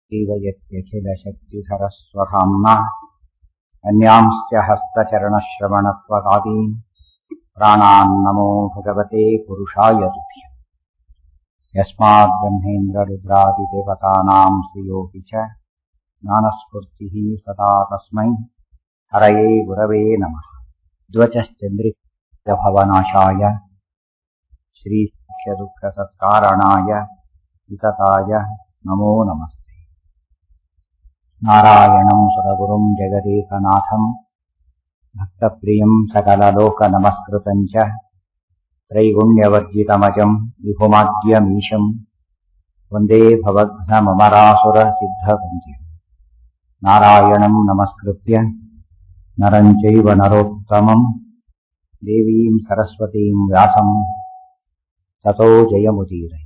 जीवयत्यखिलशक्तिधरस्वधाम्ना अन्यांश्च हस्तचरणश्रवणत्वगादीन् प्राणान्नमो भगवते पुरुषाय तुभ्यम् यस्माद्ब्रह्मेन्द्ररुद्रादिदेवतानां श्रियोऽपि च ज्ञानस्फूर्तिः सदा तस्मै हरये गुरवे नमः द्वचश्चन्द्रिकभवनाशाय श्रीमुख्यदुःखसत्कारणाय वितताय नमो नमस्ते नारायणं सुरगुरुं जगदेकनाथम् भक्तप्रियं सकललोकनमस्कृतं च त्रैगुण्यवर्जितमजम् विभुमाद्यमीशम् वन्दे भवघ्नममरासुरसिद्धवन्द्यम् नारायणं नमस्कृत्य नरं चैव नरोत्तमम् देवीं सरस्वतीं व्यासम् ತಥೋ ಜಯಮುದೀರೈ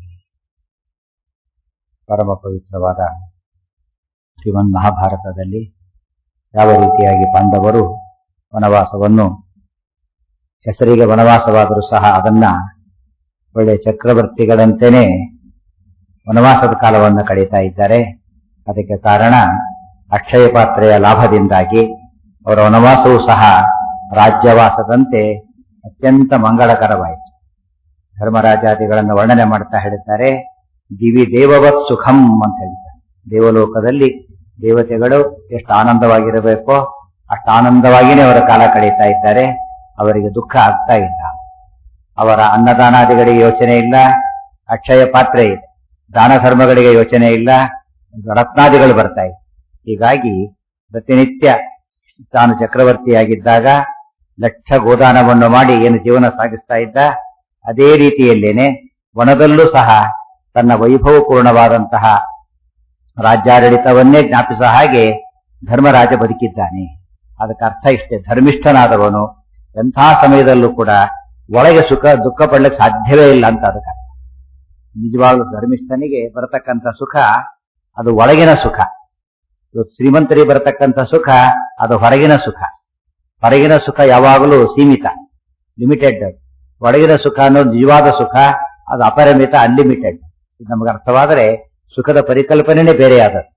ಪರಮ ಪವಿತ್ರವಾದ ಶ್ರೀಮನ್ ಮಹಾಭಾರತದಲ್ಲಿ ಯಾವ ರೀತಿಯಾಗಿ ಪಾಂಡವರು ವನವಾಸವನ್ನು ಹೆಸರಿಗೆ ವನವಾಸವಾದರೂ ಸಹ ಅದನ್ನ ಒಳ್ಳೆ ಚಕ್ರವರ್ತಿಗಳಂತೆಯೇ ವನವಾಸದ ಕಾಲವನ್ನು ಕಳೀತಾ ಇದ್ದಾರೆ ಅದಕ್ಕೆ ಕಾರಣ ಅಕ್ಷಯ ಪಾತ್ರೆಯ ಲಾಭದಿಂದಾಗಿ ಅವರ ವನವಾಸವೂ ಸಹ ರಾಜ್ಯವಾಸದಂತೆ ಅತ್ಯಂತ ಮಂಗಳಕರವಾಯಿತು ಧರ್ಮರಾಜಾದಿಗಳನ್ನು ವರ್ಣನೆ ಮಾಡ್ತಾ ಹೇಳಿದ್ದಾರೆ ದಿವಿ ದೇವವತ್ ಸುಖಂ ಅಂತ ಹೇಳಿದ್ದಾರೆ ದೇವಲೋಕದಲ್ಲಿ ದೇವತೆಗಳು ಎಷ್ಟು ಆನಂದವಾಗಿರಬೇಕೋ ಅಷ್ಟು ಆನಂದವಾಗಿಯೇ ಅವರ ಕಾಲ ಕಳೀತಾ ಇದ್ದಾರೆ ಅವರಿಗೆ ದುಃಖ ಆಗ್ತಾ ಇಲ್ಲ ಅವರ ಅನ್ನದಾನಾದಿಗಳಿಗೆ ಯೋಚನೆ ಇಲ್ಲ ಅಕ್ಷಯ ಪಾತ್ರೆ ಇದೆ ದಾನ ಧರ್ಮಗಳಿಗೆ ಯೋಚನೆ ಇಲ್ಲ ರತ್ನಾದಿಗಳು ಬರ್ತಾ ಇದೆ ಹೀಗಾಗಿ ಪ್ರತಿನಿತ್ಯ ತಾನು ಚಕ್ರವರ್ತಿಯಾಗಿದ್ದಾಗ ಲಕ್ಷ ಗೋದಾನವನ್ನು ಮಾಡಿ ಏನು ಜೀವನ ಸಾಗಿಸ್ತಾ ಇದ್ದ ಅದೇ ರೀತಿಯಲ್ಲೇನೆ ವನದಲ್ಲೂ ಸಹ ತನ್ನ ವೈಭವಪೂರ್ಣವಾದಂತಹ ರಾಜ್ಯಾಡಳಿತವನ್ನೇ ಜ್ಞಾಪಿಸುವ ಹಾಗೆ ಧರ್ಮರಾಜ ಬದುಕಿದ್ದಾನೆ ಅದಕ್ಕೆ ಅರ್ಥ ಇಷ್ಟೇ ಧರ್ಮಿಷ್ಠನಾದವನು ಎಂಥ ಸಮಯದಲ್ಲೂ ಕೂಡ ಒಳಗೆ ಸುಖ ದುಃಖ ಪಡ್ಲಿಕ್ಕೆ ಸಾಧ್ಯವೇ ಇಲ್ಲ ಅಂತ ಅದಕ್ಕೆ ನಿಜವಾಗ್ಲೂ ಧರ್ಮಿಷ್ಠನಿಗೆ ಬರತಕ್ಕಂಥ ಸುಖ ಅದು ಒಳಗಿನ ಸುಖ ಇವತ್ತು ಶ್ರೀಮಂತರಿಗೆ ಬರತಕ್ಕಂಥ ಸುಖ ಅದು ಹೊರಗಿನ ಸುಖ ಹೊರಗಿನ ಸುಖ ಯಾವಾಗಲೂ ಸೀಮಿತ ಲಿಮಿಟೆಡ್ ಒಳಗಿನ ಸುಖ ಅನ್ನೋದು ನಿಜವಾದ ಸುಖ ಅದು ಅಪರಿಮಿತ ಅನ್ಲಿಮಿಟೆಡ್ ಇದು ನಮಗೆ ಅರ್ಥವಾದರೆ ಸುಖದ ಪರಿಕಲ್ಪನೆನೇ ಬೇರೆಯಾದದ್ದು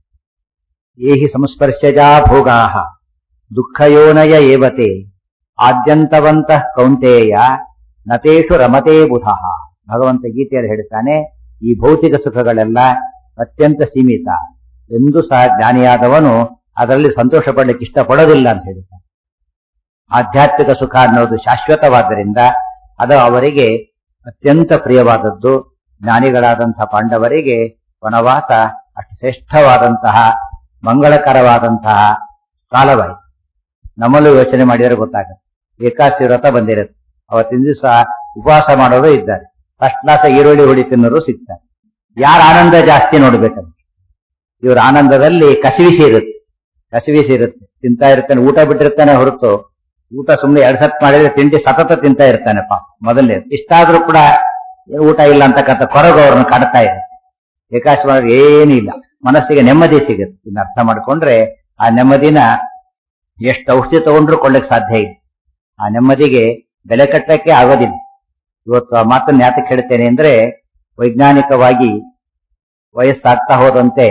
ಏಹಿ ಸಂಸ್ಪರ್ಶಜಾ ಭೋಗಾಹ ದುಃಖಯೋನಯ ಏವತೆ ಆದ್ಯಂತವಂತ ಕೌಂತೆಯ ನತೇಶು ರಮತೆ ಬುಧ ಭಗವಂತ ಗೀತೆಯಲ್ಲಿ ಹೇಳ್ತಾನೆ ಈ ಭೌತಿಕ ಸುಖಗಳೆಲ್ಲ ಅತ್ಯಂತ ಸೀಮಿತ ಎಂದೂ ಸಹ ಜ್ಞಾನಿಯಾದವನು ಅದರಲ್ಲಿ ಸಂತೋಷ ಪಡ್ಲಿಕ್ಕೆ ಇಷ್ಟಪಡೋದಿಲ್ಲ ಅಂತ ಹೇಳ್ತಾನೆ ಆಧ್ಯಾತ್ಮಿಕ ಸುಖ ಅನ್ನೋದು ಶಾಶ್ವತವಾದ್ದರಿಂದ ಅದು ಅವರಿಗೆ ಅತ್ಯಂತ ಪ್ರಿಯವಾದದ್ದು ಜ್ಞಾನಿಗಳಾದಂತಹ ಪಾಂಡವರಿಗೆ ವನವಾಸ ಅಷ್ಟು ಶ್ರೇಷ್ಠವಾದಂತಹ ಮಂಗಳಕರವಾದಂತಹ ಕಾಲವಾಯಿತು ನಮ್ಮಲ್ಲೂ ಯೋಚನೆ ಮಾಡಿದರೆ ಗೊತ್ತಾಗುತ್ತೆ ಏಕಾಶಿ ವ್ರತ ಬಂದಿರುತ್ತೆ ಅವತ್ತಿನ ದಿವಸ ಉಪವಾಸ ಮಾಡೋರು ಇದ್ದಾರೆ ಫಸ್ಟ್ ಕ್ಲಾಸ್ ಈರುಳ್ಳಿ ಹುಡಿ ತಿನ್ನೋರು ಸಿಗ್ತಾರೆ ಯಾರ ಆನಂದ ಜಾಸ್ತಿ ನೋಡ್ಬೇಕಂತ ಇವ್ರ ಆನಂದದಲ್ಲಿ ಕಸಿವಿಸಿ ಇರುತ್ತೆ ಕಸಿವಿಸಿ ಇರುತ್ತೆ ತಿಂತಾ ಇರ್ತಾನೆ ಊಟ ಬಿಟ್ಟಿರ್ತಾನೆ ಹೊರತು ಊಟ ಸುಮ್ಮನೆ ಎರಡ್ ಸತ್ ಮಾಡಿದ್ರೆ ತಿಂಡಿ ಸತತ ತಿಂತಾ ಇರ್ತಾನೆ ಪಾಪ ಮೊದಲನೇ ಇಷ್ಟಾದ್ರೂ ಕೂಡ ಊಟ ಇಲ್ಲ ಅಂತಕ್ಕಂಥ ಕೊರಗು ಅವ್ರನ್ನ ಕಾಡ್ತಾ ಇದೆ ಏಕಾಶ ಮಾಡಿದ್ರೆ ಏನಿಲ್ಲ ಮನಸ್ಸಿಗೆ ನೆಮ್ಮದಿ ಸಿಗುತ್ತೆ ಇನ್ನು ಅರ್ಥ ಮಾಡ್ಕೊಂಡ್ರೆ ಆ ನೆಮ್ಮದಿನ ಎಷ್ಟು ಔಷಧಿ ತಗೊಂಡ್ರು ಕೊಳ್ಳಕ್ಕೆ ಸಾಧ್ಯ ಇಲ್ಲ ಆ ನೆಮ್ಮದಿಗೆ ಬೆಲೆ ಕಟ್ಟಕ್ಕೆ ಆಗೋದಿಲ್ಲ ಇವತ್ತು ಆ ಮಾತನ್ನ ಯಾತಕ್ಕೆ ಹೇಳ್ತೇನೆ ಅಂದ್ರೆ ವೈಜ್ಞಾನಿಕವಾಗಿ ವಯಸ್ಸಾಗ್ತಾ ಹೋದಂತೆ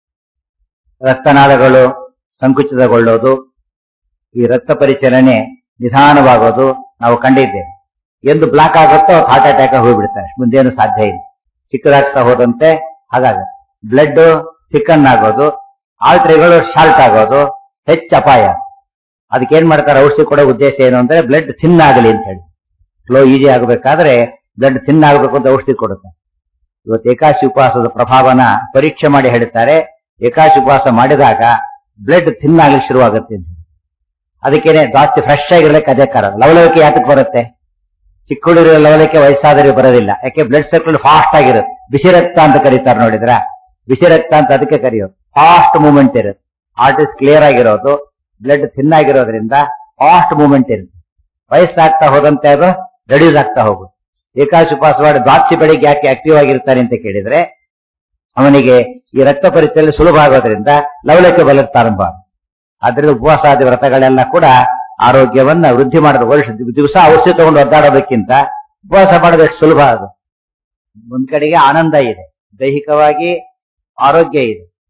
ರಕ್ತನಾಳಗಳು ಸಂಕುಚಿತಗೊಳ್ಳೋದು ಈ ರಕ್ತ ಪರಿಚಲನೆ ನಿಧಾನವಾಗೋದು ನಾವು ಕಂಡಿದ್ದೇವೆ ಎಂದು ಬ್ಲಾಕ್ ಆಗುತ್ತೋ ಹಾರ್ಟ್ ಅಟ್ಯಾಕ್ ಹೋಗ್ಬಿಡ್ತಾರೆ ಮುಂದೇನು ಸಾಧ್ಯ ಇಲ್ಲ ಚಿಕ್ಕದಾಗ್ತಾ ಹೋದಂತೆ ಹಾಗಾಗುತ್ತೆ ಬ್ಲಡ್ ಥಿಕ್ಕನ್ ಆಗೋದು ಆಲ್ಟ್ರಿಗಳು ಶಾರ್ಟ್ ಆಗೋದು ಹೆಚ್ಚು ಅಪಾಯ ಅದಕ್ಕೆ ಏನ್ ಮಾಡ್ತಾರೆ ಔಷಧಿ ಕೊಡೋ ಉದ್ದೇಶ ಏನು ಅಂದ್ರೆ ಬ್ಲಡ್ ಥಿನ್ ಆಗಲಿ ಅಂತ ಹೇಳಿ ಫ್ಲೋ ಈಜಿ ಆಗಬೇಕಾದ್ರೆ ಬ್ಲಡ್ ಥಿನ್ ಆಗಬೇಕು ಅಂತ ಔಷಧಿ ಕೊಡುತ್ತೆ ಇವತ್ತು ಏಕಾಶಿ ಉಪವಾಸದ ಪ್ರಭಾವನ ಪರೀಕ್ಷೆ ಮಾಡಿ ಹೇಳ್ತಾರೆ ಏಕಾಶಿ ಉಪವಾಸ ಮಾಡಿದಾಗ ಬ್ಲಡ್ ಥಿನ್ ಆಗ್ಲಿಕ್ಕೆ ಶುರುವಾಗುತ್ತೆ ಅಂತ ಅದಕ್ಕೇನೆ ಜಾಸ್ತಿ ಫ್ರೆಶ್ ಆಗಿರ್ಲಿಕ್ಕೆ ಅದೇ ಕಾರಣ ಲವಲವಿಕೆ ಯಾತಕ್ಕೆ ಬರುತ್ತೆ ಚಿಕ್ಕ ಹುಡುಗರ ಲವಲವಿಕೆ ವಯಸ್ಸಾದರೆ ಬರೋದಿಲ್ಲ ಯಾಕೆ ಬ್ಲಡ್ ಸರ್ಕ್ಯುಲ್ ಫಾಸ್ಟ್ ಆಗಿರುತ್ತೆ ಬಿಸಿ ರಕ್ತ ಅಂತ ಕರೀತಾರೆ ನೋಡಿದ್ರ ಬಿಸಿ ರಕ್ತ ಅಂತ ಅದಕ್ಕೆ ಕರೆಯೋದು ಫಾಸ್ಟ್ ಮೂವ್ಮೆಂಟ್ ಇರುತ್ತೆ ಆರ್ಟಿಸ್ಟ್ ಕ್ಲಿಯರ್ ಆಗಿರೋದು ಬ್ಲಡ್ ಥಿನ್ ಆಗಿರೋದ್ರಿಂದ ಫಾಸ್ಟ್ ಮೂವ್ಮೆಂಟ್ ಇರುತ್ತೆ ವಯಸ್ಸಾಗ್ತಾ ಹೋದಂತೆ ಅದು ರೆಡ್ಯೂಸ್ ಆಗ್ತಾ ಹೋಗುತ್ತೆ ಏಕಾಶಿ ಉಪವಾಸ ಮಾಡಿ ದ್ವಾಕ್ಷಿ ಬೆಳಿಗ್ಗೆ ಯಾಕೆ ಆಕ್ಟಿವ್ ಆಗಿರ್ತಾನೆ ಅಂತ ಕೇಳಿದ್ರೆ ಅವನಿಗೆ ಈ ರಕ್ತ ಪರಿಚಯ ಸುಲಭ ಆಗೋದ್ರಿಂದ ಲವಲಕ್ಕೆ ಬಲಕ್ಕೆ ಪ್ರಾರಂಭ ಆದ್ರಿಂದ ಉಪವಾಸಾದಿ ವ್ರತಗಳೆಲ್ಲ ಕೂಡ ಆರೋಗ್ಯವನ್ನ ವೃದ್ಧಿ ಮಾಡೋದು ವರ್ಷ ದಿವಸ ಔಷಧಿ ತಗೊಂಡು ಒದ್ದಾಡೋದಕ್ಕಿಂತ ಉಪವಾಸ ಮಾಡೋದು ಎಷ್ಟು ಸುಲಭ ಅದು ಒಂದ್ ಕಡೆಗೆ ಆನಂದ ಇದೆ ದೈಹಿಕವಾಗಿ ಆರೋಗ್ಯ ಇದೆ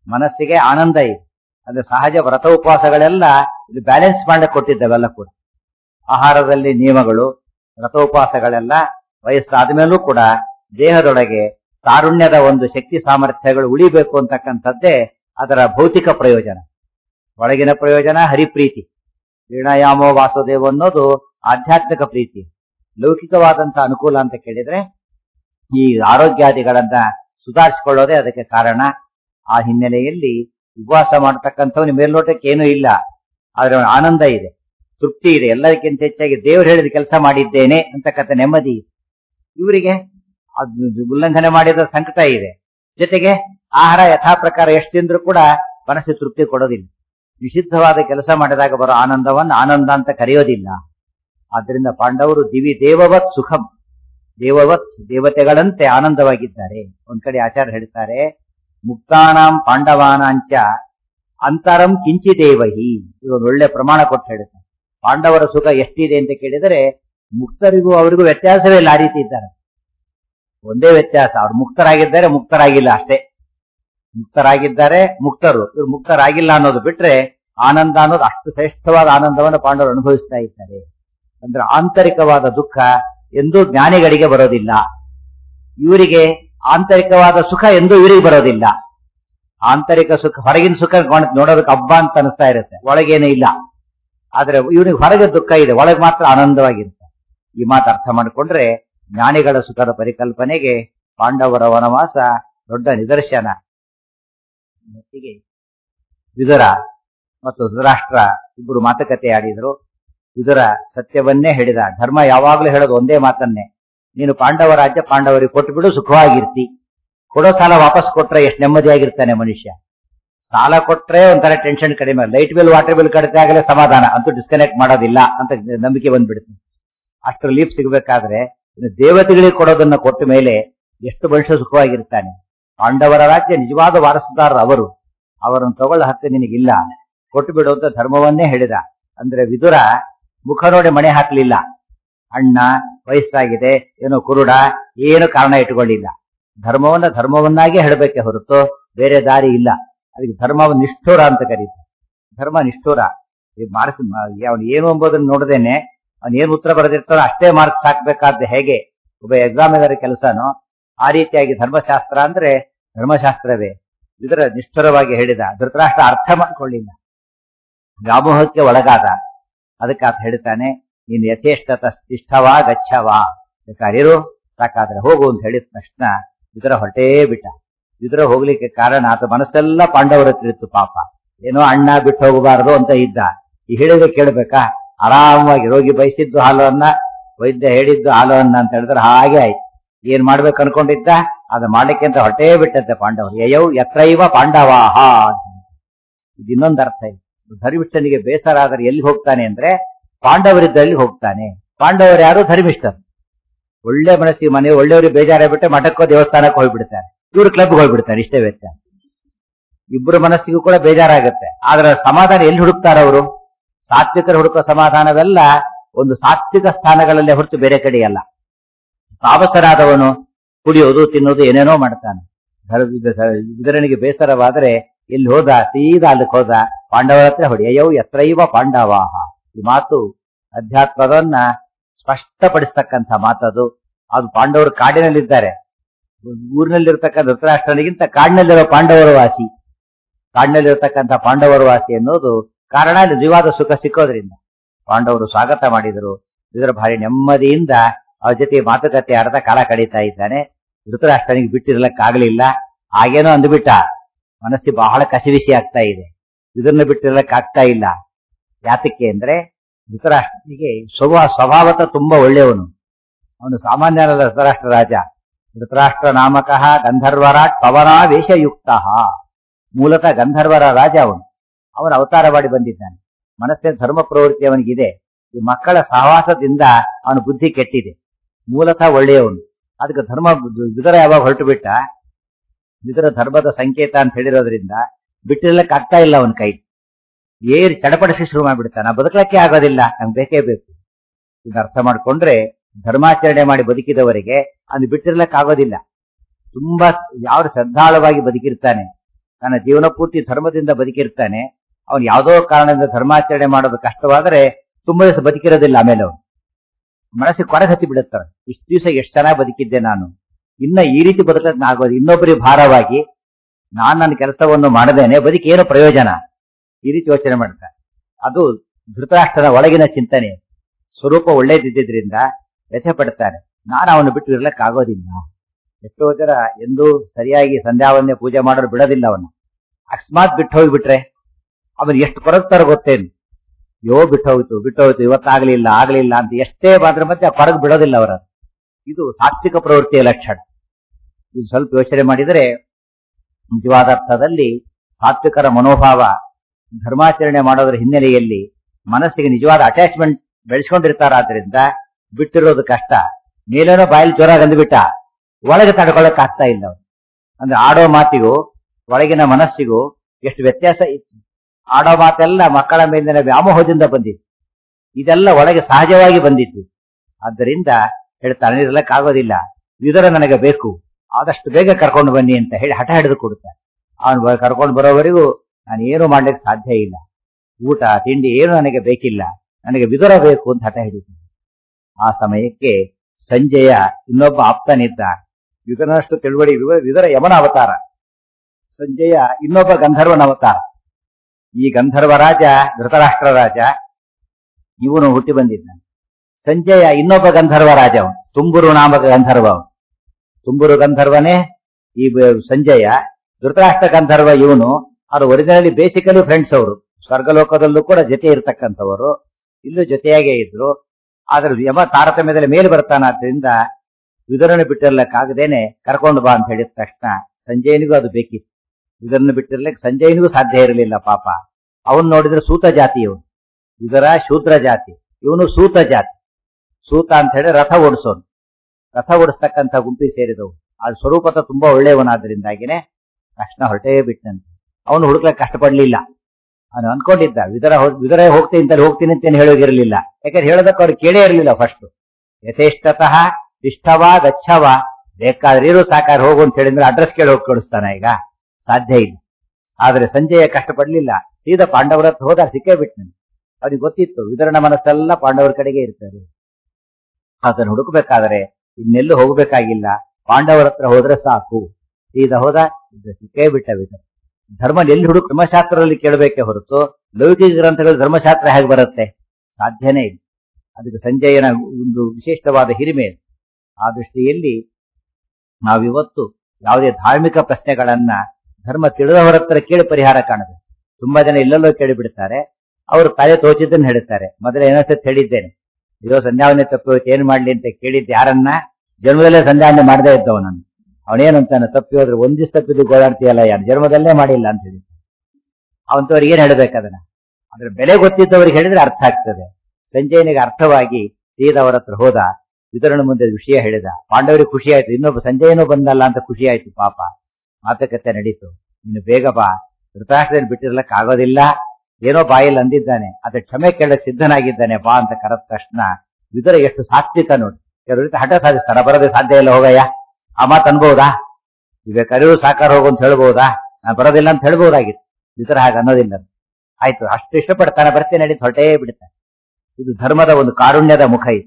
ಮನಸ್ಸಿಗೆ ಆನಂದ ಇದೆ ಅಂದ್ರೆ ಸಹಜ ವ್ರತ ಉಪವಾಸಗಳೆಲ್ಲ ಇದು ಬ್ಯಾಲೆನ್ಸ್ ಮಾಡಕ್ಕೆ ಕೊಟ್ಟಿದ್ದಾವೆಲ್ಲ ಕೂಡ ಆಹಾರದಲ್ಲಿ ನಿಯಮಗಳು ವ್ರತೋಪವಾಸಗಳೆಲ್ಲ ವಯಸ್ಸಾದ ಮೇಲೂ ಕೂಡ ದೇಹದೊಳಗೆ ತಾರುಣ್ಯದ ಒಂದು ಶಕ್ತಿ ಸಾಮರ್ಥ್ಯಗಳು ಉಳಿಬೇಕು ಅಂತಕ್ಕಂಥದ್ದೇ ಅದರ ಭೌತಿಕ ಪ್ರಯೋಜನ ಒಳಗಿನ ಪ್ರಯೋಜನ ಹರಿಪ್ರೀತಿ ವೀಣಾಯಾಮೋ ವಾಸುದೇವ ಅನ್ನೋದು ಆಧ್ಯಾತ್ಮಿಕ ಪ್ರೀತಿ ಲೌಕಿಕವಾದಂತ ಅನುಕೂಲ ಅಂತ ಕೇಳಿದ್ರೆ ಈ ಆರೋಗ್ಯಾದಿಗಳನ್ನ ಸುಧಾರಿಸಿಕೊಳ್ಳೋದೇ ಅದಕ್ಕೆ ಕಾರಣ ಆ ಹಿನ್ನೆಲೆಯಲ್ಲಿ ಉಪವಾಸ ಮಾಡತಕ್ಕಂಥವನು ಮೇಲ್ನೋಟಕ್ಕೆ ಏನೂ ಇಲ್ಲ ಆದ್ರೆ ಅವನ ಆನಂದ ಇದೆ ತೃಪ್ತಿ ಇದೆ ಎಲ್ಲದಕ್ಕಿಂತ ಹೆಚ್ಚಾಗಿ ದೇವರು ಹೇಳಿದ ಕೆಲಸ ಮಾಡಿದ್ದೇನೆ ಅಂತಕ್ಕಂಥ ನೆಮ್ಮದಿ ಇದೆ. ಇವರಿಗೆ ಅದು ಉಲ್ಲಂಘನೆ ಮಾಡಿದ ಸಂಕಟ ಇದೆ ಜೊತೆಗೆ ಆಹಾರ ಯಥಾ ಪ್ರಕಾರ ಎಷ್ಟು ತಿಂದ್ರೂ ಕೂಡ ಮನಸ್ಸಿಗೆ ತೃಪ್ತಿ ಕೊಡೋದಿಲ್ಲ ನಿಷಿದ್ಧವಾದ ಕೆಲಸ ಮಾಡಿದಾಗ ಬರೋ ಆನಂದವನ್ನು ಆನಂದ ಅಂತ ಕರೆಯೋದಿಲ್ಲ ಆದ್ರಿಂದ ಪಾಂಡವರು ದಿವಿ ದೇವವತ್ ಸುಖಂ ದೇವವತ್ ದೇವತೆಗಳಂತೆ ಆನಂದವಾಗಿದ್ದಾರೆ ಒಂದ್ ಕಡೆ ಆಚಾರ್ಯ ಹೇಳ್ತಾರೆ ಮುಕ್ತಾನಾಂ ಪಾಂಡವಾನಾಂಚ ಅಂತರಂ ಕಿಂಚಿದೇವಹಿ ಇದು ಒಂದು ಒಳ್ಳೆ ಪ್ರಮಾಣ ಕೊಟ್ಟು ಹೇಳ್ತಾರೆ ಪಾಂಡವರ ಸುಖ ಎಷ್ಟಿದೆ ಅಂತ ಕೇಳಿದರೆ ಮುಕ್ತರಿಗೂ ಅವರಿಗೂ ವ್ಯತ್ಯಾಸವೇ ಇಲ್ಲ ಆ ರೀತಿ ಇದ್ದಾರೆ ಒಂದೇ ವ್ಯತ್ಯಾಸ ಅವ್ರು ಮುಕ್ತರಾಗಿದ್ದಾರೆ ಮುಕ್ತರಾಗಿಲ್ಲ ಅಷ್ಟೇ ಮುಕ್ತರಾಗಿದ್ದಾರೆ ಮುಕ್ತರು ಇವ್ರು ಮುಕ್ತರಾಗಿಲ್ಲ ಅನ್ನೋದು ಬಿಟ್ರೆ ಆನಂದ ಅನ್ನೋದು ಅಷ್ಟು ಶ್ರೇಷ್ಠವಾದ ಆನಂದವನ್ನು ಪಾಂಡವರು ಅನುಭವಿಸ್ತಾ ಇದ್ದಾರೆ ಅಂದ್ರೆ ಆಂತರಿಕವಾದ ದುಃಖ ಎಂದೂ ಜ್ಞಾನಿಗಳಿಗೆ ಬರೋದಿಲ್ಲ ಇವರಿಗೆ ಆಂತರಿಕವಾದ ಸುಖ ಎಂದೂ ಇವರಿಗೆ ಬರೋದಿಲ್ಲ ಆಂತರಿಕ ಸುಖ ಹೊರಗಿನ ಸುಖ ಕಾಣ್- ನೋಡೋದಕ್ಕೆ ಹಬ್ಬ ಅಂತ ಅನಿಸ್ತಾ ಇರುತ್ತೆ ಒಳಗೇನೇ ಇಲ್ಲ ಆದ್ರೆ ಇವನಿಗೆ ಹೊರಗೆ ದುಃಖ ಇದೆ ಒಳಗೆ ಮಾತ್ರ ಆನಂದವಾಗಿರುತ್ತೆ ಈ ಮಾತು ಅರ್ಥ ಮಾಡಿಕೊಂಡ್ರೆ ಜ್ಞಾನಿಗಳ ಸುಖದ ಪರಿಕಲ್ಪನೆಗೆ ಪಾಂಡವರ ವನವಾಸ ದೊಡ್ಡ ನಿದರ್ಶನ ಮತ್ತಿಗೆ ವಿದುರ ಮತ್ತು ಧೃತರಾಷ್ಟ್ರ ಇಬ್ಬರು ಮಾತುಕತೆ ಆಡಿದ್ರು ವಿದುರ ಸತ್ಯವನ್ನೇ ಹೇಳಿದ ಧರ್ಮ ಯಾವಾಗಲೂ ಹೇಳೋದು ಒಂದೇ ಮಾತನ್ನೇ ನೀನು ಪಾಂಡವ ರಾಜ್ಯ ಪಾಂಡವರಿಗೆ ಕೊಟ್ಟುಬಿಡು ಸುಖವಾಗಿರ್ತಿ ಕೊಡೋ ಸಾಲ ವಾಪಸ್ ಕೊಟ್ರೆ ಎಷ್ಟು ನೆಮ್ಮದಿಯಾಗಿರ್ತಾನೆ ಮನುಷ್ಯ ಸಾಲ ಕೊಟ್ರೆ ಒಂಥರ ಟೆನ್ಷನ್ ಕಡಿಮೆ ಲೈಟ್ ಬಿಲ್ ವಾಟರ್ ಬಿಲ್ ಕಡಿತ ಆಗಲೇ ಸಮಾಧಾನ ಅಂತೂ ಡಿಸ್ಕನೆಕ್ಟ್ ಮಾಡೋದಿಲ್ಲ ಅಂತ ನಂಬಿಕೆ ಬಂದ್ಬಿಡುತ್ತೆ ಅಷ್ಟು ರಿಲೀಫ್ ಸಿಗಬೇಕಾದ್ರೆ ಇನ್ನು ದೇವತೆಗಳಿಗೆ ಕೊಡೋದನ್ನ ಕೊಟ್ಟ ಮೇಲೆ ಎಷ್ಟು ಮನುಷ್ಯ ಸುಖವಾಗಿರ್ತಾನೆ ಪಾಂಡವರ ರಾಜ್ಯ ನಿಜವಾದ ವಾರಸುದಾರರು ಅವರು ಅವರನ್ನು ತಗೊಳ್ಳ ಹಕ್ಕು ನಿನಗಿಲ್ಲ ಕೊಟ್ಟು ಬಿಡು ಅಂತ ಧರ್ಮವನ್ನೇ ಹೇಳಿದ ಅಂದ್ರೆ ವಿದುರ ಮುಖ ನೋಡಿ ಮಣೆ ಹಾಕ್ಲಿಲ್ಲ ಅಣ್ಣ ವಯಸ್ಸಾಗಿದೆ ಏನೋ ಕುರುಡ ಏನು ಕಾರಣ ಇಟ್ಕೊಳ್ಳಿಲ್ಲ ಧರ್ಮವನ್ನ ಧರ್ಮವನ್ನಾಗಿ ಹೇಳಬೇಕೆ ಹೊರತು ಬೇರೆ ದಾರಿ ಇಲ್ಲ ಅದಕ್ಕೆ ಧರ್ಮ ನಿಷ್ಠುರ ಅಂತ ಕರೀತಾರೆ ಧರ್ಮ ನಿಷ್ಠುರ ಈ ಮಾರ್ಕ್ಸ್ ಅವನು ಏನು ಎಂಬುದನ್ನು ನೋಡದೇನೆ ಅವನು ಏನು ಉತ್ತರ ಬರೆದಿರ್ತಾನೋ ಅಷ್ಟೇ ಮಾರ್ಕ್ಸ್ ಹಾಕ್ಬೇಕಾದ್ದು ಹೇಗೆ ಒಬ್ಬ ಎಕ್ಸಾಮಿನರ್ ಕೆಲಸನೋ ಆ ರೀತಿಯಾಗಿ ಧರ್ಮಶಾಸ್ತ್ರ ಅಂದ್ರೆ ಧರ್ಮಶಾಸ್ತ್ರವೇ ಇದರ ನಿಷ್ಠುರವಾಗಿ ಹೇಳಿದ ಧೃತರಾಷ್ಟ್ರ ಅರ್ಥ ಮಾಡ್ಕೊಳ್ಳಿಲ್ಲ ವ್ಯಾಮೋಹಕ್ಕೆ ಒಳಗಾದ ಅದಕ್ಕೆ ಆತ ಹೇಳ್ತಾನೆ ನೀನು ಯಥೇಷ್ಟತ ತಿಷ್ಠವಾ ಗಚ್ಚವಾ ಬೇಕಾರಿರು ಸಾಕಾದ್ರೆ ಹೋಗು ಅಂತ ಹೇಳಿದ ತಕ್ಷಣ ಇದರ ಹೊರಟೇ ಬಿಟ್ಟ ಇದರ ಹೋಗ್ಲಿಕ್ಕೆ ಕಾರಣ ಆತ ಮನಸ್ಸೆಲ್ಲ ಪಾಂಡವರ ತಿಳಿತು ಪಾಪ ಏನೋ ಅಣ್ಣ ಬಿಟ್ಟು ಹೋಗಬಾರದು ಅಂತ ಇದ್ದ ಈ ಹೇಳಿದ್ರೆ ಕೇಳ್ಬೇಕಾ ಆರಾಮವಾಗಿ ರೋಗಿ ಬಯಸಿದ್ದು ಹಾಲುವನ್ನ ವೈದ್ಯ ಹೇಳಿದ್ದು ಹಾಲುವನ್ನ ಅಂತ ಹೇಳಿದ್ರೆ ಹಾಗೆ ಆಯ್ತು ಏನ್ ಮಾಡ್ಬೇಕು ಅನ್ಕೊಂಡಿದ್ದ ಅದು ಮಾಡ್ಲಿಕ್ಕೆ ಅಂತ ಹೊಟ್ಟೇ ಬಿಟ್ಟಂತೆ ಪಾಂಡವರು ಯಯೌ ಯತ್ರೈವ ಪಾಂಡವಾಹ ಅಂತ. ಇದು ಇನ್ನೊಂದು ಅರ್ಥ ಇದೆ ಧರ್ಮಿಷ್ಠನಿಗೆ ಬೇಸರ ಆದರೆ ಎಲ್ಲಿ ಹೋಗ್ತಾನೆ ಅಂದ್ರೆ ಪಾಂಡವರಿದ್ದಲ್ಲಿ ಹೋಗ್ತಾನೆ ಪಾಂಡವರು ಯಾರು ಧರ್ಮಿಷ್ಠರು ಒಳ್ಳೆ ಮನಸ್ಸಿಗೆ ಮನೆ ಒಳ್ಳೆಯವ್ರಿಗೆ ಬೇಜಾರಾಗ್ಬಿಟ್ಟೆ ಮಠಕ್ಕೋ ದೇವಸ್ಥಾನಕ್ಕೆ ಹೋಗ್ಬಿಡ್ತಾರೆ ಇವ್ರು ಕ್ಲಬ್ಗೆ ಹೋಗ್ಬಿಡ್ತಾರೆ ಇಷ್ಟೇ ವ್ಯತ್ಯಾಸ ಇಬ್ಬರು ಮನಸ್ಸಿಗೂ ಕೂಡ ಬೇಜಾರಾಗುತ್ತೆ ಆದ್ರೆ ಸಮಾಧಾನ ಎಲ್ಲಿ ಹುಡುಕ್ತಾರ ಅವರು ಸಾತ್ವಿಕರು ಹುಡುಕೋ ಸಮಾಧಾನವೆಲ್ಲ ಒಂದು ಸಾತ್ವಿಕ ಸ್ಥಾನಗಳಲ್ಲೇ ಹೊರತು ಬೇರೆ ಕಡೆ ಅಲ್ಲ ತಾಮಸರಾದವನು ಕುಡಿಯೋದು ತಿನ್ನೋದು ಏನೇನೋ ಮಾಡ್ತಾನೆ ಇದರನಿಗೆ ಬೇಸರವಾದರೆ ಎಲ್ಲಿ ಹೋದ ಸೀದಾ ಅಲ್ಲಿಗೆ ಹೋದ ಪಾಂಡವರ ಹತ್ರ ಹೊಡಿ ಅಯ್ಯೋ ಯತ್ರೈವ ಪಾಂಡವಾಹ ಈ ಮಾತು ಅಧ್ಯಾತ್ಮವನ್ನ ಸ್ಪಷ್ಟಪಡಿಸ್ತಕ್ಕಂಥ ಮಾತದು ಅದು ಪಾಂಡವರು ಕಾಡಿನಲ್ಲಿದ್ದಾರೆ ಊರಿನಲ್ಲಿರ್ತಕ್ಕಂಥ ಧೃತರಾಷ್ಟ್ರನಿಗಿಂತ ಕಾಡಿನಲ್ಲಿರೋ ಪಾಂಡವರ ವಾಸಿ ಕಾಡಿನಲ್ಲಿರ್ತಕ್ಕಂಥ ಪಾಂಡವರ ವಾಸಿ ಅನ್ನೋದು ಕಾರಣ ಇಲ್ಲಿ ಜೀವಾದ ಸುಖ ಸಿಕ್ಕೋದ್ರಿಂದ ಪಾಂಡವರು ಸ್ವಾಗತ ಮಾಡಿದರು ಇದರ ಭಾರಿ ನೆಮ್ಮದಿಯಿಂದ ಅವ್ರ ಜೊತೆ ಮಾತುಕತೆ ಆಡ್ದ ಕಾಲ ಕಳೀತಾ ಇದ್ದಾನೆ ಧೃತರಾಷ್ಟ್ರನಿಗೆ ಬಿಟ್ಟಿರ್ಲಕ್ಕಾಗ್ಲಿಲ್ಲ ಹಾಗೇನೋ ಅಂದ್ಬಿಟ್ಟ ಮನಸ್ಸಿಗೆ ಬಹಳ ಕಸಿವಿಸಿ ಆಗ್ತಾ ಇದೆ ಇದನ್ನ ಬಿಟ್ಟಿರ್ಲಕ್ ಆಗ್ತಾ ಇಲ್ಲ ಯಾತಕ್ಕೆ ಅಂದ್ರೆ ಧೃತರಾಷ್ಟ್ರನಿಗೆ ಸ್ವಭಾವ ಸ್ವಭಾವತ ತುಂಬಾ ಒಳ್ಳೆಯವನು ಅವನು ಸಾಮಾನ್ಯನಲ್ಲ ಧೃತರಾಷ್ಟ್ರ ರಾಜ ಧೃತರಾಷ್ಟ್ರ ನಾಮಕಃ ಗಂಧರ್ವರಾಟ್ ಪವನಾವೇಶಯುಕ್ತ ಮೂಲತಃ ಗಂಧರ್ವರ ರಾಜ ಅವನು ಅವನು ಅವತಾರ ಮಾಡಿ ಬಂದಿದ್ದಾನೆ ಮನಸ್ಸಿನ ಧರ್ಮ ಪ್ರವೃತ್ತಿ ಅವನಿಗಿದೆ ಈ ಮಕ್ಕಳ ಸಹವಾಸದಿಂದ ಅವನ ಬುದ್ಧಿ ಕೆಟ್ಟಿದೆ ಮೂಲತಃ ಒಳ್ಳೆಯವನು ಅದಕ್ಕೆ ಧರ್ಮ ವಿದುರ ಯಾವಾಗ ಹೊರಟು ಬಿಟ್ಟ ವಿದುರ ಧರ್ಮದ ಸಂಕೇತ ಅಂತ ಹೇಳಿರೋದ್ರಿಂದ ಬಿಟ್ಟಿರ್ಲಕ್ಕೆ ಆಗ್ತಾ ಇಲ್ಲ ಅವನ ಕೈ ಏರ್ ಚಡಪಡಿಸಿ ಶುರು ಮಾಡ್ಬಿಡ್ತಾನೆ ಬದುಕಲಿಕ್ಕೆ ಆಗೋದಿಲ್ಲ ನಂಗೆ ಬೇಕೇ ಬೇಕು ಇದು ಅರ್ಥ ಮಾಡ್ಕೊಂಡ್ರೆ ಧರ್ಮಾಚರಣೆ ಮಾಡಿ ಬದುಕಿದವರಿಗೆ ಅದು ಬಿಟ್ಟಿರ್ಲಕ್ಕೆ ಆಗೋದಿಲ್ಲ ತುಂಬಾ ಯಾವ ಶ್ರದ್ಧಾಳವಾಗಿ ಬದುಕಿರ್ತಾನೆ ತನ್ನ ಜೀವನ ಪೂರ್ತಿ ಧರ್ಮದಿಂದ ಬದುಕಿರ್ತಾನೆ ಅವನು ಯಾವುದೋ ಕಾರಣದಿಂದ ಧರ್ಮಾಚರಣೆ ಮಾಡೋದು ಕಷ್ಟವಾದರೆ ತುಂಬಾ ದಿವಸ ಬದುಕಿರೋದಿಲ್ಲ ಆಮೇಲೆ ಅವನು ಮನಸ್ಸಿಗೆ ಕೊರಗೆ ಹತ್ತಿ ಬಿಡುತ್ತಾರೆ ಇಷ್ಟು ದಿವಸ ಎಷ್ಟು ಚೆನ್ನಾಗಿ ಬದುಕಿದ್ದೆ ನಾನು ಇನ್ನ ಈ ರೀತಿ ಬದುಕಕ್ಕೆ ಆಗೋದು ಇನ್ನೊಬ್ಬರಿಗೆ ಭಾರವಾಗಿ ನಾನ್ ನನ್ನ ಕೆಲಸವನ್ನು ಮಾಡದೇನೆ ಬದುಕಿ ಏನು ಪ್ರಯೋಜನ ಈ ರೀತಿ ಯೋಚನೆ ಮಾಡ್ತಾರೆ ಅದು ಧೃತರಾಷ್ಟ್ರನ ಒಳಗಿನ ಚಿಂತನೆ ಸ್ವರೂಪ ಒಳ್ಳೇದಿದ್ದರಿಂದ ವ್ಯಥೆ ಪಡ್ತಾನೆ ನಾನು ಅವನು ಬಿಟ್ಟು ಇರ್ಲಕ್ಕೆ ಆಗೋದಿಲ್ಲ ಎಷ್ಟೋ ಜನ ಎಂದೂ ಸರಿಯಾಗಿ ಸಂಧ್ಯಾವನ್ನೇ ಪೂಜೆ ಮಾಡೋರು ಬಿಡೋದಿಲ್ಲ ಅವನು ಅಕಸ್ಮಾತ್ ಬಿಟ್ಟು ಹೋಗ್ಬಿಟ್ರೆ ಅವನು ಎಷ್ಟು ಕೊರಗ್ತಾರೋ ಗೊತ್ತೇನು ಯೋ ಬಿಟ್ಟು ಹೋಯ್ತು ಬಿಟ್ಟು ಹೋಯ್ತು ಇವತ್ತಾಗ್ಲಿಲ್ಲ ಆಗ್ಲಿಲ್ಲ ಅಂತ ಎಷ್ಟೇ ಮಾತ್ರ ಮತ್ತೆ ಆ ಕೊರಗು ಬಿಡೋದಿಲ್ಲ ಅವರ ಇದು ಸಾತ್ವಿಕ ಪ್ರವೃತ್ತಿಯ ಲಕ್ಷಣ ಇದು ಸ್ವಲ್ಪ ಯೋಚನೆ ಮಾಡಿದರೆ ನಿಜವಾದ ಅರ್ಥದಲ್ಲಿ ಸಾತ್ವಿಕರ ಮನೋಭಾವ ಧರ್ಮಾಚರಣೆ ಮಾಡೋದ್ರ ಹಿನ್ನೆಲೆಯಲ್ಲಿ ಮನಸ್ಸಿಗೆ ನಿಜವಾದ ಅಟ್ಯಾಚ್ಮೆಂಟ್ ಬೆಳೆಸ್ಕೊಂಡಿರ್ತಾರಾದ್ರಿಂದ ಬಿಟ್ಟಿರೋದು ಕಷ್ಟ ಮೇಲೇನೋ ಬಾಯಲ್ಲಿ ಜ್ವರ ಗಂದ್ಬಿಟ್ಟ ಒಳಗೆ ತಡ್ಕೊಳಕ್ ಆಗ್ತಾ ಇಲ್ಲ ಅವ್ನು. ಅಂದ್ರೆ ಆಡೋ ಮಾತಿಗೂ ಒಳಗಿನ ಮನಸ್ಸಿಗೂ ಎಷ್ಟು ವ್ಯತ್ಯಾಸ ಇತ್ತು ಆಡೋ ಮಾತೆಲ್ಲ ಮಕ್ಕಳ ಮೇಲಿನ ವ್ಯಾಮೋಹದಿಂದ ಬಂದಿತ್ತು ಇದೆಲ್ಲ ಒಳಗೆ ಸಹಜವಾಗಿ ಬಂದಿತ್ತು ಆದ್ದರಿಂದ ಹೇಳ್ತಾನೆ ಇರ್ಲಕ್ಕಾಗೋದಿಲ್ಲ ಇದರ ನನಗೆ ಬೇಕು ಆದಷ್ಟು ಬೇಗ ಕರ್ಕೊಂಡು ಬನ್ನಿ ಅಂತ ಹೇಳಿ ಹಠ ಹಿಡಿದು ಕೊಡುತ್ತಾರೆ ಅವನು ಕರ್ಕೊಂಡು ಬರೋವರೆಗೂ ನಾನು ಏನು ಮಾಡ್ಲಿಕ್ಕೆ ಸಾಧ್ಯ ಇಲ್ಲ ಊಟ ತಿಂಡಿ ಏನು ನನಗೆ ಬೇಕಿಲ್ಲ ನನಗೆ ವಿದುರ ಬೇಕು ಅಂತ ಹಠ ಹಿಡಿತು ಆ ಸಮಯಕ್ಕೆ ಸಂಜೆಯ ಇನ್ನೊಬ್ಬ ಆಪ್ತನಿದ್ದ ವಿದುರನಷ್ಟು ತಿಳುವಳಿ ವಿದುರ ಯಮನ ಅವತಾರ ಸಂಜೆಯ ಇನ್ನೊಬ್ಬ ಗಂಧರ್ವನ ಅವತಾರ ಈ ಗಂಧರ್ವ ರಾಜ ಧೃತರಾಷ್ಟ್ರ ರಾಜ ಇವನು ಹುಟ್ಟಿ ಬಂದಿದ್ದಾನೆ ಸಂಜೆಯ ಇನ್ನೊಬ್ಬ ಗಂಧರ್ವ ರಾಜ ಅವನು ತುಂಬುರು ನಾಮಕ ಗಂಧರ್ವ ಅವನು ತುಂಬುರು ಗಂಧರ್ವನೇ ಈ ಬ- ಸಂಜಯ ಧೃತರಾಷ್ಟ್ರ ಗಂಧರ್ವ ಇವನು ಅವರು ಒರಿಜಿನಲಿ ಬೇಸಿಕಲಿ ಫ್ರೆಂಡ್ಸ್ ಅವರು ಸ್ವರ್ಗಲೋಕದಲ್ಲೂ ಕೂಡ ಜೊತೆ ಇರತಕ್ಕಂಥವರು ಇಲ್ಲೂ ಜೊತೆಯಾಗೇ ಇದ್ರು ಆದ್ರೆ ಯಮ ತಾರತಮ್ಯದಲ್ಲಿ ಮೇಲೆ ಬರ್ತಾನಾದ್ರಿಂದ ವಿದರನ್ನು ಬಿಟ್ಟಿರ್ಲಕ್ಕಾಗದೇನೆ ಕರ್ಕೊಂಡು ಬಾ ಅಂತ ಹೇಳಿದ ತಕ್ಷಣ ಸಂಜಯನಿಗೂ ಅದು ಬೇಕಿತ್ತು ಇದನ್ನು ಬಿಟ್ಟಿರ್ಲಿಕ್ಕೆ ಸಂಜಯನಿಗೂ ಸಾಧ್ಯ ಇರಲಿಲ್ಲ ಪಾಪ ಅವನು ನೋಡಿದ್ರೆ ಸೂತ ಜಾತಿ ಇವನು ಇದರ ಶೂದ್ರ ಜಾತಿ ಇವನು ಸೂತ ಜಾತಿ ಸೂತ ಅಂತ ಹೇಳಿ ರಥ ಓಡಿಸೋನು ರಥ ಓಡಿಸ್ತಕ್ಕಂಥ ಗುಂಪಿಗೆ ಸೇರಿದವು ಆ ಸ್ವರೂಪತ ತುಂಬಾ ಒಳ್ಳೆಯವನಾದ್ರಿಂದಾಗಿನೇ ತಕ್ಷಣ ಹೊರಟೇ ಬಿಟ್ಟಂತೆ ಅವನು ಹುಡುಕ್ಲಕ್ಕೆ ಕಷ್ಟಪಡ್ಲಿಲ್ಲ ಅವನು ಅನ್ಕೊಂಡಿದ್ದ ವಿದರ ಹೋಗ್- ವಿದರ ಹೋಗ್ತೀನಿ ಅಂತ ಹೋಗ್ತೀನಿ ಅಂತ ಹೇಳೋಗಿರ್ಲಿಲ್ಲ ಯಾಕಂದ್ರೆ ಹೇಳೋದಕ್ಕೆ ಅವ್ರು ಕೇಳೇ ಇರಲಿಲ್ಲ ಫಸ್ಟ್ ಯಥೇಷ್ಟತಃ ಇಷ್ಟವ ಗಚ್ಚವ ಬೇಕಾದ್ರೆ ಇರು ಸಾಕಾರ ಹೋಗು ಅಂತ ಹೇಳಿದ್ರೆ ಅಡ್ರೆಸ್ ಕೇಳಿ ಹೋಗಿ ಕೊಡಿಸ್ತಾನ ಈಗ ಸಾಧ್ಯ ಇಲ್ಲ ಆದ್ರೆ ಸಂಜಯ ಕಷ್ಟಪಡ್ಲಿಲ್ಲ ಸೀದಾ ಪಾಂಡವರ ಹತ್ರ ಹೋದ ಸಿಕ್ಕೇ ಬಿಟ್ಟನು ಅವ್ರಿಗೆ ಗೊತ್ತಿತ್ತು ವಿದರಣ ಮನಸ್ಸೆಲ್ಲ ಪಾಂಡವರ ಕಡೆಗೆ ಇರ್ತಾರೆ ಅದನ್ನು ಹುಡುಕಬೇಕಾದ್ರೆ ಇನ್ನೆಲ್ಲೂ ಹೋಗಬೇಕಾಗಿಲ್ಲ ಪಾಂಡವರ ಹತ್ರ ಹೋದ್ರೆ ಸಾಕು ಸೀದಾ ಹೋದ ಇದ್ದ ಸಿಕ್ಕೇ ಬಿಟ್ಟ ವಿದರ ಧರ್ಮ ಎಲ್ಲಿ ಹುಡುಕ ಧರ್ಮಶಾಸ್ತ್ರದಲ್ಲಿ ಕೇಳಬೇಕೆ ಹೊರತು ಲೌಕಿಕ ಗ್ರಂಥಗಳು ಧರ್ಮಶಾಸ್ತ್ರ ಹೇಗೆ ಬರುತ್ತೆ ಸಾಧ್ಯನೇ ಇಲ್ಲ ಅದಕ್ಕೆ ಸಂಜಯನ ಒಂದು ವಿಶಿಷ್ಟವಾದ ಹಿರಿಮೆ ಇದೆ. ಆ ದೃಷ್ಟಿಯಲ್ಲಿ ನಾವಿವತ್ತು ಯಾವುದೇ ಧಾರ್ಮಿಕ ಪ್ರಶ್ನೆಗಳನ್ನ ಧರ್ಮ ತಿಳಿದವರ ಹತ್ರ ಕೇಳಿ ಪರಿಹಾರ ಕಾಣಬೇಕು ತುಂಬಾ ಜನ ಇಲ್ಲೆಲ್ಲೋ ಕೇಳಿ ಬಿಡ್ತಾರೆ ಅವರು ತಲೆ ತೋಚಿದ್ದನ್ನು ಹೇಳ್ತಾರೆ ಮೊದಲೇ ಏನೋ ಹೇಳಿದ್ದೇನೆ ಅಯ್ಯೋ ಸಂಧ್ಯಾವನೆ ತಪ್ಪು ಹೋಯ್ತು ಏನ್ ಮಾಡ್ಲಿ ಅಂತ ಕೇಳಿದ್ದು ಯಾರನ್ನ ಜನ್ಮದಲ್ಲೇ ಸಂಧ್ಯಾವನೆ ಮಾಡದೇ ಇದ್ದವನನ್ನು ಅವನೇನಂತಾನೆ ತಪ್ಪಿ ಹೋದ್ರೆ ಒಂದ್ ದಿವಸ ತಪ್ಪಿದ್ದು ಗೋಳಾಡ್ತೀಯಲ್ಲ ಯಾರು ಜನ್ಮದಲ್ಲೇ ಮಾಡಿಲ್ಲ ಅಂತ ಹೇಳಿ ಅವಂತವ್ರಿಗೆ ಏನ್ ಹೇಳ್ಬೇಕು ಅದನ್ನ ಅದ್ರ ಬೆಲೆ ಗೊತ್ತಿದ್ದವ್ರಿಗೆ ಹೇಳಿದ್ರೆ ಅರ್ಥ ಆಗ್ತದೆ ಸಂಜಯನಿಗೆ ಅರ್ಥವಾಗಿ ಸೀದವರ ಹತ್ರ ಹೋದ ವಿತರಣ ಮುಂದೆ ವಿಷಯ ಹೇಳಿದ ಪಾಂಡವರಿಗೆ ಖುಷಿ ಆಯ್ತು ಇನ್ನೊಬ್ಬ ಸಂಜಯನೂ ಬಂದಲ್ಲ ಅಂತ ಖುಷಿ ಆಯ್ತು ಪಾಪ ಮಾತುಕತೆ ನಡೀತು ಇನ್ನು ಬೇಗ ಬಾ ಧೃತರಾಷ್ಟ್ರದಲ್ಲಿ ಬಿಟ್ಟಿರ್ಲಕ್ ಆಗೋದಿಲ್ಲ ಏನೋ ಬಾಯಲ್ಲಿ ಅಂದಿದ್ದಾನೆ ಅದ್ರ ಕ್ಷಮೆ ಕೇಳಕ್ ಸಿದ್ಧನಾಗಿದ್ದಾನೆ ಬಾ ಅಂತ ಕರೆದ ತಕ್ಷಣ ವಿದುರ ಎಷ್ಟು ಸಾತ್ವಿಕ ನೋಡಿ ಕೆಲವು ರೀತಿ ಹಠ ಸಾಧಿಸ್ತಾರ ಬರೋದೇ ಸಾಧ್ಯ ಇಲ್ಲ ಹೋಗಯ್ಯ ಆ ಮಾತು ಅನ್ಬಹುದಾ ಈಗ ಕರೆಯು ಸಾಕಾರ ಹೋಗು ಅಂತ ಹೇಳ್ಬಹುದಾ ನಾನು ಬರೋದಿಲ್ಲ ಅಂತ ಹೇಳ್ಬಹುದಾಗಿತ್ತು ವಿದುರ ಹಾಗೆ ಅನ್ನೋದಿಲ್ಲ ಆಯ್ತು ಅಷ್ಟು ಇಷ್ಟಪಡ್ತಾನೆ ಬರ್ತೀನಿ ನಡೀತು ಹೊರಟೇ ಬಿಡ್ತಾನೆ ಇದು ಧರ್ಮದ ಒಂದು ಕಾರುಣ್ಯದ ಮುಖ ಇದು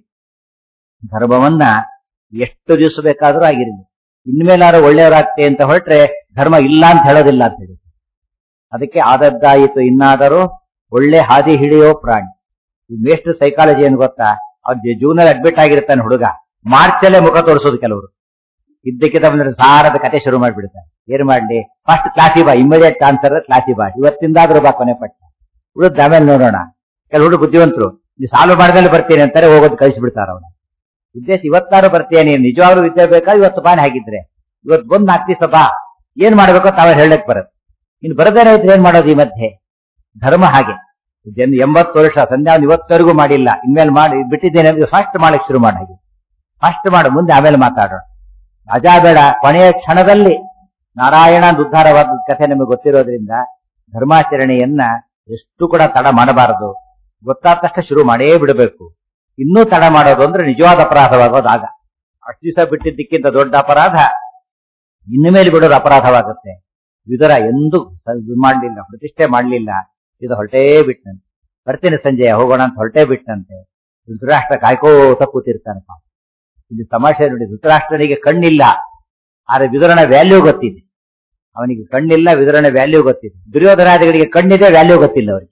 ಧರ್ಮವನ್ನ ಎಷ್ಟು ದಿವಸ ಬೇಕಾದ್ರೂ ಆಗಿರಲಿ ಇನ್ಮೇಲಾದ್ರೂ ಒಳ್ಳೆಯವರಾಗ್ತೆ ಅಂತ ಹೊರಟ್ರೆ ಧರ್ಮ ಇಲ್ಲ ಅಂತ ಹೇಳೋದಿಲ್ಲ ಅಂತ ಹೇಳಿ ಅದಕ್ಕೆ ಆದದ್ದಾಯಿತು ಇನ್ನಾದರೂ ಒಳ್ಳೆ ಹಾದಿ ಹಿಡಿಯೋ ಪ್ರಾಣಿ ಈ ಮೇಷ್ಟ್ರ ಸೈಕಾಲಜಿ ಏನು ಗೊತ್ತಾ ಅವ್ರ ಜೂನಲ್ಲಿ ಅಡ್ಮಿಟ್ ಆಗಿರ್ತಾನೆ ಹುಡುಗ ಮಾರ್ಚಲ್ಲೇ ಮುಖ ತೋರಿಸೋದು ಕೆಲವರು ಇದ್ದಕ್ಕಿದ್ದ ಬಂದ್ರೆ ಸಾರದ ಕತೆ ಶುರು ಮಾಡ್ಬಿಡ್ತಾರೆ ಏನ್ ಮಾಡ್ಲಿ ಫಸ್ಟ್ ಕ್ಲಾಸಿ ಬಾ ಇಮಿಡಿಯೇಟ್ ಆನ್ಸರ್ ಕ್ಲಾಸಿ ಬಾ ಇವತ್ತಿಂದಾದ್ರೂ ಬಾ ಕೊನೆ ಪಟ್ಟ ಉಳಿದ ಆಮೇಲೆ ನೋಡೋಣ ಕೆಲವು ಹುಡುಗ ಬುದ್ಧಿವಂತರು ನೀವು ಸಾಲ್ವ್ ಮಾಡಿದಲ್ಲಿ ಬರ್ತೀನಿ ಅಂತಾರೆ ಹೋಗೋದು ಕಳಿಸ್ಬಿಡ್ತಾರ ಅವನು ಉದ್ದೇಶ ಇವತ್ತಾರು ಬರ್ತೀಯ ನೀನು ನಿಜವಾಗ್ಲೂ ವಿದ್ಯೆ ಬೇಕಾ ಇವತ್ತು ಬಾನೆ ಹಾಕಿದ್ರೆ ಇವತ್ತು ಬಂದ್ ನಾಲ್ಕು ದಿವಸ ಬಾ ಏನ್ ಮಾಡ್ಬೇಕೋ ತಾವೇ ಹೇಳಕ್ ಬರುತ್ತೆ ಇನ್ನು ಬರದೇನೆ ಇದ್ರೆ ಏನ್ ಮಾಡೋದು ಈ ಮಧ್ಯೆ ಧರ್ಮ ಹಾಗೆ ಜನ ಎಂಬತ್ತು ವರ್ಷ ಸಂಧ್ಯಾ ಇವತ್ತವರೆಗೂ ಮಾಡಿಲ್ಲ ಇನ್ಮೇಲೆ ಮಾಡಿ ಬಿಟ್ಟಿದ್ದೇನೆ ಫಾಸ್ಟ್ ಮಾಡಕ್ ಶುರು ಮಾಡಿ ಹಾಗೆ ಫಾಸ್ಟ್ ಮಾಡು ಮುಂದೆ ಆಮೇಲೆ ಮಾತಾಡೋಣ ಅಜಾ ಬೇಡ ಕೊನೆಯ ಕ್ಷಣದಲ್ಲಿ ನಾರಾಯಣ ಉದ್ಧಾರವಾದ ಕಥೆ ನಮಗೆ ಗೊತ್ತಿರೋದ್ರಿಂದ ಧರ್ಮಾಚರಣೆಯನ್ನ ಎಷ್ಟು ಕೂಡ ತಡ ಮಾಡಬಾರದು ಗೊತ್ತಾದ ತಕ್ಷಣ ಶುರು ಮಾಡೇ ಬಿಡಬೇಕು ಇನ್ನೂ ತಡ ಮಾಡೋದು ಅಂದ್ರೆ ನಿಜವಾದ ಅಪರಾಧವಾಗೋದು ಆಗ ಅಷ್ಟು ದಿವಸ ಬಿಟ್ಟಿದ್ದಕ್ಕಿಂತ ದೊಡ್ಡ ಅಪರಾಧ ಇನ್ನು ಮೇಲೆ ಬಿಡೋದು ಅಪರಾಧವಾಗುತ್ತೆ ವಿದುರ ಎಂದೂ ಸ- ಇದು ಮಾಡ್ಲಿಲ್ಲ ಪ್ರತಿಷ್ಠೆ ಮಾಡ್ಲಿಲ್ಲ ಇದು ಹೊರಟೇ ಬಿಟ್ಟಂತೆ ಬರ್ತೀನಿ ಸಂಜೆ ಹೋಗೋಣ ಅಂತ ಹೊರಟೇ ಬಿಟ್ಟಂತೆ ಧೃತರಾಷ್ಟ್ರ ಕಾಯ್ಕೋತ ಕೂತಿರ್ತಾನಪ್ಪ ಇಲ್ಲಿ ತಮಾಷೆ ನೋಡಿ ಧೃತರಾಷ್ಟ್ರನಿಗೆ ಕಣ್ಣಿಲ್ಲ ಆದ್ರೆ ವಿದುರನ ವ್ಯಾಲ್ಯೂ ಗೊತ್ತಿದೆ ಅವನಿಗೆ ಕಣ್ಣಿಲ್ಲ ವಿದುರನ ವ್ಯಾಲ್ಯೂ ಗೊತ್ತಿದೆ ದುರ್ಯೋಧನಾದಿಗಳಿಗೆ ಕಣ್ಣಿದೆ ವ್ಯಾಲ್ಯೂ ಗೊತ್ತಿಲ್ಲ ಅವರಿಗೆ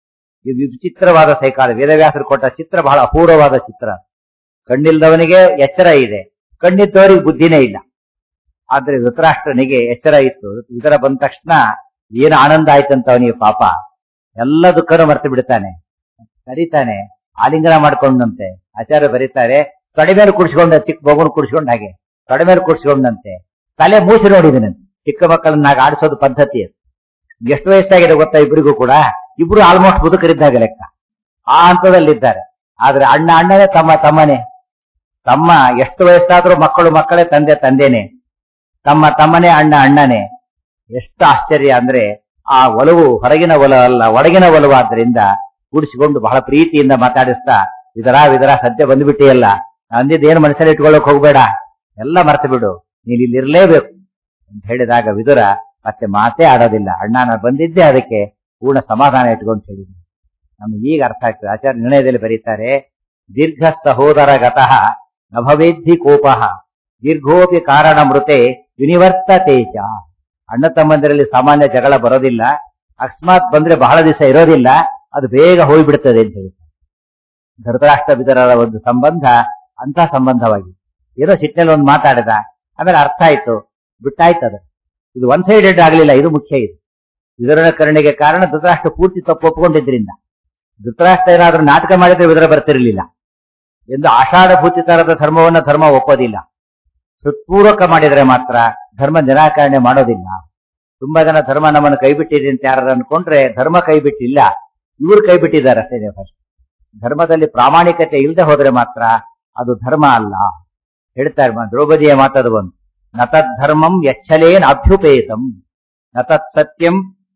ಇದು ವಿಚಿತ್ರವಾದ ಸೈಕಾಲ ವೇದವ್ಯಾಸರು ಕೊಟ್ಟ ಚಿತ್ರ ಬಹಳ ಅಪೂರ್ವವಾದ ಚಿತ್ರ ಕಣ್ಣಿಲ್ದವನಿಗೆ ಎಚ್ಚರ ಇದೆ ಕಣ್ಣಿದ್ದವರಿಗೆ ಬುದ್ಧಿನೇ ಇಲ್ಲ ಆದ್ರೆ ಧೃತರಾಷ್ಟ್ರನಿಗೆ ಎಚ್ಚರ ಇತ್ತು ಇದರ ಬಂದ ತಕ್ಷಣ ಏನು ಆನಂದ ಆಯ್ತಂತ ಅವನಿಗೆ ಪಾಪ ಎಲ್ಲ ದುಃಖನೂ ಮರ್ತು ಬಿಡ್ತಾನೆ ಕರೀತಾನೆ ಆಲಿಂಗನ ಮಾಡ್ಕೊಂಡಂತೆ ಆಚಾರ್ಯ ಬರೀತಾರೆ ತೊಡೆ ಮೇಲೆ ಕುಡಿಸ್ಕೊಂಡ ಚಿಕ್ಕ ಮಗುನ ಕುಡಿಸ್ಕೊಂಡ ಹಾಗೆ ತೊಡೆ ಮೇಲೆ ಕುಡಿಸ್ಕೊಂಡಂತೆ ತಲೆ ಮೂಸಿ ನೋಡಿದನಂತೆ ಚಿಕ್ಕ ಮಕ್ಕಳನ್ನಾಗ ಆಡಿಸೋದು ಪದ್ಧತಿ ಅದು ಎಷ್ಟು ವಯಸ್ಸಾಗಿದೆ ಗೊತ್ತಾ ಇಬ್ಬರಿಗೂ ಕೂಡ ಇಬ್ರು ಆಲ್ಮೋಸ್ಟ್ ಮುದುಕರಿದ್ದಾಗ ಲೆಕ್ಕ ಆ ಹಂತದಲ್ಲಿದ್ದಾರೆ ಆದ್ರೆ ಅಣ್ಣ ಅಣ್ಣನೇ ತಮ್ಮ ತಮ್ಮನೇ ತಮ್ಮ ಎಷ್ಟು ವಯಸ್ಸಾದ್ರೂ ಮಕ್ಕಳು ಮಕ್ಕಳೇ ತಂದೆ ತಂದೆನೆ ತಮ್ಮ ತಮ್ಮನೇ ಅಣ್ಣ ಅಣ್ಣನೇ ಎಷ್ಟು ಆಶ್ಚರ್ಯ ಅಂದ್ರೆ ಆ ಒಲವು ಹೊರಗಿನ ಒಲ ಅಲ್ಲ ಒಳಗಿನ ಒಲವಾದ್ರಿಂದ ಕೂಡಿಸಿಕೊಂಡು ಬಹಳ ಪ್ರೀತಿಯಿಂದ ಮಾತಾಡಿಸ್ತಾ ವಿದರ ವಿದರ ಸದ್ಯ ಬಂದ್ಬಿಟ್ಟಿಯಲ್ಲ ಅಂದಿದ್ದು ಏನು ಮನಸ್ಸಲ್ಲಿ ಇಟ್ಕೊಳ್ಳೋಕ್ ಹೋಗ್ಬೇಡ ಎಲ್ಲ ಮರ್ತು ಬಿಡು ನೀನ್ ಇಲ್ಲಿ ಇರ್ಲೇಬೇಕು ಅಂತ ಹೇಳಿದಾಗ ವಿದುರ ಮತ್ತೆ ಮಾತೇ ಆಡೋದಿಲ್ಲ ಅಣ್ಣ ನಾನು ಬಂದಿದ್ದೆ ಅದಕ್ಕೆ ಪೂರ್ಣ ಸಮಾಧಾನ ಇಟ್ಕೊಂಡು ಹೇಳಿದ್ರು ನಮ್ಗೆ ಈಗ ಅರ್ಥ ಆಗ್ತದೆ ಆಚಾರ್ಯ ನಿರ್ಣಯದಲ್ಲಿ ಬರೀತಾರೆ ದೀರ್ಘ ಸಹೋದರ ಗತಃ ನಭವೇದ್ಧಿ ಕೋಪಃ ದೀರ್ಘೋಪಿ ಕಾರಣ ಮೃತೆ ವಿನಿವರ್ತತೇಜ ಅಣ್ಣ ತಮ್ಮಂದಿರಲ್ಲಿ ಸಾಮಾನ್ಯ ಜಗಳ ಬರೋದಿಲ್ಲ ಅಕಸ್ಮಾತ್ ಬಂದ್ರೆ ಬಹಳ ದಿವಸ ಇರೋದಿಲ್ಲ ಅದು ಬೇಗ ಹೋಗ್ಬಿಡ್ತದೆ ಅಂತ ಹೇಳಿ ಧೃತರಾಷ್ಟ್ರ ಬಿದರರ ಒಂದು ಸಂಬಂಧ ಅಂತ ಸಂಬಂಧವಾಗಿ ಏನೋ ಸಿಟ್ಟಿನಲ್ಲಿ ಒಂದು ಮಾತಾಡಿದ ಆಮೇಲೆ ಅರ್ಥ ಆಯ್ತು ಬಿಟ್ಟಾಯ್ತು ಅದು ಇದು ಒನ್ ಸೈಡೆಡ್ ಆಗ್ಲಿಲ್ಲ ಇದು ಮುಖ್ಯ ಇದು ವಿದರನ ಕರುಣೆಗೆ ಕಾರಣ ಧೃತರಾಷ್ಟ್ರ ಪೂರ್ತಿ ತಪ್ಪು ಒಪ್ಪಿಕೊಂಡಿದ್ರಿಂದ ಧೃತರಾಷ್ಟ್ರ ಏನಾದ್ರೂ ನಾಟಕ ಮಾಡಿದ್ರೆ ವಿದರ ಬರ್ತಿರ್ಲಿಲ್ಲ ಎಂದು ಆಷಾಢಭೂತಿತರದ ಧರ್ಮವನ್ನ ಧರ್ಮ ಒಪ್ಪೋದಿಲ್ಲ ಹೃತ್ಪೂರ್ವಕ ಮಾಡಿದ್ರೆ ಮಾತ್ರ ಧರ್ಮ ನಿರಾಕರಣೆ ಮಾಡೋದಿಲ್ಲ ತುಂಬಾ ಜನ ಧರ್ಮ ನಮ್ಮನ್ನು ಕೈ ಬಿಟ್ಟಿದೆ ಅಂತ ಯಾರು ಅನ್ಕೊಂಡ್ರೆ ಧರ್ಮ ಕೈ ಬಿಟ್ಟಿಲ್ಲ ಇವ್ರು ಕೈ ಬಿಟ್ಟಿದ್ದಾರೆ ಅಷ್ಟೇ ಫಸ್ಟ್ ಧರ್ಮದಲ್ಲಿ ಪ್ರಾಮಾಣಿಕತೆ ಇಲ್ಲದೆ ಹೋದ್ರೆ ಮಾತ್ರ ಅದು ಧರ್ಮ ಅಲ್ಲ ಹೇಳ್ತಾರೆ ಮ- ದ್ರೌಪದಿಯ ಮಾತದು ಬಂದು ನತದ್ಧರ್ಮಂ ಯಚ್ಚಲೇನ್ ಅಭ್ಯುಪೇತಂ ನತತ್ ಸತ್ಯಂ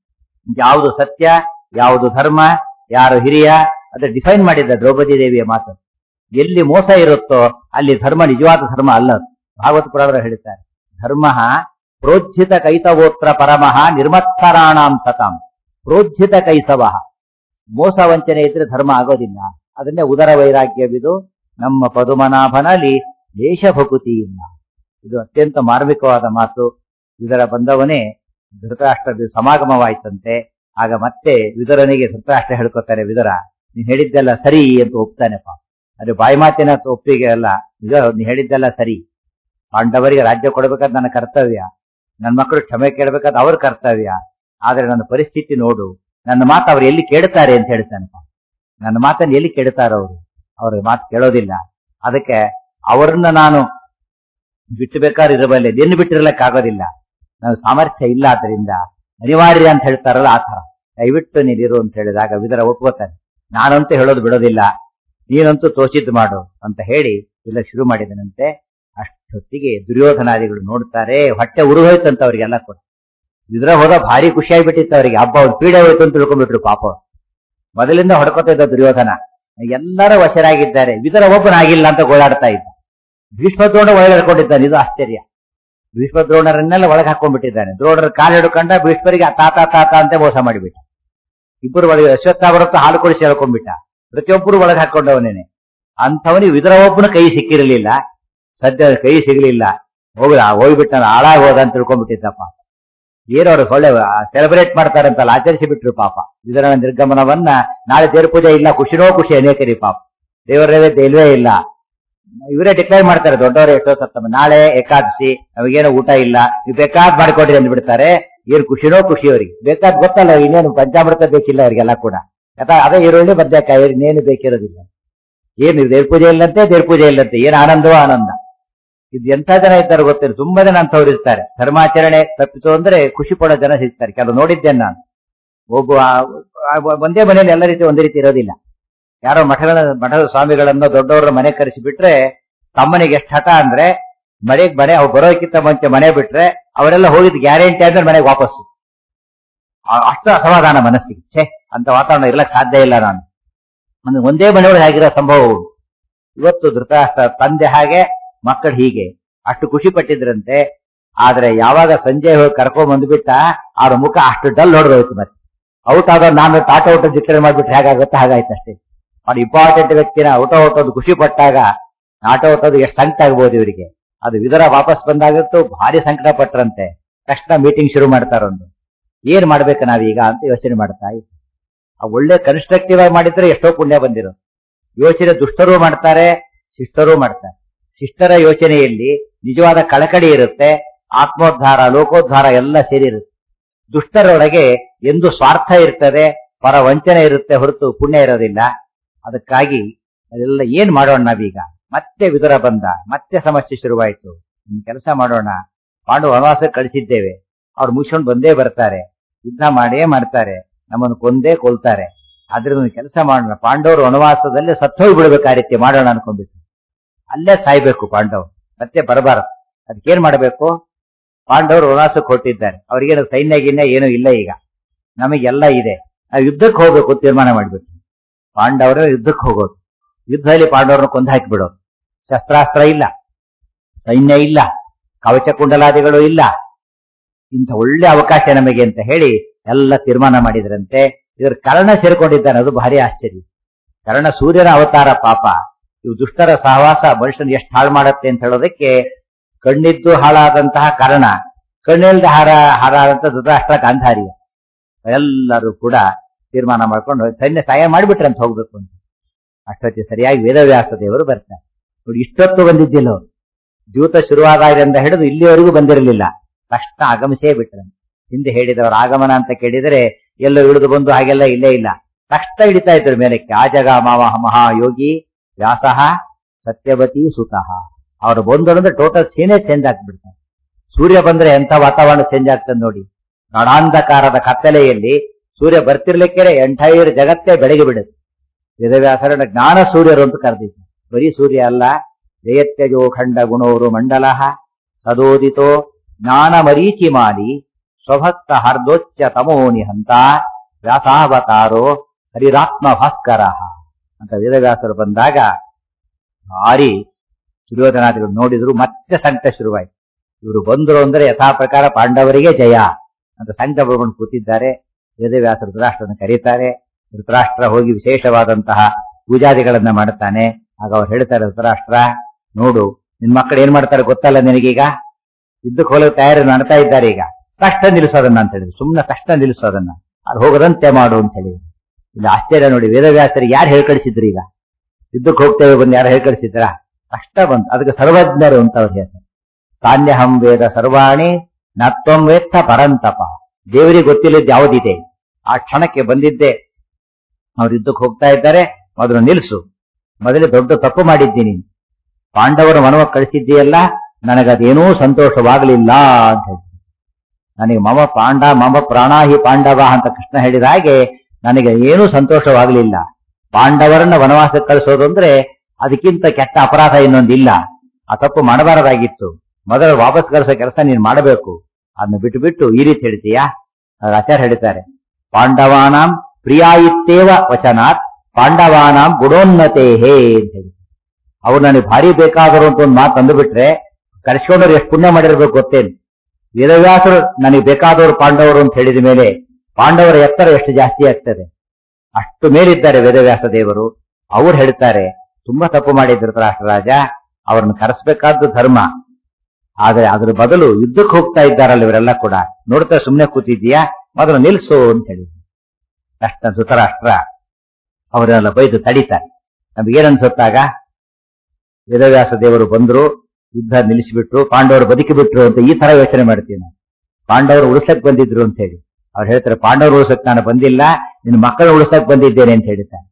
ಯಾವುದು ಸತ್ಯ ಯಾವುದು ಧರ್ಮ ಯಾರು ಹಿರಿಯ ಅದ ಡಿಫೈನ್ ಮಾಡಿದ್ದ ದ್ರೌಪದಿ ದೇವಿಯ ಮಾತು ಎಲ್ಲಿ ಮೋಸ ಇರುತ್ತೋ ಅಲ್ಲಿ ಧರ್ಮ ನಿಜವಾದ ಧರ್ಮ ಅಲ್ಲ ಅದು. ಭಾಗವತ ಪುರಾಣರು ಹೇಳ್ತಾರೆ ಧರ್ಮ ಪ್ರೋಜ್ಜಿತ ಕೈತವೋತ್ರ ಪರಮಃ ನಿರ್ಮತ್ಸರಾಣಾಂ ಸತಾಂ ಪ್ರೋಜ್ಜಿತ ಕೈಸವ ಮೋಸ ವಂಚನೆ ಇದ್ರೆ ಧರ್ಮ ಆಗೋದಿಲ್ಲ ಅದನ್ನೇ ಉದರ ವೈರಾಗ್ಯವಿದು ನಮ್ಮ ಪದುಮನಾಭನಲ್ಲಿ ದೇಶಭಕುತಿ ಇಲ್ಲ ಇದು ಅತ್ಯಂತ ಮಾರ್ಮಿಕವಾದ ಮಾತು ಇದರ ಬಂದವನೇ ಧೃತರಾಷ್ಟ್ರದ ಸಮಾಗಮವಾಯ್ತಂತೆ ಆಗ ಮತ್ತೆ ವಿದುರನಿಗೆ ಧೃತರಾಷ್ಟ್ರ ಹೇಳ್ಕೊತಾರೆ ವಿದುರ ನೀನ್ ಹೇಳಿದ್ದೆಲ್ಲ ಸರಿ ಅಂತ ಒಪ್ತಾನೆಪ್ಪ ಅದು ಬಾಯಿ ಮಾತಿನ ಒಪ್ಪಿಗೆ ಅಲ್ಲ ಈಗ ನೀನ್ ಹೇಳಿದ್ದೆಲ್ಲ ಸರಿ ಪಾಂಡವರಿಗೆ ರಾಜ್ಯ ಕೊಡಬೇಕಾದ ನನ್ನ ಕರ್ತವ್ಯ ನನ್ನ ಮಕ್ಕಳು ಕ್ಷಮೆ ಕೇಳಬೇಕಾದ ಅವ್ರ ಕರ್ತವ್ಯ ಆದ್ರೆ ನನ್ನ ಪರಿಸ್ಥಿತಿ ನೋಡು ನನ್ನ ಮಾತು ಅವ್ರು ಎಲ್ಲಿ ಕೇಳ್ತಾರೆ ಅಂತ ಹೇಳ್ತಾನಪ್ಪ ನನ್ನ ಮಾತನ್ನು ಎಲ್ಲಿ ಕೇಳ್ತಾರ ಅವರು ಅವ್ರ ಮಾತು ಕೇಳೋದಿಲ್ಲ ಅದಕ್ಕೆ ಅವರನ್ನ ನಾನು ಬಿಟ್ಟು ಬೇಕಾದ್ರೆ ಇರಬಲ್ಲೆ ನಿನ್ನ ಬಿಟ್ಟಿರ್ಲಕ್ಕಾಗೋದಿಲ್ಲ ನಾನು ಸಾಮರ್ಥ್ಯ ಇಲ್ಲ ಆದ್ರಿಂದ ಅನಿವಾರ್ಯ ಅಂತ ಹೇಳ್ತಾರಲ್ಲ ಆ ತರ ದಯವಿಟ್ಟು ನೀನಿರು ಅಂತ ಹೇಳಿದಾಗ ವಿದರ ಒಪ್ಕೋತಾನೆ ನಾನಂತೂ ಹೇಳೋದು ಬಿಡೋದಿಲ್ಲ ನೀನಂತೂ ತೋಚಿದ್ ಮಾಡು ಅಂತ ಹೇಳಿ ಇಲ್ಲ ಶುರು ಮಾಡಿದನಂತೆ ಅಷ್ಟೊತ್ತಿಗೆ ದುರ್ಯೋಧನಾದಿಗಳು ನೋಡ್ತಾರೆ ಹೊಟ್ಟೆ ಉರುಹೋಯ್ತಂತ ಅವ್ರಿಗೆಲ್ಲ ಕೊಟ್ಟು ಇದ್ರ ಹೋದ ಭಾರಿ ಖುಷಿಯಾಗ್ಬಿಟ್ಟಿತ್ತು ಅವರಿಗೆ ಹಬ್ಬ ಅವ್ರು ಪೀಡೆ ಹೋಯ್ತು ಅಂತ ತಿಳ್ಕೊಂಡ್ಬಿಟ್ರು ಪಾಪ ಅವ್ರು. ಮೊದಲಿಂದ ಹೊಡ್ಕೊತಾ ಇದ್ದ ದುರ್ಯೋಧನ ಎಲ್ಲರ ವಶರಾಗಿದ್ದಾರೆ ವಿದರ ಒಬ್ಬನಾಗಿಲ್ಲ ಅಂತ ಗೋಳಾಡ್ತಾ ಇದ್ದ ಭೀಷ್ಮದ್ರೋಣ ಒಳಗೆ ಹಿಡ್ಕೊಂಡಿದ್ದಾನೆ ಇದು ಆಶ್ಚರ್ಯ ಭೀಷ್ಮದ್ರೋಣರನ್ನೆಲ್ಲ ಒಳಗೆ ಹಾಕೊಂಡ್ಬಿಟ್ಟಿದ್ದಾನೆ ದ್ರೋಣರ ಕಾಲು ಹಿಡ್ಕೊಂಡ ಭೀಷ್ಮರಿಗೆ ತಾತ ತಾತ ಅಂತ ಮೋಸ ಮಾಡಿಬಿಟ್ಟ ಇಬ್ಬರು ಒಳಗೆ ಅಶ್ವತ್ಥಾವರತ್ತು ಹಾಲು ಕೊಡಿಸಿ ಹೇಳ್ಕೊಂಡ್ಬಿಟ್ಟ ಪ್ರತಿಯೊಬ್ಬರು ಒಳಗೆ ಹಾಕೊಂಡವನೇನೆ ಅಂಥವನಿಗೆ ವಿದರ ಒಬ್ಬನ ಕೈ ಸಿಕ್ಕಿರಲಿಲ್ಲ ಸದ್ಯ ಕೈ ಸಿಗ್ಲಿಲ್ಲ ಹೋಗ ಹೋಗ್ಬಿಟ್ಟ ಹಾಳಾಗಿ ಹೋದ ಅಂತ ತಿಳ್ಕೊಂಡ್ಬಿಟ್ಟಿದ್ದಪ್ಪ ಏನೋ ಅವ್ರು ಒಳ್ಳೆ ಸೆಲೆಬ್ರೇಟ್ ಮಾಡ್ತಾರಂತಲ್ಲ ಆಚರಿಸಿ ಬಿಟ್ರು ಪಾಪ ಇದರ ನಿರ್ಗಮನವನ್ನ ನಾಳೆ ದೇವ್ರ ಪೂಜೆ ಇಲ್ಲ ಖುಷಿನೋ ಖುಷಿ ಅನೇಕರಿ ಪಾಪ ದೇವರ ನೈವೇದ್ಯ ಇಲ್ವೇ ಇಲ್ಲ ಇವರೇ ಡಿಕ್ಲೇರ್ ಮಾಡ್ತಾರೆ ದೊಡ್ಡವರು ಎಷ್ಟೋ ಸತ್ತಮ್ಮ ನಾಳೆ ಏಕಾದಶಿ ನಮಗೇನೋ ಊಟ ಇಲ್ಲ ನೀವು ಬೇಕಾದ್ ಮಾಡ್ಕೊಡ್ರಿ ಅಂದ್ಬಿಡ್ತಾರೆ ಏನ್ ಖುಷಿನೋ ಖುಷಿ ಅವರಿಗೆ ಬೇಕಾದ್ ಗೊತ್ತಲ್ಲ ಇನ್ನೇನು ಪಂಚಾಮೃತ ಬೇಕಿಲ್ಲ ಅವರಿಗೆಲ್ಲ ಕೂಡ ಯಾಕಂದ್ರೆ ಅದೇ ಈರುಳ್ಳಿ ಬದ್ನೆಕಾಯಿ ಇನ್ನೇನು ಬೇಕಿರೋದಿಲ್ಲ ಏನು ದೇವ್ರ ಪೂಜೆ ಇಲ್ಲಂತೆ ದೇವ್ರ ಪೂಜೆ ಇಲ್ಲಂತೆ ಏನ್ ಆನಂದವೋ ಆನಂದ ಇದು ಎಂತ ಜನ ಇದ್ದಾರೆ ಗೊತ್ತಿಲ್ಲ ತುಂಬಾ ಜನ ಅಂತವ್ರು ಇರ್ತಾರೆ ಧರ್ಮಾಚರಣೆ ತಪ್ಪಿತು ಅಂದ್ರೆ ಖುಷಿ ಪಡೋ ಜನ ಸಿಗ್ತಾರೆ ಕೆಲವು ನೋಡಿದ್ದೇನೆ ನಾನು ಒಬ್ಬ ಆ- ಆ- ಒಂದೇ ಮನೆಯಲ್ಲಿ ಎಲ್ಲ ರೀತಿ ಒಂದೇ ರೀತಿ ಇರೋದಿಲ್ಲ ಯಾರೋ ಮಠಗಳ ಮಠದ ಸ್ವಾಮಿಗಳನ್ನ ದೊಡ್ಡವರ ಮನೆ ಕರೆಸಿ ಬಿಟ್ರೆ ತಮ್ಮನಿಗೆ ಎಷ್ಟು ಹಠ ಅಂದ್ರೆ ಮನೆಗೆ ಮನೆ ಅವ್ರು ಬರೋಕ್ಕಿಂತ ಮುಂಚೆ ಮನೆ ಬಿಟ್ರೆ ಅವರೆಲ್ಲ ಹೋಗಿದ್ ಗ್ಯಾರಂಟಿ ಅಂದ್ರೆ ಮನೆಗೆ ವಾಪಸ್ಸು ಆ- ಅಷ್ಟು ಅಸಮಾಧಾನ ಮನಸ್ಸಿಗೆ ಛೇ ಅಂತ ವಾತಾವರಣ ಇರ್ಲಕ್ ಸಾಧ್ಯ ಇಲ್ಲ ನಾನು ಅಂದ್ರೆ ಒಂದೇ ಮನೆಯೊಳಗೆ ಆಗಿರೋ ಸಂಭವ ಉಂಟು. ಇವತ್ತು ಧೃತರಾಷ್ಟ್ರ ತಂದೆ ಹಾಗೆ ಮಕ್ಕಳು ಹೀಗೆ ಅಷ್ಟು ಖುಷಿ ಪಟ್ಟಿದ್ರಂತೆ ಆದ್ರೆ ಯಾವಾಗ ಸಂಜೆ ಹೋಗಿ ಕರ್ಕೊಂಡ್ ಬಂದ್ಬಿಟ್ಟ ಅವ್ರ ಮುಖ ಅಷ್ಟು ಡಲ್ ಹೊಡೆದೋಯ್ತು ಮತ್ತೆ ಔಟ್ ಆದ ನಾನು ಟಾಟ ಔಟ್ ಡಿಕ್ಲೇರ್ ಮಾಡ್ಬಿಟ್ರೆ ಹೇಗಾಗುತ್ತೆ ಹಾಗಾಯ್ತು ಅಷ್ಟೇ ಅವ್ರು ಇಂಪಾರ್ಟೆಂಟ್ ವ್ಯಕ್ತಿನ ಔಟ ಔಟೋದು ಖುಷಿ ಪಟ್ಟಾಗ ನಾಟ ಔಟೋದು ಎಷ್ಟು ಸಂಕಟ ಆಗ್ಬೋದು ಇವರಿಗೆ ಅದು ವಿದರ ವಾಪಸ್ ಬಂದಾಗಂತೂ ಭಾರಿ ಸಂಕಟ ಪಟ್ರಂತೆ ತಕ್ಷಣ ಮೀಟಿಂಗ್ ಶುರು ಮಾಡ್ತಾರೊಂದು ಏನ್ ಮಾಡ್ಬೇಕು ನಾವೀಗ ಅಂತ ಯೋಚನೆ ಮಾಡ್ತಾ ಇದ್ರು ಆ ಒಳ್ಳೆ ಕನ್ಸ್ಟ್ರಕ್ಟಿವ್ ಆಗಿ ಮಾಡಿದ್ರೆ ಎಷ್ಟೋ ಪುಣ್ಯ ಬಂದಿರೋ ಯೋಚನೆ ದುಷ್ಟರೂ ಮಾಡ್ತಾರೆ ಶಿಷ್ಟರೂ ಮಾಡ್ತಾರೆ ಶಿಷ್ಟರ ಯೋಚನೆಯಲ್ಲಿ ನಿಜವಾದ ಕಳಕಳಿ ಇರುತ್ತೆ ಆತ್ಮೋದ್ಧಾರ ಲೋಕೋದ್ಧಾರ ಎಲ್ಲ ಸೇರಿರುತ್ತೆ ದುಷ್ಟರೊಳಗೆ ಎಂದು ಸ್ವಾರ್ಥ ಇರ್ತದೆ ಪರ ವಂಚನೆ ಇರುತ್ತೆ ಹೊರತು ಪುಣ್ಯ ಇರೋದಿಲ್ಲ ಅದಕ್ಕಾಗಿ ಅದೆಲ್ಲ ಏನ್ ಮಾಡೋಣ ನಾವೀಗ ಮತ್ತೆ ವಿದುರ ಬಂದ ಮತ್ತೆ ಸಮಸ್ಯೆ ಶುರುವಾಯಿತು ಕೆಲಸ ಮಾಡೋಣ ಪಾಂಡು ವನವಾಸಕ್ಕೆ ಕಳಿಸಿದ್ದೇವೆ ಅವ್ರು ಮುಗಿಸ್ಕೊಂಡು ಬಂದೇ ಬರ್ತಾರೆ ಯುದ್ಧ ಮಾಡೇ ಮಾಡ್ತಾರೆ ನಮ್ಮನ್ನು ಕೊಂದೇ ಕೊಲ್ತಾರೆ ಆದ್ರೆ ಒಂದು ಕೆಲಸ ಮಾಡೋಣ ಪಾಂಡವರು ವನವಾಸದಲ್ಲಿ ಸತ್ತೋಗಿ ಬಿಡ್ಬೇಕು ಆ ರೀತಿ ಮಾಡೋಣ ಅನ್ಕೊಂಡ್ಬಿಟ್ಟು ಅಲ್ಲೇ ಸಾಯ್ಬೇಕು ಪಾಂಡವ್ ಮತ್ತೆ ಬರಬಾರದು ಅದಕ್ಕೇನ್ ಮಾಡಬೇಕು ಪಾಂಡವರು ವನವಾಸಕ್ಕೆ ಹೊರಟಿದ್ದಾರೆ ಅವ್ರಿಗೇನು ಸೈನ್ಯ ಗಿನ್ಯ ಏನೂ ಇಲ್ಲ ಈಗ ನಮಗೆಲ್ಲ ಇದೆ ನಾವು ಯುದ್ಧಕ್ಕೆ ಹೋಗ್ಬೇಕು ಅಂತ ತೀರ್ಮಾನ ಮಾಡ್ಬೇಕು ಪಾಂಡವರ ಯುದ್ಧಕ್ಕೆ ಹೋಗೋದು ಯುದ್ಧದಲ್ಲಿ ಪಾಂಡವರನ್ನ ಕೊಂದು ಹಾಕಿಬಿಡೋದು ಶಸ್ತ್ರಾಸ್ತ್ರ ಇಲ್ಲ ಸೈನ್ಯ ಇಲ್ಲ ಕವಚ ಕುಂಡಲಾದಿಗಳು ಇಲ್ಲ ಇಂಥ ಒಳ್ಳೆ ಅವಕಾಶ ನಮಗೆ ಅಂತ ಹೇಳಿ ಎಲ್ಲ ತೀರ್ಮಾನ ಮಾಡಿದ್ರಂತೆ ಇದ್ರ ಕರ್ಣ ಸೇರ್ಕೊಂಡಿದ್ದಾನೆ ಅದು ಭಾರಿ ಆಶ್ಚರ್ಯ ಕರ್ಣ ಸೂರ್ಯನ ಅವತಾರ ಪಾಪ ಇವು ದುಷ್ಟರ ಸಹವಾಸ ಮನುಷ್ಯನ ಎಷ್ಟು ಹಾಳು ಮಾಡುತ್ತೆ ಅಂತ ಹೇಳೋದಕ್ಕೆ ಕಣ್ಣಿದ್ದು ಹಾಳಾದಂತಹ ಕಾರಣ ಕಣ್ಣಿಲ್ದ ಹಾರ ಹಾರಾದಂತ ಧೃತರಾಷ್ಟ್ರ ಗಾಂಧಾರಿ ಎಲ್ಲರೂ ಕೂಡ ತೀರ್ಮಾನ ಮಾಡ್ಕೊಂಡು ಸೈನ್ಯ ಸಹಾಯ ಮಾಡಿಬಿಟ್ರೆ ಅಂತ ಹೋಗ್ಬೇಕು ಅಂತ ಅಷ್ಟೊತ್ತಿ ಸರಿಯಾಗಿ ವೇದವ್ಯಾಸ ದೇವರು ಬರ್ತಾರೆ ನೋಡಿ ಇಷ್ಟೊತ್ತು ಬಂದಿದ್ದಿಲ್ಲ ಅವರು ದ್ಯೂತ ಶುರುವಾದಾಗಿಂದ ಹಿಡಿದು ಇಲ್ಲಿವರೆಗೂ ಬಂದಿರಲಿಲ್ಲ ತಕ್ಷಣ ಆಗಮಿಸೇ ಬಿಟ್ರು ಹಿಂದೆ ಹೇಳಿದವರು ಆಗಮನ ಅಂತ ಕೇಳಿದರೆ ಎಲ್ಲೋ ಇಳಿದು ಬಂದು ಹಾಗೆಲ್ಲ ಇಲ್ಲೇ ಇಲ್ಲ ತಕ್ಷಣ ಹಿಡಿತಾ ಇದ್ರು ಮೇಲಕ್ಕೆ ಆಜಗ ಮಾವ ಮಹಾಯೋಗಿ ವ್ಯಾಸಃ ಸತ್ಯವತಿ ಸುತಃ ಅವರು ಬಂದರು ಅಂದ್ರೆ ಟೋಟಲ್ ಸೀನೇ ಚೇಂಜ್ ಆಗ್ಬಿಡ್ತಾರೆ ಸೂರ್ಯ ಬಂದ್ರೆ ಎಂತ ವಾತಾವರಣ ಚೇಂಜ್ ಆಗ್ತದೆ ನೋಡಿ ನಡಾಂಧಕಾರದ ಕತ್ತಲೆಯಲ್ಲಿ ಸೂರ್ಯ ಬರ್ತಿರ್ಲಿಕ್ಕೆ ಎಂಟೈರ್ ಜಗತ್ತೇ ಬೆಳಗ್ಗೆ ಬಿಡುತ್ತೆ ವೇದವ್ಯಾಸರನ್ನ ಜ್ಞಾನ ಸೂರ್ಯರು ಅಂತ ಕರೆದಿದ್ದು ಬರೀ ಸೂರ್ಯ ಅಲ್ಲ ಜಯತ್ಯಜೋ ಖಂಡ ಗುಣೋರು ಮಂಡಲ ಸದೋದಿತೋ ಜ್ಞಾನ ಮರೀಚಿ ಮಾಲಿ ಸ್ವಭಕ್ತ ಹರ್ದೋಚ್ಚ ತಮೋ ನಿಹಂತ ವ್ಯಾಸಾವತಾರೋ ಹರಿರಾತ್ಮ ಭಾಸ್ಕರ ಅಂತ ವೇದವ್ಯಾಸರು ಬಂದಾಗ ಭಾರಿ ಸುರ್ಯೋಧನಾದಿಗಳು ನೋಡಿದ್ರು ಮತ್ತೆ ಸಂಕಟ ಶುರುವಾಯ್ತು ಇವರು ಬಂದರು ಅಂದ್ರೆ ಯಥಾ ಪ್ರಕಾರ ಪಾಂಡವರಿಗೆ ಜಯ ಅಂತ ಸಂಕಟ ಪಡ್ಕೊಂಡು ಕೂತಿದ್ದಾರೆ ವೇದವ್ಯಾಸರು ಧೃತರಾಷ್ಟ್ರನ ಕರೀತಾರೆ ಧೃತರಾಷ್ಟ್ರ ಹೋಗಿ ವಿಶೇಷವಾದಂತಹ ಪೂಜಾದಿಗಳನ್ನ ಮಾಡ್ತಾನೆ ಆಗ ಅವ್ರು ಹೇಳ್ತಾರೆ ಧೃತರಾಷ್ಟ್ರ ನೋಡು ನಿನ್ ಮಕ್ಕಳು ಏನ್ ಮಾಡ್ತಾರೆ ಗೊತ್ತಲ್ಲ ನಿನಗೀಗ ಯುದ್ಧಕ್ಕೆ ಹೋಗಲು ತಯಾರಿ ಮಾಡ್ತಾ ಇದ್ದಾರೆ ಈಗ ಕಷ್ಟ ನಿಲ್ಲಿಸೋದನ್ನ ಅಂತ ಹೇಳಿದ್ರು ಸುಮ್ಮನೆ ಕಷ್ಟ ನಿಲ್ಲಿಸೋದನ್ನ ಅದು ಹೋಗದಂತೆ ಮಾಡು ಅಂತ ಹೇಳಿ ಇಲ್ಲಿ ಆಶ್ಚರ್ಯ ನೋಡಿ ವೇದವ್ಯಾಸರಿಗೆ ಯಾರು ಹೇಳ್ಕಳಿಸಿದ್ರು ಈಗ ಯುದ್ಧಕ್ಕೆ ಹೋಗ್ತೇವೆ ಬಂದು ಯಾರು ಹೇಳ್ಕಳಿಸಿದ್ರ ಕಷ್ಟ ಬಂತು ಅದಕ್ಕೆ ಸರ್ವಜ್ಞರು ಅಂತ ಅವ್ರ ಹೆಸರು ತಾನ್ಯಹಂ ವೇದ ಸರ್ವಾಣಿ ನತ್ವಂ ವೇತ್ತ ಪರಂತಪ ದೇವರಿಗೆ ಗೊತ್ತಿಲ್ಲದ ಯಾವುದಿದೆ ಆ ಕ್ಷಣಕ್ಕೆ ಬಂದಿದ್ದೆ ಅವ್ರು ಯುದ್ಧಕ್ಕೆ ಹೋಗ್ತಾ ಇದ್ದಾರೆ ಮೊದಲು ನಿಲ್ಸು ಮೊದಲೇ ದೊಡ್ಡ ತಪ್ಪು ಮಾಡಿದ್ದೀನಿ ಪಾಂಡವರ ಮನವ ಕಳಿಸಿದ್ದೀಯಲ್ಲ ನನಗದೇನೂ ಸಂತೋಷವಾಗಲಿಲ್ಲ ಅಂತ ಹೇಳಿ ನನಗೆ ಮಮ ಪಾಂಡ ಮಮ ಪ್ರಾಣಾಹಿ ಪಾಂಡವ ಅಂತ ಕೃಷ್ಣ ಹೇಳಿದ ಹಾಗೆ ನನಗೆ ಏನೂ ಸಂತೋಷವಾಗಲಿಲ್ಲ ಪಾಂಡವರನ್ನ ವನವಾಸಕ್ಕೆ ಕಳಿಸೋದು ಅಂದ್ರೆ ಅದಕ್ಕಿಂತ ಕೆಟ್ಟ ಅಪರಾಧ ಇನ್ನೊಂದಿಲ್ಲ ಆ ತಪ್ಪು ಮಾಡಬಾರದಾಗಿತ್ತು ಮೊದಲು ವಾಪಸ್ ಕಳಿಸೋ ಕೆಲಸ ನೀನು ಮಾಡಬೇಕು ಅದನ್ನ ಬಿಟ್ಟು ಬಿಟ್ಟು ಈ ರೀತಿ ಹೇಳ್ತೀಯಾ ಅದ್ರ ಆಚಾರ್ಯ ಹೇಳ್ತಾರೆ ಪಾಂಡವಾನಾಂ ಪ್ರಿಯಾಯಿತ್ತೇವ ವಚನಾತ್ ಪಾಂಡವಾನಾಂ ಗುಣೋನ್ನತೆ ಹೇ ಅಂತ ಹೇಳಿ ಅವ್ರು ನನಗೆ ಭಾರಿ ಬೇಕಾದರು ಅಂತ ಒಂದು ಮಾತು ಅಂದುಬಿಟ್ರೆ ಕರೆಸ್ಕೊಂಡವ್ರು ಎಷ್ಟು ಪುಣ್ಯ ಮಾಡಿರ್ಬೇಕು ಗೊತ್ತೇನು ವೇದವ್ಯಾಸರು ನನಗೆ ಬೇಕಾದವರು ಪಾಂಡವರು ಅಂತ ಹೇಳಿದ ಮೇಲೆ ಪಾಂಡವರ ಎತ್ತರ ಎಷ್ಟು ಜಾಸ್ತಿ ಆಗ್ತದೆ ಅಷ್ಟು ಮೇಲಿದ್ದಾರೆ ವೇದವ್ಯಾಸ ದೇವರು ಅವ್ರು ಹೇಳ್ತಾರೆ ತುಂಬಾ ತಪ್ಪು ಮಾಡಿದ್ರು ರಾಷ್ಟ್ರರಾಜ ಅವ್ರನ್ನ ಕರೆಸ್ಬೇಕಾದ್ದು ಧರ್ಮ ಆದ್ರೆ ಅದ್ರ ಬದಲು ಯುದ್ಧಕ್ಕೆ ಹೋಗ್ತಾ ಇದ್ದಾರಲ್ಲ ಇವರೆಲ್ಲ ಕೂಡ ನೋಡ್ತಾ ಸುಮ್ಮನೆ ಕೂತಿದ್ದೀಯಾ ಮೊದಲು ನಿಲ್ಸು ಅಂತ ಹೇಳಿ ಕಷ್ಟ ಧೃತರಾಷ್ಟ್ರ ಅವರೆಲ್ಲ ಬೈದು ತಡೀತಾರೆ ನಮ್ಗೇನ್ ಅನ್ಸುತ್ತಾಗ ವೇದವ್ಯಾಸ ದೇವರು ಬಂದ್ರು ಯುದ್ಧ ನಿಲ್ಲಿಸಿಬಿಟ್ರು ಪಾಂಡವರು ಬದುಕಿ ಬಿಟ್ರು ಅಂತ ಈ ತರ ಯೋಚನೆ ಮಾಡ್ತೀವಿ ನಾವು ಪಾಂಡವರು ಉಳಿಸಕ್ ಬಂದಿದ್ರು ಅಂತ ಹೇಳಿ ಅವ್ರು ಹೇಳ್ತಾರೆ ಪಾಂಡವರು ಉಳಿಸಕ್ ನಾನು ಬಂದಿಲ್ಲ ನಿನ್ನ ಮಕ್ಕಳು ಉಳಿಸಕ್ ಬಂದಿದ್ದೇನೆ ಅಂತ ಹೇಳ್ತಾರೆ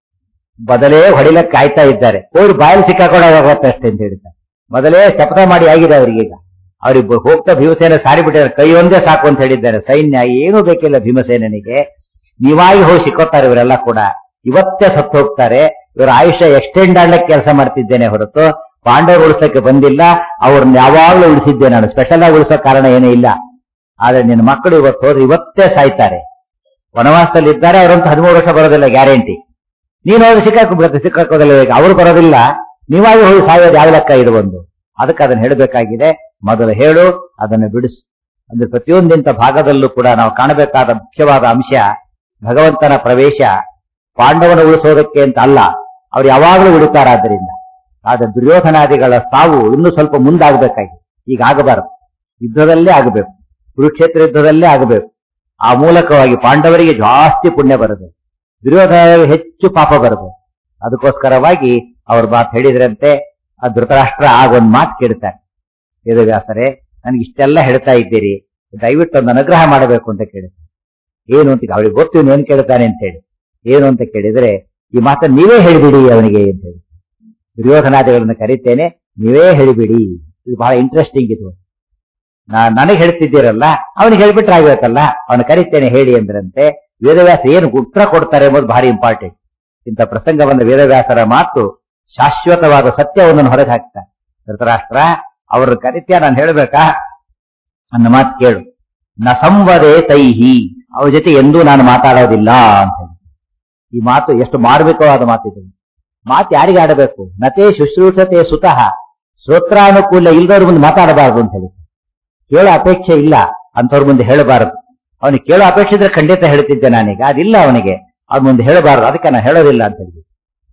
ಬದಲೇ ಹೊಡಿಲಕ್ಕೆ ಕಾಯ್ತಾ ಇದ್ದಾರೆ ಅವ್ರು ಬಾಯಲ್ಲಿ ಸಿಕ್ಕಾಕೊಳ್ಳೋದಾಗತ್ತೆ ಅಷ್ಟೇ ಅಂತ ಹೇಳ್ತಾರೆ ಮೊದಲೇ ಶಪಥ ಮಾಡಿ ಆಗಿದೆ ಅವರಿಗೀಗ ಅವ್ರಿಗೆ ಹೋಗ್ತಾ ಭೀಮಸೇನ ಸಾರಿ ಬಿಟ್ಟಿದ್ದಾರೆ ಕೈ ಒಂದೇ ಸಾಕು ಅಂತ ಹೇಳಿದ್ದಾರೆ ಸೈನ್ಯ ಏನೂ ಬೇಕಿಲ್ಲ ಭೀಮಸೇನಿಗೆ ನೀವಾಗಿ ಹೋಗಿ ಸಿಕ್ಕೋತಾರೆ ಇವರೆಲ್ಲ ಕೂಡ ಇವತ್ತೇ ಸತ್ತು ಹೋಗ್ತಾರೆ ಇವರ ಆಯುಷ್ಯ ಎಕ್ಸ್ಟೆಂಡ್ ಆಗ್ಲಿಕ್ಕೆ ಕೆಲಸ ಮಾಡ್ತಿದ್ದೇನೆ ಹೊರತು ಪಾಂಡವರು ಉಳಿಸಕ್ಕೆ ಬಂದಿಲ್ಲ ಅವ್ರನ್ನ ಯಾವಾಗಲೂ ಉಳಿಸಿದ್ದೆ ನಾನು ಸ್ಪೆಷಲ್ ಆಗಿ ಉಳಿಸೋ ಕಾರಣ ಏನೂ ಇಲ್ಲ ಆದ್ರೆ ನಿನ್ನ ಮಕ್ಕಳು ಇವತ್ತು ಹೋದ್ರೆ ಇವತ್ತೇ ಸಾಯ್ತಾರೆ ವನವಾಸದಲ್ಲಿ ಇದ್ದಾರೆ ಅವರಂತೂ ಹದಿಮೂರು ವರ್ಷ ಬರೋದಿಲ್ಲ ಗ್ಯಾರಂಟಿ ನೀನು ಹೋಗಿ ಸಿಕ್ಕಾಕೊಂಡ್ಬಿಡುತ್ತೆ ಸಿಕ್ಕಾಕೋದಿಲ್ಲ ಈಗ ಅವ್ರು ಬರೋದಿಲ್ಲ ನೀವಾಗಿ ಹೋಗಿ ಸಾಯೋದು ಯಾವ ಲೆಕ್ಕ ಇದು ಒಂದು ಅದಕ್ಕೆ ಅದನ್ನ ಹೇಳಬೇಕಾಗಿದೆ ಮೊದಲು ಹೇಳು ಅದನ್ನು ಬಿಡಿಸು ಅಂದ್ರೆ ಪ್ರತಿಯೊಂದಿಂತ ಭಾಗದಲ್ಲೂ ಕೂಡ ನಾವು ಕಾಣಬೇಕಾದ ಮುಖ್ಯವಾದ ಅಂಶ ಭಗವಂತನ ಪ್ರವೇಶ ಪಾಂಡವನ ಉಳಿಸೋದಕ್ಕೆ ಅಂತ ಅಲ್ಲ ಅವ್ರು ಯಾವಾಗಲೂ ಉಳಿತಾರಾದ್ರಿಂದ ಆದ್ರೆ ದುರ್ಯೋಧನಾದಿಗಳ ಸಾವು ಇನ್ನೂ ಸ್ವಲ್ಪ ಮುಂದಾಗಬೇಕಾಗಿ ಈಗ ಆಗಬಾರದು ಯುದ್ಧದಲ್ಲೇ ಆಗಬೇಕು ಕುರುಕ್ಷೇತ್ರ ಯುದ್ಧದಲ್ಲೇ ಆಗಬೇಕು ಆ ಮೂಲಕವಾಗಿ ಪಾಂಡವರಿಗೆ ಜಾಸ್ತಿ ಪುಣ್ಯ ಬರಬೇಕು ದುರ್ಯೋಧನ ಹೆಚ್ಚು ಪಾಪ ಬರಬೇಕು ಅದಕ್ಕೋಸ್ಕರವಾಗಿ ಅವ್ರ ಮಾತು ಹೇಳಿದ್ರಂತೆ ಆ ಧೃತರಾಷ್ಟ್ರ ಆಗೊಂದು ಮಾತು ಕೇಳ್ತಾರೆ ವೇದವ್ಯಾಸರೇ ನನಗೆ ಇಷ್ಟೆಲ್ಲ ಹೇಳ್ತಾ ಇದ್ದೀರಿ ದಯವಿಟ್ಟು ಒಂದು ಅನುಗ್ರಹ ಮಾಡಬೇಕು ಅಂತ ಕೇಳಿದ್ರು ಏನು ಅಂತ ಅವ್ರಿಗೆ ಗೊತ್ತು ಇವ್ನು ಏನ್ ಕೇಳ್ತಾನೆ ಅಂತ ಹೇಳಿ ಏನು ಅಂತ ಕೇಳಿದ್ರೆ ಈ ಮಾತನ್ನು ನೀವೇ ಹೇಳಿಬಿಡಿ ಅವನಿಗೆ ಅಂತ ಹೇಳಿ ದುರ್ಯೋಧನಾದಿಗಳನ್ನು ಕರಿತೇನೆ ನೀವೇ ಹೇಳಿಬಿಡಿ ಇದು ಬಹಳ ಇಂಟ್ರೆಸ್ಟಿಂಗ್ ಇದು ನಾ ನನಗೆ ಹೇಳ್ತಿದ್ದೀರಲ್ಲ ಅವನಿಗೆ ಹೇಳ್ಬಿಟ್ರೆ ಆಗ್ಬೇಕಲ್ಲ ಅವನು ಕರಿತೇನೆ ಹೇಳಿ ಅಂದ್ರಂತೆ ವೇದವ್ಯಾಸ ಏನು ಉತ್ತರ ಕೊಡ್ತಾರೆ ಎಂಬುದು ಭಾರಿ ಇಂಪಾರ್ಟೆಂಟ್ ಇಂಥ ಪ್ರಸಂಗವನ್ನು ವೇದವ್ಯಾಸರ ಮಾತು ಶಾಶ್ವತವಾದ ಸತ್ಯವನ್ನು ಹೊರಗೆ ಹಾಕ್ತಾರೆ ಧೃತರಾಷ್ಟ್ರ ಅವ್ರ ಕರಿತ್ಯ ನಾನು ಹೇಳ್ಬೇಕಾ ನನ್ನ ಮಾತು ಕೇಳು ನ ಸಂವದೇ ತೈಹಿ ಅವ್ರ ಜೊತೆ ಎಂದೂ ನಾನು ಮಾತಾಡೋದಿಲ್ಲ ಅಂತ ಹೇಳಿ ಈ ಮಾತು ಎಷ್ಟು ಮಾರ್ಮಿಕವಾದ ಮಾತಿದೆ ಮಾತು ಯಾರಿಗೆ ಆಡಬೇಕು ನತೇ ಶುಶ್ರೂಷತೆ ಸುತಃ ಶ್ರೋತ್ರಾನುಕೂಲ ಇಲ್ದವ್ರ ಮುಂದೆ ಮಾತಾಡಬಾರದು ಅಂತ ಹೇಳಿ ಕೇಳೋ ಅಪೇಕ್ಷೆ ಇಲ್ಲ ಅಂಥವ್ರ ಮುಂದೆ ಹೇಳಬಾರದು ಅವನಿಗೆ ಕೇಳೋ ಅಪೇಕ್ಷೆ ಇದ್ರೆ ಖಂಡಿತ ಹೇಳ್ತಿದ್ದೆ ನಾನೀಗ ಅದಿಲ್ಲ ಅವನಿಗೆ ಅವ್ರ ಮುಂದೆ ಹೇಳಬಾರದು ಅದಕ್ಕೆ ನಾನು ಹೇಳೋದಿಲ್ಲ ಅಂತ ಹೇಳಿ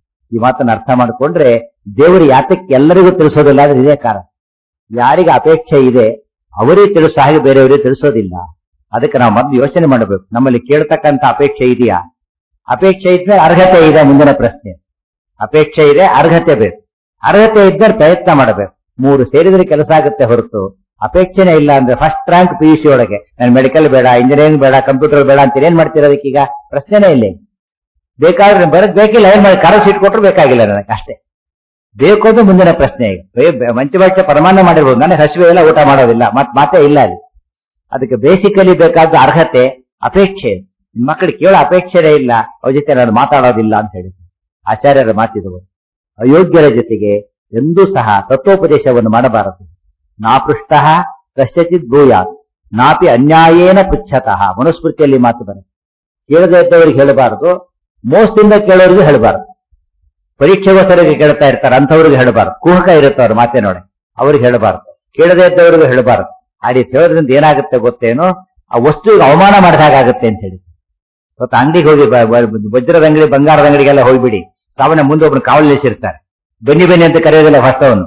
ಈ ಮಾತನ್ನ ಅರ್ಥ ಮಾಡಿಕೊಂಡ್ರೆ ದೇವರು ಯಾತಕ್ಕೆ ಎಲ್ಲರಿಗೂ ತಿಳಿಸೋದಿಲ್ಲ ಅಂದ್ರೆ ಇದೇ ಕಾರಣ ಯಾರಿಗೆ ಅಪೇಕ್ಷೆ ಇದೆ ಅವರಿಗೆ ತಿಳಿಸೋ ಹಾಗೆ ಬೇರೆಯವರಿಗೆ ತಿಳಿಸೋದಿಲ್ಲ ಅದಕ್ಕೆ ನಾವು ಮೊದಲು ಯೋಚನೆ ಮಾಡಬೇಕು ನಮ್ಮಲ್ಲಿ ಕೇಳ್ತಕ್ಕಂಥ ಅಪೇಕ್ಷೆ ಇದೆಯಾ ಅಪೇಕ್ಷೆ ಇದ್ರೆ ಅರ್ಹತೆ ಇದೆ ಮುಂದಿನ ಪ್ರಶ್ನೆ ಅಪೇಕ್ಷೆ ಇದೆ ಅರ್ಹತೆ ಬೇಕು ಅರ್ಹತೆ ಇದ್ದರೆ ಪ್ರಯತ್ನ ಮಾಡಬೇಕು ಮೂರು ಸೇರಿದ್ರೆ ಕೆಲಸ ಆಗುತ್ತೆ ಹೊರತು ಅಪೇಕ್ಷೆನೇ ಇಲ್ಲ ಅಂದ್ರೆ first rank P U C ಒಳಗೆ ನಾನು ಮೆಡಿಕಲ್ ಬೇಡ ಇಂಜಿನಿಯರಿಂಗ್ ಬೇಡ ಕಂಪ್ಯೂಟರ್ ಬೇಡ ಅಂತ ಏನ್ ಮಾಡ್ತಿರೋದಕ್ಕೀಗ ಪ್ರಶ್ನೆನೇ ಇಲ್ಲ ಬೇಕಾದ್ರೆ ಬರಕ್ ಬೇಕಿಲ್ಲ ಏನ್ ಮಾಡಿ ಕರ ಸೀಟ್ ಕೊಟ್ಟರು ಬೇಕಾಗಿಲ್ಲ ನನಗೆ ಅಷ್ಟೇ ಬೇಕು ಅಂದ್ರೆ ಮುಂದಿನ ಪ್ರಶ್ನೆ ಈಗ ಮಂಚ ಮಂಚ ಪ್ರಮಾಣ ಮಾಡಿರ್ಬೋದು ನನಗೆ ಹಸಿವೆ ಇಲ್ಲ ಊಟ ಮಾಡೋದಿಲ್ಲ ಮತ್ ಮಾತೇ ಇಲ್ಲ ಅಲ್ಲಿ ಅದಕ್ಕೆ ಬೇಸಿಕಲಿ ಬೇಕಾದ ಅರ್ಹತೆ ಅಪೇಕ್ಷೆ ಮಕ್ಕಳಿಗೆ ಕೇಳೋ ಅಪೇಕ್ಷೆನೇ ಇಲ್ಲ ಅವ್ರ ಜೊತೆ ನಾನು ಮಾತಾಡೋದಿಲ್ಲ ಅಂತ ಹೇಳಿ ಆಚಾರ್ಯರ ಮಾತಿದವು ಅಯೋಗ್ಯರ ಜೊತೆಗೆ ಎಂದೂ ಸಹ ತತ್ವೋಪದೇಶವನ್ನು ಮಾಡಬಾರದು ನಾಪೃಷ್ಟ ಕಶ್ಯಚಿತ್ ಭೂಯಾತ್ ನಾಪಿ ಅನ್ಯಾಯೇನ ಪೃಚ್ಛತಃ ಮನುಸ್ಮೃತಿಯಲ್ಲಿ ಮಾತು ಬರುತ್ತೆ ಕೇಳದೇ ಇದ್ದವರಿಗೆ ಹೇಳಬಾರದು ಮೋಸದಿಂದ ಕೇಳೋರಿಗೆ ಹೇಳಬಾರದು ಪರೀಕ್ಷೆಗೋಸ್ಕರ ಕೇಳ್ತಾ ಇರ್ತಾರೆ ಅಂಥವ್ರಿಗೆ ಹೇಳಬಾರದು ಕುಹಕ ಇರುತ್ತೆ ಅವ್ರ ಮಾತೆ ನೋಡಿ ಅವ್ರಿಗೆ ಹೇಳಬಾರದು ಕೇಳದೇ ಇದ್ದವರಿಗೂ ಹೇಳಬಾರದು ಆ ರೀತಿ ಹೇಳೋದ್ರಿಂದ ಏನಾಗುತ್ತೆ ಗೊತ್ತೇನೋ ಆ ವಸ್ತುವಿಗೆ ಅವಮಾನ ಮಾಡಿದ ಹಾಗಾಗುತ್ತೆ ಅಂತ ಹೇಳಿ ಇವತ್ತು ಅಂಗಡಿಗೆ ಹೋಗಿ ಬ- ಬ- ವಜ್ರದ ಅಂಗಡಿ ಬಂಗಾರದ ಅಂಗಡಿಗೆಲ್ಲ ಹೋಗ್ಬಿಡಿ ಸಾವನ್ನ ಮುಂದೆ ಒಬ್ಬರು ಕಾವಲು ನಿಲ್ಲಿಸಿರ್ತಾರೆ ಬನ್ನಿ ಬನ್ನಿ ಅಂತ ಕರೆಯೋದಿಲ್ಲ ಹೊಸವನ್ನು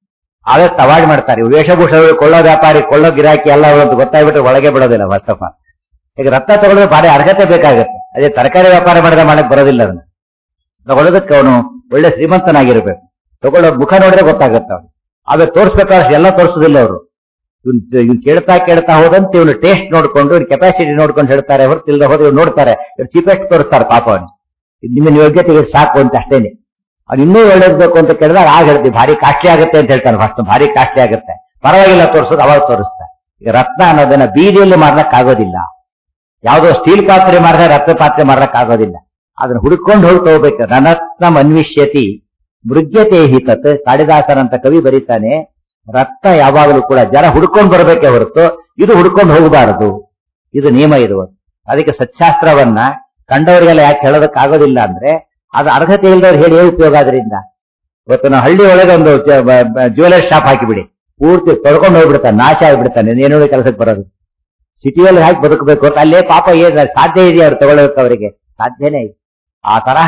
ಅವೇ ಅವಾಯ್ಡ್ ಮಾಡ್ತಾರೆ ಇವು ವೇಷಭೂಷಣಗಳು ಕೊಳ್ಳೋ ವ್ಯಾಪಾರಿ ಕೊಳ್ಳೋ ಗಿರಾಕಿ ಎಲ್ಲ ಅಂತ ಗೊತ್ತಾಗ್ಬಿಟ್ರೆ ಒಳಗೆ ಬಿಡೋದಿಲ್ಲ ಫಸ್ಟ್ ಈಗ ರಕ್ತ ತಗೊಳ್ಳೋದು ಭಾರಿ ಅರ್ಹತೆ ಬೇಕಾಗುತ್ತೆ ಅದೇ ತರಕಾರಿ ವ್ಯಾಪಾರ ಮಾಡಿದ ಮಾಡಕ್ ಬರೋದಿಲ್ಲ ಅದನ್ನ ತಗೊಳ್ಳೋದಕ್ಕೆ ಅವನು ಒಳ್ಳೆ ಶ್ರೀಮಂತನಾಗಿರ್ಬೇಕು ತಗೊಳ್ಳೋ ಮುಖ ನೋಡಿದ್ರೆ ಗೊತ್ತಾಗುತ್ತೆ ಅವನು ಆಮೇಲೆ ತೋರಿಸ್ಬೇಕಾದ್ರೆ ಎಲ್ಲ ತೋರಿಸೋದಿಲ್ಲ ಅವರು ಇವ್ನು ಇವ್ನು ಕೇಳ್ತಾ ಕೇಳ್ತಾ ಹೋದಂತೆ ಇವನು ಟೇಸ್ಟ್ ನೋಡ್ಕೊಂಡು ಇವ್ನ ಕೆಪಾಸಿಟಿ ನೋಡ್ಕೊಂಡು ಹೇಳ್ತಾರೆ ಹೊರತು ಇಲ್ಲದೆ ಹೋದ್ರೆ ಇವ್ನು ನೋಡ್ತಾರೆ ಇವ್ರು ಚೀಪೆಸ್ಟ್ ತೋರಿಸ್ತಾರೆ ಪಾಪ ಅವನು ನಿಮ್ಮ ಯೋಗ್ಯತೆಗೆ ಸಾಕು ಅಂತ ಅಷ್ಟೇನೆ ಅವ್ನು ಇನ್ನೂ ಒಳ್ಳೇದ್ಬೇಕು ಅಂತ ಕೇಳಿದಾಗ ಆಗ ಹೇಳ್ತೀವಿ ಭಾರಿ ಕಾಸ್ಟ್ಲಿ ಆಗುತ್ತೆ ಅಂತ ಹೇಳ್ತಾನೆ ಫಸ್ಟ್ ಭಾರಿ ಕಾಸ್ಟ್ಲಿ ಆಗುತ್ತೆ ಪರವಾಗಿಲ್ಲ ತೋರಿಸೋದು ಅವಾಗ ತೋರಿಸ್ತಾರೆ ಈಗ ರತ್ನ ಅನ್ನೋದನ್ನ ಬೀದಿಯಲ್ಲಿ ಮಾರ್ಲಕ್ ಆಗೋದಿಲ್ಲ ಯಾವುದೋ ಸ್ಟೀಲ್ ಪಾತ್ರೆ ಮಾಡಿದ್ರೆ ರತ್ನ ಪಾತ್ರೆ ಮಾರ್ಲಕ್ ಆಗೋದಿಲ್ಲ ಅದನ್ನ ಹುಡುಕೊಂಡು ಹೋಗಿ ತಗೋಬೇಕು ರನತ್ನ ಅನ್ವಿಷ್ಯತಿ ಮೃಗ್ಯತೆ ಹಿ ತತ್ ಕಾಳಿದಾಸನಂತ ಕವಿ ಬರೀತಾನೆ ರತ್ನ ಯಾವಾಗಲೂ ಕೂಡ ಜನ ಹುಡ್ಕೊಂಡು ಬರಬೇಕೇ ಹೊರತು ಇದು ಹುಡ್ಕೊಂಡು ಹೋಗಬಾರದು ಇದು ನಿಯಮ ಇದು ಅದಕ್ಕೆ ಸತ್ಶಾಸ್ತ್ರವನ್ನ ಕಂಡವರಿಗೆಲ್ಲ ಯಾಕೆ ಹೇಳೋದಕ್ಕಾಗೋದಿಲ್ಲ ಅಂದ್ರೆ ಅದು ಅರ್ಹತೆ ಇಲ್ಲದವ್ರು ಹೇಳಿ ಏನು ಉಪಯೋಗ ಅದರಿಂದ ಇವತ್ತು ನಾವು ಹಳ್ಳಿ ಒಳಗೆ ಒಂದು ಜ್ಯುವೆಲರಿ ಶಾಪ್ ಹಾಕಿಬಿಡಿ ಪೂರ್ತಿ ತೊಳ್ಕೊಂಡು ಹೋಗ್ಬಿಡ್ತಾನೆ ನಾಶ ಆಗಿಬಿಡ್ತಾನೆ ಏನು ಕೆಲಸಕ್ಕೆ ಬರೋದು ಸಿಟಿಯಲ್ಲಿ ಹಾಕಿ ಬದುಕಬೇಕು ಅಂತ ಅಲ್ಲೇ ಪಾಪ ಏನು ಸಾಧ್ಯ ಇದೆಯಾ ಅವ್ರು ತಗೊಳ್ಳೋಕೆ ಅವರಿಗೆ ಸಾಧ್ಯನೇ ಇಲ್ಲ ಆ ತರಹ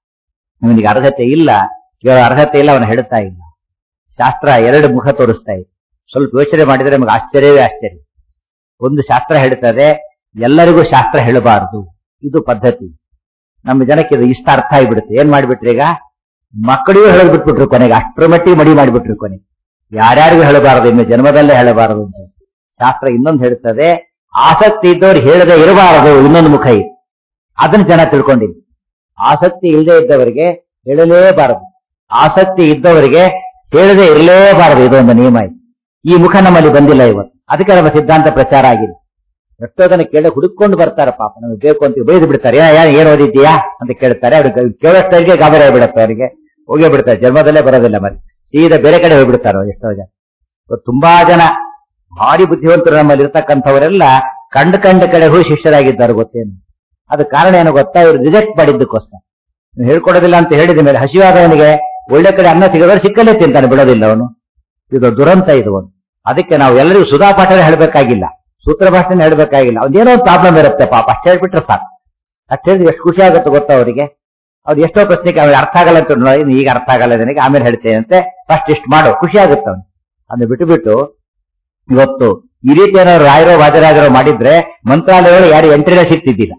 ಇವನಿಗೆ ಅರ್ಹತೆ ಇಲ್ಲ ಇವಾಗ ಅರ್ಹತೆ ಇಲ್ಲ ಅವನು ಹೇಳ್ತಾ ಇಲ್ಲ ಶಾಸ್ತ್ರ ಎರಡು ಮುಖ ತೋರಿಸ್ತಾ ಇದೆ ಸ್ವಲ್ಪ ಯೋಚನೆ ಮಾಡಿದ್ರೆ ನಮಗೆ ಆಶ್ಚರ್ಯವೇ ಆಶ್ಚರ್ಯ ಒಂದು ಶಾಸ್ತ್ರ ಹೇಳ್ತದೆ ಎಲ್ಲರಿಗೂ ಶಾಸ್ತ್ರ ಹೇಳಬಾರದು ಇದು ಪದ್ಧತಿ ನಮ್ಮ ಜನಕ್ಕೆ ಇದು ಇಷ್ಟ ಅರ್ಥ ಆಗಿಬಿಡುತ್ತೆ ಏನ್ ಮಾಡ್ಬಿಟ್ರಿ ಈಗ ಮಕ್ಕಳಿಗೂ ಹೇಳೋದು ಬಿಟ್ಬಿಟ್ರು ಕೊನೆಗೆ ಅಷ್ಟರ ಮಟ್ಟಿಗೆ ಮಡಿ ಮಾಡಿಬಿಟ್ರು ಕೊನೆಗೆ ಯಾರ್ಯಾರಿಗೂ ಹೇಳಬಾರದು ಇನ್ನು ಜನ್ಮದಲ್ಲೇ ಹೇಳಬಾರದು ಅಂತ ಶಾಸ್ತ್ರ ಇನ್ನೊಂದು ಹೇಳ್ತದೆ ಆಸಕ್ತಿ ಇದ್ದವ್ರು ಹೇಳದೆ ಇರಬಾರದು ಇನ್ನೊಂದು ಮುಖ ಇದೆ ಅದನ್ನ ಜನ ತಿಳ್ಕೊಂಡಿಲ್ಲ ಆಸಕ್ತಿ ಇಲ್ಲದೆ ಇದ್ದವರಿಗೆ ಹೇಳಲೇಬಾರದು ಆಸಕ್ತಿ ಇದ್ದವರಿಗೆ ಹೇಳದೆ ಇರಲೇಬಾರದು ಇದೊಂದು ನಿಯಮ ಇದೆ ಈ ಮುಖ ನಮ್ಮಲ್ಲಿ ಬಂದಿಲ್ಲ ಇವತ್ತು ಅದಕ್ಕೆ ನಮ್ಮ ಸಿದ್ಧಾಂತ ಪ್ರಚಾರ ಆಗಿದೆ ಎಷ್ಟೋ ಜನ ಕೇಳಿ ಹುಡುಕೊಂಡು ಬರ್ತಾರೆ ಪಾಪ ನಮಗೆ ಬೇಕು ಅಂತ ಬೈದು ಬಿಡ್ತಾರೆ ಏ, ಏ, ಏನ್ ಓದಿದ್ದೀಯಾ ಅಂತ ಕೇಳ್ತಾರೆ ಅವ್ರಿಗೆ ಕೇಳೋಷ್ಟರಿಗೆ ಗಾಬರಿ ಆಗಿಬಿಡುತ್ತೆ ಅವರಿಗೆ ಹೋಗೇ ಬಿಡ್ತಾರೆ ಜನ್ಮದಲ್ಲೇ ಬರೋದಿಲ್ಲ ಮತ್ತೆ ಸೀದಾ ಬೇರೆ ಕಡೆ ಹೋಗ್ಬಿಡ್ತಾರೆ ಅವ್ರು ಎಷ್ಟೋ ಜನ ಇವತ್ತು ತುಂಬಾ ಜನ ಭಾರಿ ಬುದ್ಧಿವಂತರು ನಮ್ಮಲ್ಲಿ ಇರ್ತಕ್ಕಂಥವರೆಲ್ಲ ಕಂಡ ಕಂಡ ಕಡೆ ಹೋಗಿ ಶಿಷ್ಯರಾಗಿದ್ದಾರೆ ಗೊತ್ತೇನು ಅದು ಕಾರಣ ಏನು ಗೊತ್ತಾ ಇವ್ರು ರಿಜೆಕ್ಟ್ ಮಾಡಿದ್ದಕ್ಕೋಸ್ಕರ ನೀವು ಹೇಳ್ಕೊಡೋದಿಲ್ಲ ಅಂತ ಹೇಳಿದ ಮೇಲೆ ಹಸಿವಾದವನಿಗೆ ಒಳ್ಳೆ ಕಡೆ ಅನ್ನ ಸಿಗದ್ರೆ ಸಿಕ್ಕಲ್ಲೇ ತಿಂತಾನೆ ಬಿಡೋದಿಲ್ಲ ಅವನು ಇದು ದುರಂತ ಇದು ಒಂದು ಅದಕ್ಕೆ ನಾವು ಎಲ್ಲರಿಗೂ ಸುಧಾ ಪಾಠನೇ ಹೇಳಬೇಕಾಗಿಲ್ಲ ಸೂತ್ರ ಭಾಷೆನೇ ಹೇಳಬೇಕಾಗಿಲ್ಲ ಅವ್ನೇನೋ ಒಂದು ಪ್ರಾಬ್ಲಮ್ ಇರುತ್ತೆ ಪಾಪ ಅಷ್ಟು ಹೇಳ್ಬಿಟ್ರೆ ಸಾಕು ಅಷ್ಟು ಹೇಳಿದ್ರೆ ಎಷ್ಟು ಖುಷಿ ಆಗುತ್ತೆ ಗೊತ್ತಾ ಅವರಿಗೆ ಅವ್ರು ಎಷ್ಟೋ ಪ್ರಶ್ನೆಗೆ ಅವ್ರಿಗೆ ಅರ್ಥ ಆಗಲ್ಲ ಅಂತ ನೋಡಿ, ಇನ್ನು ಈಗ ಅರ್ಥ ಆಗಲ್ಲ ನನಗೆ ಆಮೇಲೆ ಹೇಳ್ತೇನೆ ಅಂತೆ ಫಸ್ಟ್ ಇಷ್ಟು ಮಾಡು ಖುಷಿ ಆಗುತ್ತೆ ಅವ್ನು ಅದನ್ನ ಬಿಟ್ಟು ಬಿಟ್ಟು ಇವತ್ತು ಈ ರೀತಿ ಏನಾದ್ರು ರಾಯರೋ ವಾದಿರಾಜರೋ ಮಾಡಿದ್ರೆ ಮಂತ್ರಾಲಯಗಳು ಯಾರು ಎಂಟ್ರಿನೇ ಸಿಗ್ತಿದ್ದಿಲ್ಲ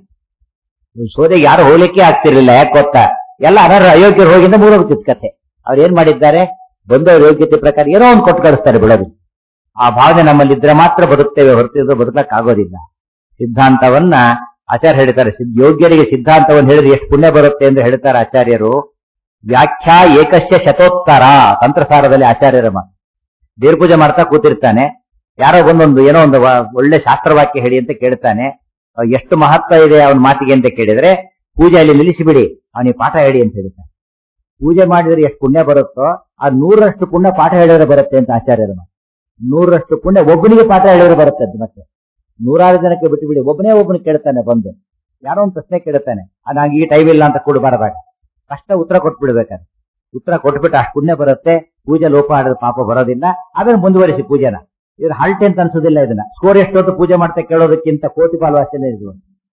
ಸೋದೆಗೆ ಯಾರು ಹೋಗ್ಲಿಕ್ಕೆ ಆಗ್ತಿರ್ಲಿಲ್ಲ ಯಾಕೆ ಗೊತ್ತಾ ಎಲ್ಲ ಅನರ್ಹ ಅಯೋಗ್ಯರು ಹೋಗಿಂದ ಮೂರೋಗ್ತಿತ್ತು ಕಥೆ ಅವ್ರು ಏನ್ ಮಾಡಿದ್ದಾರೆ ಬಂದವ್ರ ಯೋಗ್ಯತೆ ಪ್ರಕಾರ ಏನೋ ಒಂದು ಕೊಟ್ಟು ಕಳಿಸ್ತಾರೆ ಬಿಡೋದು ಆ ಭಾವನೆ ನಮ್ಮಲ್ಲಿ ಇದ್ರೆ ಮಾತ್ರ ಬದುಕ್ತೇವೆ ಹೊರತಿದ್ರೆ ಬದುಕಕ್ ಆಗೋದಿಲ್ಲ ಸಿದ್ಧಾಂತವನ್ನ ಆಚಾರ್ಯ ಹೇಳ್ತಾರೆ ಸಿದ್- ಯೋಗ್ಯರಿಗೆ ಸಿದ್ಧಾಂತವನ್ನು ಹೇಳಿದ್ರೆ ಎಷ್ಟು ಪುಣ್ಯ ಬರುತ್ತೆ ಎಂದು ಹೇಳ್ತಾರೆ ಆಚಾರ್ಯರು ವ್ಯಾಖ್ಯಾ ಏಕಸ್ಯ ಶತೋತ್ತರ ತಂತ್ರಸಾರದಲ್ಲಿ ಆಚಾರ್ಯರ ಮಾತು ದೇವ್ರ ಪೂಜೆ ಮಾಡ್ತಾ ಕೂತಿರ್ತಾನೆ ಯಾರೋ ಬಂದೊಂದು ಏನೋ ಒಂದು ವ- ಒಳ್ಳೆ ಶಾಸ್ತ್ರವಾಕ್ಯ ಹೇಳಿ ಅಂತ ಕೇಳ್ತಾನೆ ಅಹ್ ಎಷ್ಟು ಮಹತ್ವ ಇದೆ ಅವನ ಮಾತಿಗೆ ಅಂತ ಕೇಳಿದ್ರೆ ಪೂಜೆಯಲ್ಲಿ ನಿಲ್ಲಿಸಿಬಿಡಿ ಅವನಿಗೆ ಪಾಠ ಹೇಳಿ ಅಂತ ಹೇಳ್ತಾನೆ ಪೂಜೆ ಮಾಡಿದ್ರೆ ಎಷ್ಟು ಪುಣ್ಯ ಬರುತ್ತೋ ಆ ನೂರರಷ್ಟು ಪುಣ್ಯ ಪಾಠ ಹೇಳಿದ್ರೆ ಬರುತ್ತೆ ಅಂತ ಆಚಾರ್ಯರ ಮಾತು ನೂರರಷ್ಟು ಪುಣ್ಯ ಒಬ್ಬನಿಗೆ ಪಾಠ ಹೇಳಿದ್ರೆ ಬರುತ್ತೆ ಅದು ಮತ್ತೆ ನೂರಾರು ಜನಕ್ಕೆ ಬಿಟ್ಟು ಬಿಡಿ ಒಬ್ಬನೇ ಒಬ್ಬನು ಕೇಳ್ತಾನೆ ಬಂದು ಯಾರೋ ಒಂದು ಪ್ರಶ್ನೆ ಕೇಳ್ತಾನೆ ಅದು ನಂಗೆ ಈ ಟೈಮ್ ಇಲ್ಲ ಅಂತ ಕೊಡಬಾರದಾಗ ಕಷ್ಟ ಉತ್ತರ ಕೊಟ್ಬಿಡ್ಬೇಕಾದ್ರೆ ಉತ್ತರ ಕೊಟ್ಬಿಟ್ಟು ಅಷ್ಟು ಪುಣ್ಯ ಬರುತ್ತೆ ಪೂಜೆ ಲೋಪ ಆಡಿದ್ರೆ ಪಾಪ ಬರೋದಿಲ್ಲ ಅದನ್ನ ಮುಂದುವರಿಸಿ ಪೂಜೆನ ಇದು ಹಲ್ಟೆ ಅಂತ ಅನ್ಸೋದಿಲ್ಲ ಇದನ್ನ ಸ್ಕೋರ್ ಎಷ್ಟೊತ್ತು ಪೂಜೆ ಮಾಡ್ತಾ ಕೇಳೋದಕ್ಕಿಂತ ಕೋಟಿ ಪಾಲು ಅಷ್ಟೇ ಇದು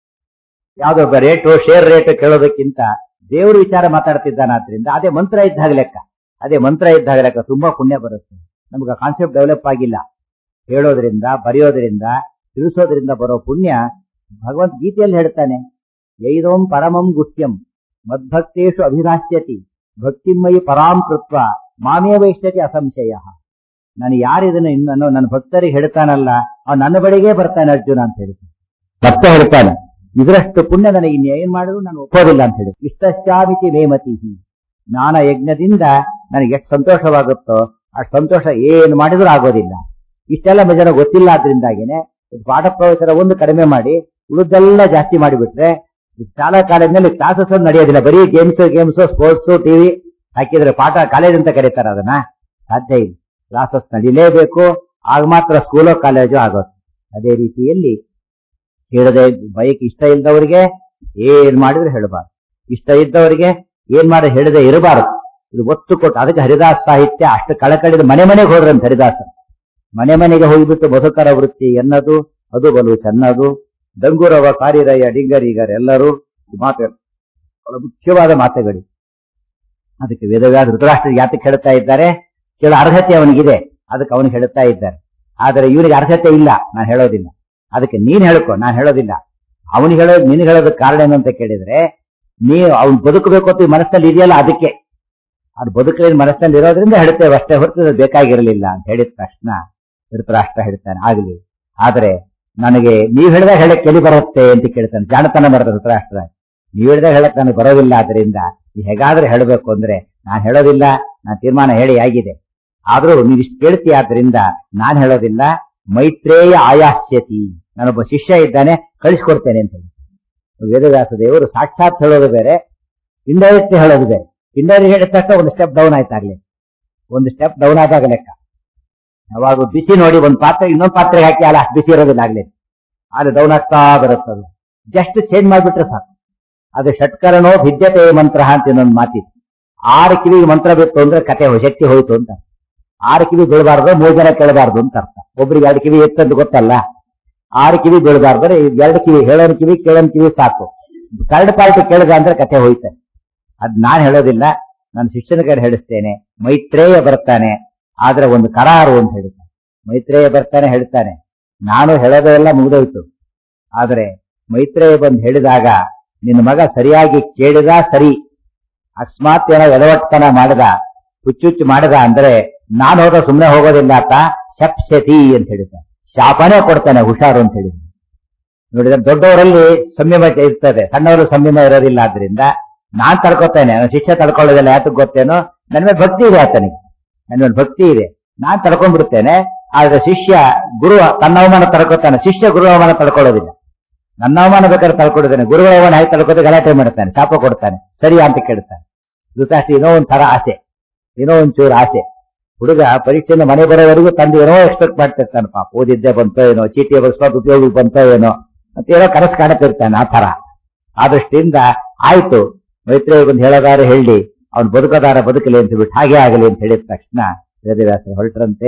ಯಾವ್ದೋ ರೇಟು ಶೇರ್ ರೇಟ್ ಕೇಳೋದಕ್ಕಿಂತ ದೇವರು ವಿಚಾರ ಮಾತಾಡ್ತಿದ್ದಾನಾದ್ರಿಂದ ಅದೇ ಮಂತ್ರ ಇದ್ದಾಗ ಲೆಕ್ಕ ಅದೇ ಮಂತ್ರ ಇದ್ದಾಗ ಲೆಕ್ಕ ತುಂಬಾ ಪುಣ್ಯ ಬರುತ್ತೆ ನಮ್ಗೆ ಕಾನ್ಸೆಪ್ಟ್ ಡೆವಲಪ್ ಆಗಿಲ್ಲ ಹೇಳೋದ್ರಿಂದ ಬರೆಯೋದ್ರಿಂದ ತಿಳಿಸೋದ್ರಿಂದ ಬರೋ ಪುಣ್ಯ ಭಗವಂತ ಗೀತೆಯಲ್ಲಿ ಹೇಳ್ತಾನೆ ಯೈದೋಂ ಪರಮಂ ಗುಹ್ಯಂ ಮದ್ಭಕ್ತೇಶು ಅಭಿಲಾಷ್ಯತಿ ಭಕ್ತಿಮಯಿ ಪರಾಂ ಕೃತ್ವ ಮಾಮೇ ವೈಷ್ಯತಿ ಅಸಂಶಯ ನಾನು ಯಾರಿದನ್ನು ಇನ್ನು ನನ್ನ ಭಕ್ತರಿಗೆ ಹೇಳ್ತಾನಲ್ಲ ಅವ್ನು ನನ್ನ ಬಳಿಗೆ ಬರ್ತಾನೆ ಅರ್ಜುನ ಅಂತ ಹೇಳ್ತಾನೆ ಮತ್ತೆ ಹೇಳ್ತಾನೆ ಇದರಷ್ಟು ಪುಣ್ಯ ನನಗೆ ಇನ್ನು ಏನ್ ಮಾಡಿದ್ರು ನಾನು ಒಪ್ಪೋದಿಲ್ಲ ಅಂತ ಹೇಳಿ ಇಷ್ಟಶ್ಚಾಮಿತಿ ಮೇಮತಿ ಜ್ಞಾನ ಯಜ್ಞದಿಂದ ನನಗೆ ಎಷ್ಟು ಸಂತೋಷವಾಗುತ್ತೋ ಅಷ್ಟು ಸಂತೋಷ ಏನು ಮಾಡಿದ್ರು ಆಗೋದಿಲ್ಲ ಇಷ್ಟೆಲ್ಲ ಜನ ಗೊತ್ತಿಲ್ಲ ಆದ್ರಿಂದಾಗಿನೇ ಇದು ಪಾಠ ಪ್ರವಚನ ಒಂದು ಕಡಿಮೆ ಮಾಡಿ ಉಳಿದೆಲ್ಲ ಜಾಸ್ತಿ ಮಾಡಿಬಿಟ್ರೆ ಈ ಶಾಲಾ ಕಾಲೇಜಿನಲ್ಲಿ ಕ್ಲಾಸಸ್ ಒಂದು ನಡೆಯೋದಿಲ್ಲ ಬರೀ ಗೇಮ್ಸ್ ಗೇಮ್ಸ್ ಸ್ಪೋರ್ಟ್ಸ್ ಟಿವಿ ಹಾಕಿದ್ರೆ ಪಾಠ ಕಾಲೇಜ್ ಅಂತ ಕರೀತಾರ ಅದನ್ನ ಸಾಧ್ಯ ಇಲ್ಲ ಕ್ಲಾಸಸ್ ನಡೀಲೇಬೇಕು ಆಗ ಮಾತ್ರ ಸ್ಕೂಲೋ ಕಾಲೇಜು ಆಗೋದು ಅದೇ ರೀತಿಯಲ್ಲಿ ಹೇಳದೆ ಬೈಕ್ ಇಷ್ಟ ಇಲ್ದವರಿಗೆ ಏನ್ ಮಾಡಿದ್ರೆ ಹೇಳಬಾರ್ದು ಇಷ್ಟ ಇದ್ದವರಿಗೆ ಏನ್ ಮಾಡಿ ಹೇಳದೆ ಇರಬಾರದು ಇದು ಒತ್ತು ಕೊಟ್ಟು ಅದಕ್ಕೆ ಹರಿದಾಸ ಸಾಹಿತ್ಯ ಅಷ್ಟು ಕಳಕಳಿದ ಮನೆ ಮನೆಗೆ ಹೋದ್ರಂತ ಹರಿದಾಸ ಮನೆ ಮನೆಗೆ ಹೋಗಿಬಿಟ್ಟು ಬದುಕರ ವೃತ್ತಿ ಎನ್ನದು ಅದು ಬಲು ಚೆನ್ನದು ಡಂಗೂರವ ಕಾರಿರಯ್ಯ ಡಿಂಗರಿಗರೆಲ್ಲರೂ ಈ ಮಾತುಗಳು ಬಹಳ ಮುಖ್ಯವಾದ ಮಾತುಗಳು ಅದಕ್ಕೆ ವೇದವ್ಯಾಸ ಧೃತರಾಷ್ಟ್ರ ಯಾತಕ್ಕೆ ಹೇಳ್ತಾ ಇದ್ದಾರೆ ಕೇಳೋ ಅರ್ಹತೆ ಅವನಿಗಿದೆ ಅದಕ್ಕೆ ಅವನಿಗೆ ಹೇಳ್ತಾ ಇದ್ದಾರೆ ಆದರೆ ಇವನಿಗೆ ಅರ್ಹತೆ ಇಲ್ಲ ನಾನು ಹೇಳೋದಿಲ್ಲ ಅದಕ್ಕೆ ನೀನ್ ಹೇಳ್ಕೊ ನಾನು ಹೇಳೋದಿಲ್ಲ ಅವನಿಗೆ ಹೇಳೋದು ನಿನಗೆ ಹೇಳೋದಕ್ಕೆ ಕಾರಣ ಏನು ಅಂತ ಕೇಳಿದ್ರೆ ನೀ ಅವ್ನು ಬದುಕಬೇಕು ಅಂತ ಈ ಮನಸ್ಸಲ್ಲಿ ಇದೆಯಲ್ಲ ಅದಕ್ಕೆ ಅದು ಬದುಕಲಿನ ಮನಸ್ಸಿನಲ್ಲಿ ಇರೋದ್ರಿಂದ ಹೇಳ್ತೇವೆ ಅಷ್ಟೇ ಹೊರತು ಅದು ಬೇಕಾಗಿರಲಿಲ್ಲ ಅಂತ ಹೇಳಿದ ತಕ್ಷಣ ಧೃತರಾಷ್ಟ್ರ ಹೇಳ್ತಾನೆ ಆಗಲಿ ಆದ್ರೆ ನನಗೆ ನೀವ್ ಹೇಳಿದಾಗ ಹೇಳಕ್ ಎಲ್ಲಿ ಬರುತ್ತೆ ಅಂತ ಕೇಳ್ತಾನೆ ಜಾಣತನ ಬರೋದು ಧೃತರಾಷ್ಟ್ರ ನೀವ್ ಹೇಳಿದಾಗ ಹೇಳಕ್ ನನಗೆ ಬರೋದಿಲ್ಲ ಆದ್ರಿಂದ ನೀ ಹೇಗಾದ್ರೆ ಹೇಳಬೇಕು ಅಂದ್ರೆ ನಾನು ಹೇಳೋದಿಲ್ಲ ನಾನು ತೀರ್ಮಾನ ಹೇಳಿ ಆಗಿದೆ ಆದ್ರೂ ನೀವ್ ಇಷ್ಟು ಕೇಳ್ತೀಯ ಆದ್ರಿಂದ ನಾನು ಹೇಳೋದಿಲ್ಲ ಮೈತ್ರೇಯ ಆಯಾಸ್ಯತಿ ನಾನೊಬ್ಬ ಶಿಷ್ಯ ಇದ್ದಾನೆ ಕಳಿಸ್ಕೊಡ್ತೇನೆ ಅಂತ ಹೇಳಿ ವೇದವ್ಯಾಸ ದೇವರು ಸಾಕ್ಷಾತ್ ಹೇಳೋದು ಬೇರೆ ಇಂಡೈರೆಕ್ಟ್ ಹೇಳೋದು ಬೇರೆ ಇಂಡೈರೆಕ್ಟ್ ಹೇಳಿದ ತಕ್ಷಣ ಒಂದು ಸ್ಟೆಪ್ ಡೌನ್ ಆಯ್ತಾಗ್ಲಿ ಒಂದು ಸ್ಟೆಪ್ ಡೌನ್ ಆದಾಗ ಲೆಕ್ಕ ಯಾವಾಗ ಬಿಸಿ ನೋಡಿ ಒಂದು ಪಾತ್ರೆ ಇನ್ನೊಂದು ಪಾತ್ರೆಗೆ ಹಾಕಿ ಅಲ್ಲ ಅಷ್ಟು ಬಿಸಿ ಇರೋದಿಲ್ಲ ಆಗ್ಲಿ ಅಲ್ಲಿ ಡೌನ್ ಆಗ್ತಾ ಬರುತ್ತೆ ಅದು ಜಸ್ಟ್ ಚೇಂಜ್ ಮಾಡಿಬಿಟ್ರೆ ಸಾಕು ಅದು ಷಟ್ಕರಣೋ ಭಿದ್ಯತೆ ಮಂತ್ರ ಅಂತ ಇನ್ನೊಂದು ಮಾತಿತ್ತು ಆರು ಕಿವಿಗೆ ಮಂತ್ರ ಬಿತ್ತು ಅಂದ್ರೆ ಕತೆ ಶಕ್ತಿ ಹೋಯ್ತು ಅಂತ ಆರು ಕಿವಿ ಬೀಳಬಾರ್ದು ಮೂರು ಜನ ಕೇಳಬಾರ್ದು ಅಂತ ಅರ್ಥ ಒಬ್ರಿಗೆ ಎರಡು ಕಿವಿ ಎತ್ತಂತ ಗೊತ್ತಲ್ಲ ಆರು ಕಿವಿ ಬೀಳಬಾರ್ದ್ರೆ ಎರಡು ಕಿವಿ ಹೇಳೋನ್ ಕಿವಿ ಕೇಳೋನ್ ಕಿವಿ ಸಾಕು ಥರ್ಡ್ ಪಾರ್ಟಿ ಕೇಳಿದ ಅಂದ್ರೆ ಕತೆ ಹೋಯ್ತೆ ಅದ್ ನಾನ್ ಹೇಳೋದಿಲ್ಲ ನನ್ನ ಶಿಷ್ಯನ ಕೈ ಹೇಳಿಸ್ತೇನೆ ಮೈತ್ರೇಯ ಬರ್ತಾನೆ ಆದ್ರೆ ಒಂದು ಕರಾರು ಅಂತ ಹೇಳ್ತಾನೆ ಮೈತ್ರೇಯ ಬರ್ತಾನೆ ಹೇಳ್ತಾನೆ ನಾನು ಹೇಳೋದೆಲ್ಲ ಮುಗಿದೋಯ್ತು ಆದ್ರೆ ಮೈತ್ರೇಯ ಬಂದು ಹೇಳಿದಾಗ ನಿನ್ನ ಮಗ ಸರಿಯಾಗಿ ಕೇಳಿದ ಸರಿ ಅಕಸ್ಮಾತ್ ಏನೋ ಎಡವಟ್ಟತನ ಮಾಡಿದ ಹುಚ್ಚುಚ್ಚು ಮಾಡಿದ ಅಂದ್ರೆ ನಾನು ಹೋದ ಸುಮ್ಮನೆ ಹೋಗೋದಿಲ್ಲ ಆತ ಶಪ್ಸತಿ ಅಂತ ಹೇಳಿದ್ದಾನೆ ಶಾಪನೇ ಕೊಡ್ತಾನೆ ಹುಷಾರು ಅಂತ ಹೇಳಿದ ನೋಡಿದ್ರೆ ದೊಡ್ಡವರಲ್ಲಿ ಸಂಯಮ ಇರ್ತದೆ ಸಣ್ಣವರು ಸಂಯಮ ಇರೋದಿಲ್ಲ ಆದ್ರಿಂದ ನಾನ್ ತಡ್ಕೊತೇನೆ ನನ್ನ ಶಿಷ್ಯ ತಡ್ಕೊಳ್ಳೋದಿಲ್ಲ ಯಾತಕ್ ಗೊತ್ತೇನೋ ನನ್ನ ಮೇಲೆ ಭಕ್ತಿ ಇದೆ ಆತನಿಗೆ ನನ್ನ ಮೇಲೆ ಭಕ್ತಿ ಇದೆ ನಾನ್ ತಡ್ಕೊಂಡ್ಬಿಡ್ತೇನೆ ಆದ್ರೆ ಶಿಷ್ಯ ಗುರು ತನ್ನ ಅವಮಾನ ತಡ್ಕೊತಾನೆ ಶಿಷ್ಯ ಗುರು ಅವಮಾನ ತಡ್ಕೊಳ್ಳೋದಿಲ್ಲ ನನ್ನ ಅವಮಾನ ಬೇಕಾದ್ರೆ ತಡ್ಕೊಡ್ತಾನೆ ಗುರುಗಳ ಅವಮಾನ ಹಾಕಿ ತಡ್ಕೋತ ಗಲಾಟೆ ಮಾಡ್ತಾನೆ ಶಾಪ ಕೊಡ್ತಾನೆ ಸರಿ ಅಂತ ಕೇಳ್ತಾನೆ ಧೃತರಾಷ್ಟ್ರ ಏನೋ ಒಂದ್ ತರ ಆಸೆ ಏನೋ ಒಂಚೂರು ಆಸೆ ಹುಡುಗ ಪರೀಕ್ಷೆಯಿಂದ ಮನೆ ಬರೋವರೆಗೂ ತಂದು ಏನೋ ಎಕ್ಸ್ಪೆಕ್ಟ್ ಮಾಡ್ತಿರ್ತಾನೆ ಪಾಪ ಓದಿದ್ದೆ ಬಂತೋ ಏನೋ ಚೀಟಿ ಬಸ್ಪಾತ್ ಉಪಯೋಗಕ್ಕೆ ಬಂತೋ ಏನೋ ಅಂತ ಏನೋ ಕನಸು ಕಾಣುತ್ತಿರ್ತಾನೆ ಆ ತರ ಆ ದೃಷ್ಟಿಯಿಂದ ಆಯ್ತು ಮೈತ್ರೇಯ ಬಂದು ಹೇಳೋದಾರೆ ಹೇಳಿ ಅವ್ನು ಬದುಕೋದಾರ ಬದುಕಲಿ ಅಂತ ಬಿಟ್ಟು ಹಾಗೆ ಆಗಲಿ ಅಂತ ಹೇಳಿದ ತಕ್ಷಣ ವೇದವ್ಯಾಸ ಹೊರಟ್ರಂತೆ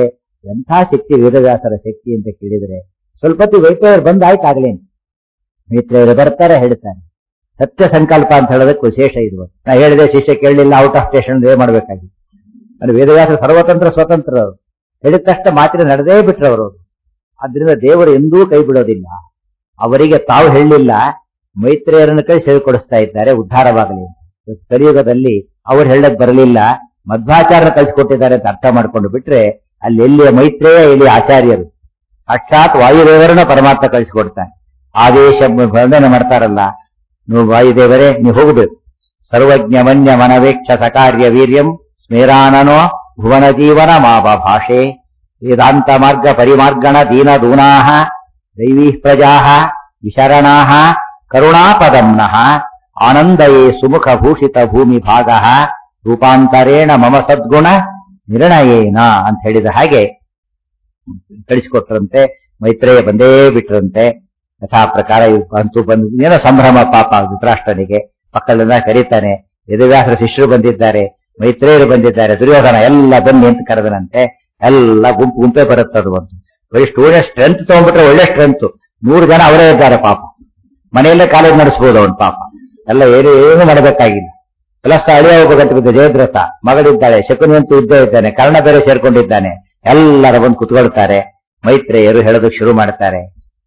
ಎಂಥ ಶಕ್ತಿ ವೇದವ್ಯಾಸರ ಶಕ್ತಿ ಅಂತ ಕೇಳಿದ್ರೆ ಸ್ವಲ್ಪ ಹೊತ್ತು ವೈಪೇಯರು ಬಂದು ಆಯ್ತು ಆಗ್ಲೇನು ಮಿತ್ರರು ಬರ್ತಾರೆ ಹೇಳ್ತಾರೆ ಸತ್ಯ ಸಂಕಲ್ಪ ಅಂತ ಹೇಳೋದಕ್ಕೆ ವಿಶೇಷ ಇದು ನಾ ಹೇಳಿದೆ ಶಿಷ್ಯ ಕೇಳಲಿಲ್ಲ ಔಟ್ ಆಫ್ ಸ್ಟೇಷನ್ ಏನ್ ಮಾಡ್ಬೇಕಾಗಿ ಅಂದ್ರೆ ವೇದವ್ಯಾಸ ಸರ್ವತಂತ್ರ ಸ್ವತಂತ್ರ ಅವರು ಹೇಳಿದ ತಕ್ಷಣ ಮಾತಿನ ನಡೆದೇ ಬಿಟ್ರು ಅವರು ಆದ್ರಿಂದ ದೇವರು ಎಂದೂ ಕೈ ಬಿಡೋದಿಲ್ಲ ಅವರಿಗೆ ತಾವು ಹೇಳಲಿಲ್ಲ ಮೈತ್ರಿಯರನ್ನು ಕೈ ಸೇರಿಕೊಡಿಸ್ತಾ ಇದ್ದಾರೆ ಉದ್ಧಾರವಾಗಲಿ ಅಂತ. ಕಲಿಯುಗದಲ್ಲಿ ಅವ್ರು ಹೇಳಕ್ ಬರಲಿಲ್ಲ ಮಧ್ವಾಚಾರ್ಯ ಕಳಿಸ್ಕೊಟ್ಟಿದ್ದಾರೆ ಅಂತ ಅರ್ಥ ಮಾಡ್ಕೊಂಡು ಬಿಟ್ರೆ ಅಲ್ಲಿ ಎಲ್ಲಿಯ ಮೈತ್ರೇಯ ಇಲ್ಲಿ ಆಚಾರ್ಯರು ಸಾಕ್ಷಾತ್ ವಾಯುದೇವರನ್ನ ಪರಮಾತ್ಮ ಕಳಿಸ್ಕೊಡ್ತಾನೆ ಆದೇಶ ವರ್ಣನೆ ಮಾಡ್ತಾರಲ್ಲ ನೀವು ವಾಯುದೇವರೇ ನೀವು ಹೋಗಬೇಕು ಸರ್ವಜ್ಞ ಮನ್ಯ ಮನವೇಕ್ಷ ಸಕಾರ್ಯ ವೀರ್ಯಂ ಸ್ಮೇರಾನನೋ ಭುವನ ಜೀವನ ಮಾವ ಭಾಷೆ ವೇದಾಂತ ಮಾರ್ಗ ಪರಿಮಾರ್ಗಣ ದೀನ ದೂನಾಹ ದೈವೀ ಪ್ರಜಾಹ ವಿಶರಣಾಹ ಕರುಣಾಪದಮ್ನಃ ಆನಂದಯೇ ಸುಮುಖ ಭೂಷಿತ ಭೂಮಿ ಭಾಗ ರೂಪಾಂತರೇಣ ಮಮ ಸದ್ಗುಣ ನಿರ್ಣಯೇನ ಅಂತ ಹೇಳಿದ ಹಾಗೆ ಕಳಿಸಿಕೊಟ್ರಂತೆ ಮೈತ್ರೇಯ ಬಂದೇ ಬಿಟ್ರಂತೆ ಯಥಾ ಪ್ರಕಾರ ಇವ್ ಬಂತು ಬಂದು ಏನೋ ಸಂಭ್ರಮ ಪಾಪ ಧೃತರಾಷ್ಟ್ರನಿಗೆ ಮಕ್ಕಳೆಲ್ಲ ಕರೀತಾನೆ ವೇದವ್ಯಾಸರ ಶಿಷ್ಯರು ಬಂದಿದ್ದಾರೆ ಮೈತ್ರೇಯರು ಬಂದಿದ್ದಾರೆ ದುರ್ಯೋಧನ ಎಲ್ಲ ಬನ್ನಿ ಅಂತ ಕರೆದನಂತೆ ಎಲ್ಲ ಗುಂಪು ಗುಂಪೇ ಬರುತ್ತೆ ಅದು ಒಂದು ಬರೀ ಸ್ಟೂಡೆಂಟ್ ಸ್ಟ್ರೆಂತ್ ತಗೊಂಡ್ಬಿಟ್ರೆ ಒಳ್ಳೆ ಸ್ಟ್ರೆಂತ್ ನೂರು ಜನ ಅವರೇ ಇದ್ದಾರೆ ಪಾಪ ಮನೆಯಲ್ಲೇ ಕಾಲೇಜ್ ನಡೆಸಬಹುದು ಅವನು ಪಾಪ ಎಲ್ಲ ಏನು ಏನು ಮಾಡಬೇಕಾಗಿಲ್ಲ ಪ್ಲಸ್ ಅಳಿಯ ಒಬ್ಬ ಗಂಟೆ ಬಿದ್ದ ಜಯದ್ರಥ ಮಗಳಿದ್ದಾಳೆ ಶಕುನಿಯಂತೂ ಇದ್ದೇ ಇದ್ದಾನೆ ಕರ್ಣ ಬೇರೆ ಸೇರ್ಕೊಂಡಿದ್ದಾನೆ ಎಲ್ಲರ ಬಂದು ಕುತ್ಕೊಳ್ತಾರೆ ಮೈತ್ರೇಯರು ಹೇಳೋದಕ್ಕೆ ಶುರು ಮಾಡ್ತಾರೆ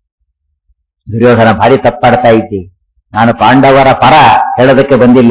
ದುರ್ಯೋಧನ ಭಾರಿ ತಪ್ಪಾಡ್ತಾ ಇದ್ದಿ ನಾನು ಪಾಂಡವರ ಪರ ಹೇಳೋದಕ್ಕೆ ಬಂದಿಲ್ಲ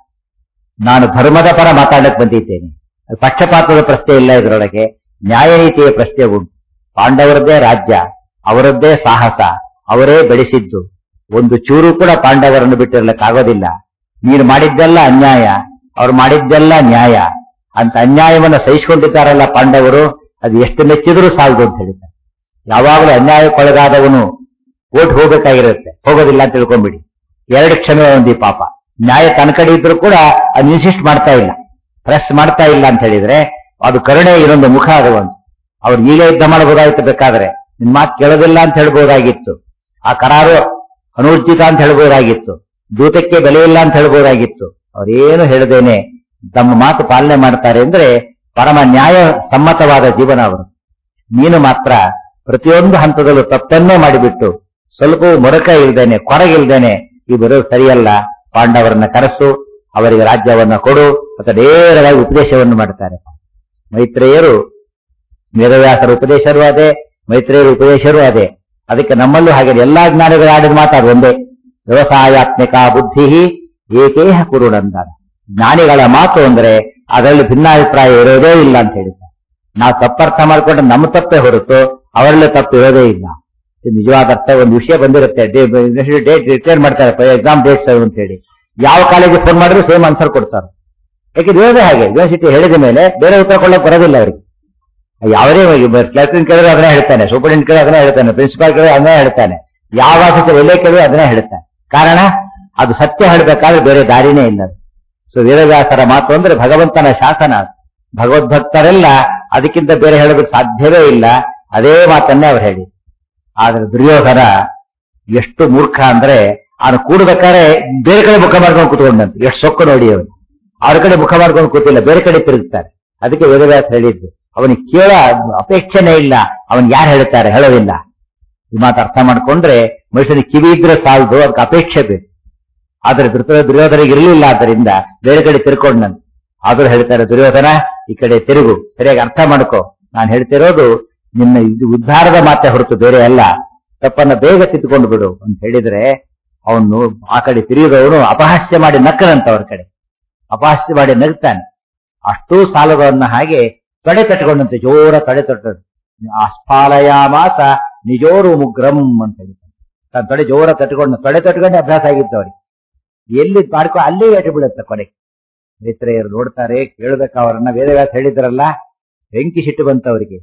ನಾನು ಧರ್ಮದ ಪರ ಮಾತಾಡಕ್ ಬಂದಿದ್ದೇನೆ ಪಕ್ಷಪಾತದ ಪ್ರಶ್ನೆ ಇಲ್ಲ ಇದರೊಳಗೆ ನ್ಯಾಯನೀತಿಯ ಪ್ರಶ್ನೆ ಉಂಟು ಪಾಂಡವರದ್ದೇ ರಾಜ್ಯ ಅವರದ್ದೇ ಸಾಹಸ ಅವರೇ ಬೆಳೆಸಿದ್ದು ಒಂದು ಚೂರು ಕೂಡ ಪಾಂಡವರನ್ನು ಬಿಟ್ಟಿರ್ಲಿಕ್ಕಾಗೋದಿಲ್ಲ ನೀನು ಮಾಡಿದ್ದೆಲ್ಲ ಅನ್ಯಾಯ ಅವ್ರು ಮಾಡಿದ್ದೆಲ್ಲ ನ್ಯಾಯ ಅಂತ ಅನ್ಯಾಯವನ್ನು ಸಹಿಸಿಕೊಂಡಿದ್ದಾರಲ್ಲ ಪಾಂಡವರು ಅದು ಎಷ್ಟು ಮೆಚ್ಚಿದ್ರೂ ಸಾಲದು ಅಂತ ಹೇಳಿದ್ದಾರೆ ಯಾವಾಗಲೂ ಅನ್ಯಾಯಕ್ಕೊಳಗಾದವನು ಓಟ್ ಹೋಗ್ಬೇಕಾಗಿರುತ್ತೆ ಹೋಗೋದಿಲ್ಲ ಅಂತ ತಿಳ್ಕೊಂಬಿಡಿ ಎರಡು ಕ್ಷಮೆ ಒಂದಿ ಪಾಪ ನ್ಯಾಯ ತನ್ನ ಕಡೆ ಇದ್ರೂ ಕೂಡ ಅದು ಇನ್ಸಿಸ್ಟ್ ಮಾಡ್ತಾ ಇಲ್ಲ ಪ್ರೆಸ್ ಮಾಡ್ತಾ ಇಲ್ಲ ಅಂತ ಹೇಳಿದ್ರೆ ಅದು ಕರುಣೆ ಇನ್ನೊಂದು ಮುಖ ಅದು ಒಂದು ಅವ್ರು ಈಗೇ ಯುದ್ಧ ಮಾಡಬಹುದಾಗಿತ್ತು ಬೇಕಾದ್ರೆ ನಿನ್ ಮಾತು ಕೇಳೋದಿಲ್ಲ ಅಂತ ಹೇಳ್ಬೋದಾಗಿತ್ತು ಆ ಕರಾರು ಅನೂರ್ಜಿತ ಅಂತ ಹೇಳ್ಬೋದಾಗಿತ್ತು ದೂತಕ್ಕೆ ಬೆಲೆ ಇಲ್ಲ ಅಂತ ಹೇಳ್ಬೋದಾಗಿತ್ತು ಅವ್ರೇನು ಹೇಳದೇನೆ ತಮ್ಮ ಮಾತು ಪಾಲನೆ ಮಾಡ್ತಾರೆ ಅಂದ್ರೆ ಪರಮ ನ್ಯಾಯ ಸಮ್ಮತವಾದ ಜೀವನ ಅವರು ನೀನು ಮಾತ್ರ ಪ್ರತಿಯೊಂದು ಹಂತದಲ್ಲೂ ತಪ್ಪನ್ನೇ ಮಾಡಿಬಿಟ್ಟು ಸ್ವಲ್ಪ ಮೊರಕ ಇಲ್ದೇನೆ ಕೊರಗಿಲ್ದೇನೆ ಈ ಬರೋದು ಸರಿಯಲ್ಲ ಪಾಂಡವರನ್ನ ಕರೆಸು ಅವರಿಗೆ ರಾಜ್ಯವನ್ನ ಕೊಡು ಮತ್ತು ನೇರವಾಗಿ ಉಪದೇಶವನ್ನು ಮಾಡ್ತಾರೆ ಮೈತ್ರೇಯರು ವೇದವ್ಯಾಸರ ಉಪದೇಶರು ಅದೇ ಮೈತ್ರೇಯರ ಉಪದೇಶರು ಅದೇ ಅದಕ್ಕೆ ನಮ್ಮಲ್ಲೂ ಹಾಗೆ ಎಲ್ಲಾ ಜ್ಞಾನಿಗಳು ಆಡಿದ ಮಾತಾಡು ಒಂದೇ ವ್ಯವಸಾಯಾತ್ಮಕ ಬುದ್ಧಿ ಏಕೇಹ ಕುರುಡಂದ ಜ್ಞಾನಿಗಳ ಮಾತು ಅಂದ್ರೆ ಅದರಲ್ಲಿ ಭಿನ್ನಾಭಿಪ್ರಾಯ ಇರೋದೇ ಇಲ್ಲ ಅಂತ ಹೇಳಿದ್ದಾರೆ ನಾವು ತಪ್ಪರ್ಥ ಮಾಡ್ಕೊಂಡ್ರೆ ನಮ್ಮ ತಪ್ಪೇ ಹೊರತು ಅವರಲ್ಲಿ ತಪ್ಪು ಇರೋದೇ ಇಲ್ಲ ಇದು ನಿಜವಾದ ಅರ್ಥ ಒಂದು ವಿಷಯ ಬಂದಿರುತ್ತೆ ಡೇಟ್ ರಿಟೈರ್ ಮಾಡ್ತಾರೆ ಎಕ್ಸಾಮ್ ಡೇಟ್ಸ್ ಅಂತ ಹೇಳಿ ಯಾವ ಕಾಲೇಜಿಗೆ ಫೋನ್ ಮಾಡಿದ್ರು ಸೇಮ್ ಆನ್ಸರ್ ಕೊಡ್ತಾರೆ ಯಾಕೆ ಇರೋದೇ ಹಾಗೆ ಯೂನಿವರ್ಸಿಟಿ ಹೇಳಿದ ಮೇಲೆ ಬೇರೆ ಉತ್ತರ ಕೊಡೋಕೆ ಬರೋದಿಲ್ಲ ಅವರಿಗೆ ಯಾವುದೇ ಕ್ಲರ್ಕಿನ್ ಕೇಳಿದ್ರೆ ಅದನ್ನೇ ಹೇಳ್ತಾನೆ ಸೂಪರಿಂಟ್ ಕೇಳಿದ್ರೆ ಅದನ್ನೇ ಹೇಳ್ತಾನೆ ಪ್ರಿನ್ಸಿಪಾಲ್ ಕೇಳಿದ್ರೆ ಅದನ್ನೇ ಹೇಳ್ತಾನೆ ಯಾವ ಆಫೀಸರ್ ಎಲ್ಲೇ ಕೇಳಿದ್ರೆ ಅದನ್ನೇ ಹೇಳ್ತಾನೆ ಕಾರಣ ಅದು ಸತ್ಯ ಹೇಳಬೇಕಾದ್ರೆ ಬೇರೆ ದಾರಿನೇ ಇಲ್ಲ ಸೊ ವೇದವ್ಯಾಸರ ಮಾತು ಅಂದ್ರೆ ಭಗವಂತನ ಶಾಸನ ಅದು. ಭಗವದ್ಭಕ್ತರೆಲ್ಲ ಅದಕ್ಕಿಂತ ಬೇರೆ ಹೇಳೋದಕ್ಕೆ ಸಾಧ್ಯವೇ ಇಲ್ಲ ಅದೇ ಮಾತನ್ನೇ ಅವ್ರು ಹೇಳಿ ಆದ್ರೆ ದುರ್ಯೋಧನ ಎಷ್ಟು ಮೂರ್ಖ ಅಂದ್ರೆ ಅವನು ಕೂಡ್ಬೇಕಾದ್ರೆ ಬೇರೆ ಕಡೆ ಮುಖ ಮಾಡ್ಕೊಂಡು ಕೂತ್ಕೊಂಡಂತೆ ಎಷ್ಟು ಸೊಕ್ಕು ನೋಡಿ ಅವನು ಅವ್ರ ಕಡೆ ಮುಖ ಮಾಡ್ಕೊಂಡು ಕೂತಿಲ್ಲ ಬೇರೆ ಕಡೆ ತಿರುಗ್ತಾರೆ ಅದಕ್ಕೆ ವೇದವ್ಯಾಸ ಹೇಳಿದ್ದು ಅವನಿಗೆ ಕೇಳ ಅಪೇಕ್ಷೆನೇ ಇಲ್ಲ ಅವನ್ ಯಾರು ಹೇಳ್ತಾರೆ ಹೇಳೋದಿಲ್ಲ ಈ ಮಾತು ಅರ್ಥ ಮಾಡ್ಕೊಂಡ್ರೆ ಮನುಷ್ಯನಿಗೆ ಕಿವಿ ಇದ್ರೆ ಸಾಲದು ಅದಕ್ಕೆ ಅಪೇಕ್ಷೆ ಬೇಕು ಆದ್ರೆ ಧೃತ ದುರ್ಯೋಧನಿಗೆ ಇರಲಿಲ್ಲ ಆದ್ದರಿಂದ ಬೇರೆ ಕಡೆ ತಿರ್ಕೊಂಡಂತೆ ಆದ್ರೂ ಹೇಳ್ತಾರೆ ದುರ್ಯೋಧನ ಈ ಕಡೆ ತಿರುಗು ಸರಿಯಾಗಿ ಅರ್ಥ ಮಾಡ್ಕೋ ನಾನು ಹೇಳ್ತಿರೋದು ನಿನ್ನ ಇದು ಉದ್ಧಾರದ ಮಾತೆ ಹೊರತು ಬೇರೆ ಅಲ್ಲ ತಪ್ಪನ್ನ ಬೇಗ ತಿದ್ದುಕೊಂಡು ಬಿಡು ಅಂತ ಹೇಳಿದ್ರೆ ಅವನು ಆ ಕಡೆ ತಿರುಗಿದವನು ಅಪಹಾಸ್ಯ ಮಾಡಿ ನಕ್ಕನಂತ ಅವ್ರ ಕಡೆ ಅಪಹಾಸ್ಯ ಮಾಡಿ ನಗ್ತಾನೆ ಅಷ್ಟೂ ಸಾಲದವನ್ನ ಹಾಗೆ ತೊಡೆ ತಟ್ಕೊಂಡಂತೆ ಜೋರ ತೊಡೆ ತೊಟ್ಟರು ಅಸ್ಫಾಲಯಾಮಾಸ ನಿಜೋರು ಮುಗ್ರಂ ಅಂತ ಹೇಳ್ತಾನೆ ತನ್ನ ತೊಡೆ ಜೋರ ತಟ್ಕೊಂಡು ತೊಡೆ ತಟ್ಕೊಂಡೆ ಅಭ್ಯಾಸ ಆಗಿತ್ತು ಅವ್ರಿಗೆ ಎಲ್ಲಿ ಮಾಡ್ಕೊ ಅಲ್ಲೇ ಎಟ್ಟು ಬೀಳುತ್ತೆ ಕೊನೆಗೆ ಮಿತ್ರೆಯರು ನೋಡ್ತಾರೆ ಕೇಳ್ಬೇಕ ಅವರನ್ನ ವೇದವ್ಯಾಸ ಹೇಳಿದ್ರಲ್ಲ ಬೆಂಕಿ ಸಿಟ್ಟು ಬಂತ ಅವರಿಗೆ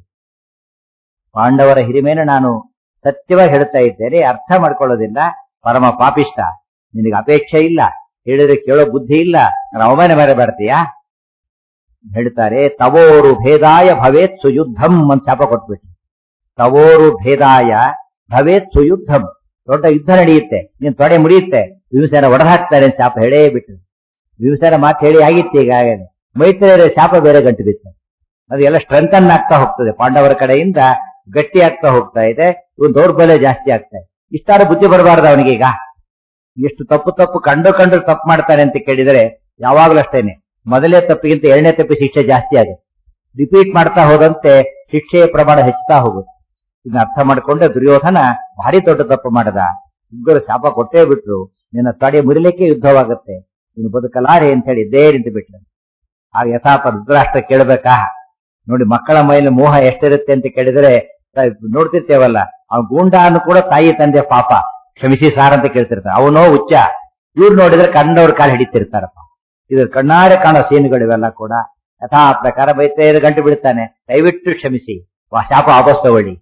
ಪಾಂಡವರ ಹಿರಿಮೇನ ನಾನು ಸತ್ಯವಾಗಿ ಹೇಳ್ತಾ ಇದ್ದೇನೆ ಅರ್ಥ ಮಾಡ್ಕೊಳ್ಳೋದಿಲ್ಲ ಪರಮ ಪಾಪಿಷ್ಟ ನಿನಗೆ ಅಪೇಕ್ಷೆ ಇಲ್ಲ ಹೇಳಿದ್ರೆ ಕೇಳೋ ಬುದ್ಧಿ ಇಲ್ಲ ನಾನು ಅವಮಾನ ಬೇರೆ ಬರ್ತೀಯಾ ಹೇಳ್ತಾರೆ ತವೋರು ಭೇದಾಯ ಭವೇತ್ ಸುಯುದ್ಧಂ ಅಂತ ಶಾಪ ಕೊಟ್ಬಿಟ್ಟು ತವೋರು ಭೇದಾಯ ಭವೇತ್ ಸುಯುದ್ಧಂ ದೊಡ್ಡ ಯುದ್ಧ ನಡೆಯುತ್ತೆ ನೀನ್ ತೊಡೆ ಮುಡಿಯುತ್ತೆ ವಿಭೀಷಣ ಒಡೆದಾಕ್ತಾರೆ ಅಂತ ಶಾಪ ಹೇಳೇ ಬಿಟ್ಟು ವಿಭೀಷಣ ಮಾತು ಹೇಳಿ ಆಗಿತ್ತು ಈಗಾಗಲೇ ಮೈತ್ರಿಯರ ಶಾಪ ಬೇರೆ ಗಂಟು ಬಿತ್ತು ಅದೆಲ್ಲ ಸ್ಟ್ರೆಂಥನ್ ಆಗ್ತಾ ಹೋಗ್ತದೆ ಪಾಂಡವರ ಕಡೆಯಿಂದ ಗಟ್ಟಿ ಆಗ್ತಾ ಹೋಗ್ತಾ ಇದೆ ಇವನ್ ದೌರ್ಬಲ್ಯ ಜಾಸ್ತಿ ಆಗ್ತಾ ಇದೆ ಇಷ್ಟಾರು ಬುದ್ಧಿ ಬರಬಾರ್ದು ಅವನಿಗೆ ಈಗ ಎಷ್ಟು ತಪ್ಪು ತಪ್ಪು ಕಂಡು ಕಂಡು ತಪ್ಪು ಮಾಡ್ತಾನೆ ಅಂತ ಕೇಳಿದರೆ ಯಾವಾಗಲೂ ಅಷ್ಟೇನೆ ಮೊದಲೇ ತಪ್ಪಿಗಿಂತ ಎರಡನೇ ತಪ್ಪಿ ಶಿಕ್ಷೆ ಜಾಸ್ತಿ ಆಗುತ್ತೆ ರಿಪೀಟ್ ಮಾಡ್ತಾ ಹೋದಂತೆ ಶಿಕ್ಷೆಯ ಪ್ರಮಾಣ ಹೆಚ್ಚುತ್ತಾ ಹೋಗುತ್ತೆ ಇದನ್ನ ಅರ್ಥ ಮಾಡಿಕೊಂಡೆ ದುರ್ಯೋಧನ ಭಾರಿ ದೊಡ್ಡ ತಪ್ಪು ಮಾಡದ ಇಬ್ಬರು ಶಾಪ ಕೊಟ್ಟೇ ಬಿಟ್ರು ನಿನ್ನ ತಡೆ ಮುರಿಲಿಕ್ಕೆ ಯುದ್ಧವಾಗುತ್ತೆ ನೀನು ಬದುಕಲಾರೆ ಅಂತ ಹೇಳಿ ಇದ್ದೇ ನಿಂತು ಬಿಟ್ರು ಆಗ ಯಥಾಪ ಧೃತರಾಷ್ಟ್ರ ಕೇಳಬೇಕಾ ನೋಡಿ ಮಕ್ಕಳ ಮೈಲಿ ಮೋಹ ಎಷ್ಟಿರುತ್ತೆ ಅಂತ ಕೇಳಿದ್ರೆ ತ- ನೋಡ್ತಿರ್ತೇವಲ್ಲ ಅವ್ನ ಗೂಂಡಾನು ಕೂಡ ತಾಯಿ ತಂದೆ ಪಾಪ ಕ್ಷಮಿಸಿ ಸಾರ್ ಅಂತ ಕೇಳ್ತಿರ್ತಾರೆ ಅವನೋ ಹುಚ್ಚ ಇವ್ರು ನೋಡಿದ್ರೆ ಕಂಡವ್ರ ಕಾಲು ಹಿಡಿತಿರ್ತಾರಪ್ಪ ಇದು ಕಣ್ಣಾರೆ ಕಾಣೋ ಸೀನುಗಳಿವೆಲ್ಲ ಕೂಡ ಯಥಾ ಪ್ರಕಾರ ಬೈತೈದು ಗಂಟೆ ಬಿಡ್ತಾನೆ ದಯವಿಟ್ಟು ಕ್ಷಮಿಸಿ ವಾ- ಶಾಪ ವಾಪಸ್ ತಗೊಳ್ಳಿ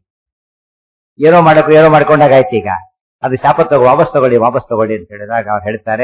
ಏನೋ ಮಾಡಬೇಕು ಏನೋ ಮಾಡ್ಕೊಂಡಾಗ ಆಯ್ತು ಈಗ ಅದು ಶಾಪ ತಗೋ ವಾಪಸ್ ತಗೊಳ್ಳಿ ವಾಪಸ್ ತಗೊಳ್ಳಿ ಅಂತ ಹೇಳಿದಾಗ ಅವ್ರು ಹೇಳ್ತಾರೆ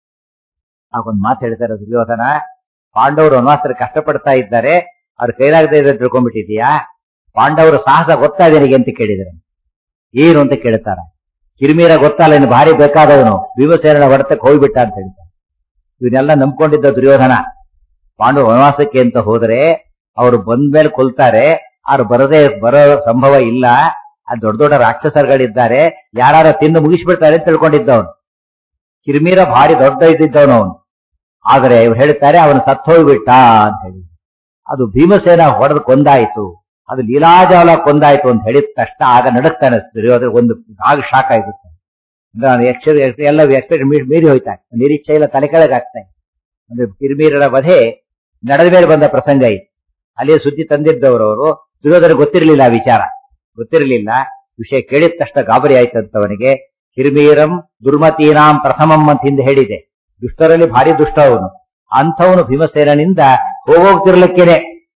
ಆಗೊಂದು ಮಾತು ಹೇಳ್ತಾರೆ ದುರ್ಯೋಧನ ಪಾಂಡವರು ವನವಾಸರು ಕಷ್ಟಪಡ್ತಾ ಇದ್ದಾರೆ ಅವ್ರ ಕೈಲಾಗದೆ ಇದೆ ತಿಳ್ಕೊಂಡ್ಬಿಟ್ಟಿದ್ಯಾ ಪಾಂಡವರು ಸಾಹಸ ಗೊತ್ತಾ ನಿನಗೆ ಅಂತ ಕೇಳಿದ್ರೆ ಏನು ಅಂತ ಕೇಳ್ತಾರ ಕಿರಿಮೀರ ಗೊತ್ತಲ್ಲ ಇನ್ನು ಭಾರಿ ಬೇಕಾದವನು ಭೀಮಸೇನ ಹೊಡೆತಕ್ಕೆ ಹೋಗ್ಬಿಟ್ಟ ಅಂತ ಹೇಳ್ತಾರೆ ಇವನ್ನೆಲ್ಲ ನಂಬ್ಕೊಂಡಿದ್ದ ದುರ್ಯೋಧನ ಪಾಂಡವ ವನವಾಸಕ್ಕೆ ಅಂತ ಹೋದ್ರೆ ಅವರು ಬಂದ್ಮೇಲೆ ಕೊಲ್ತಾರೆ ಅವ್ರು ಬರದೇ ಬರೋ ಸಂಭವ ಇಲ್ಲ ಆ ದೊಡ್ಡ ದೊಡ್ಡ ರಾಕ್ಷಸರುಗಳಿದ್ದಾರೆ ಯಾರು ತಿಂದು ಮುಗಿಸ್ಬಿಡ್ತಾರೆ ಅಂತ ತಿಳ್ಕೊಂಡಿದ್ದವನು ಕಿರಿಮೀರ ಭಾರಿ ದೊಡ್ಡ ಇದ್ದಿದ್ದವನು ಅವನು ಆದರೆ ಇವ್ರು ಹೇಳ್ತಾರೆ ಅವನು ಸತ್ತೋಗ್ಬಿಟ್ಟ ಅಂತ ಹೇಳಿ ಅದು ಭೀಮಸೇನ ಹೊಡೆದು ಕೊಂದಾಯ್ತು ಅದು ಲೀಲಾಜಾಲ ಕೊಂದಾಯ್ತು ಅಂತ ಹೇಳಿದ ತಕ್ಷಣ ಆಗ ನಡುಕ್ತಾನೆ ದುರ್ಯೋಧನ ಒಂದು ಆಗ ಶಾಕ್ ಆಗುತ್ತೆ ಅಂದ್ರೆ ಅವ್ನು ಎಕ್ಸ್ಪೆ- ಎಲ್ಲ ಎಕ್ಸ್ಪೆಕ್ಟ್ ಮೀರಿ ಹೋಯ್ತಾ ನಿರೀಕ್ಷೆ ಇಲ್ಲ ತಲೆ ಕೆಳಗಾಗ್ತಾನೆ ಅಂದ್ರೆ ಕಿರಿಮೀರರ ವಧೆ ನಡೆದ ಮೇಲೆ ಬಂದ ಪ್ರಸಂಗ ಇದು ಅಲ್ಲಿ ಸುದ್ದಿ ತಂದಿದ್ದವರು ಅವರು ದುರ್ಯೋಧನ ಗೊತ್ತಿರಲಿಲ್ಲ ಆ ವಿಚಾರ ಗೊತ್ತಿರಲಿಲ್ಲ ವಿಷಯ ಕೇಳಿದ ತಕ್ಷಣ ಗಾಬರಿ ಆಯ್ತಂತವನಿಗೆ ಕಿರ್ಮೀರಂ ದುರ್ಮತೀನಾಂ ಪ್ರಥಮಂ ಅಂತ ಹಿಂದೆ ಹೇಳಿದೆ ದುಷ್ಟರಲ್ಲಿ ಭಾರಿ ದುಷ್ಟ ಅವನು ಅಂಥವನು ಭೀಮಸೇನಿಂದ ಹೋಗೋಗ್ತಿರ್ಲಿಕ್ಕೇನೆ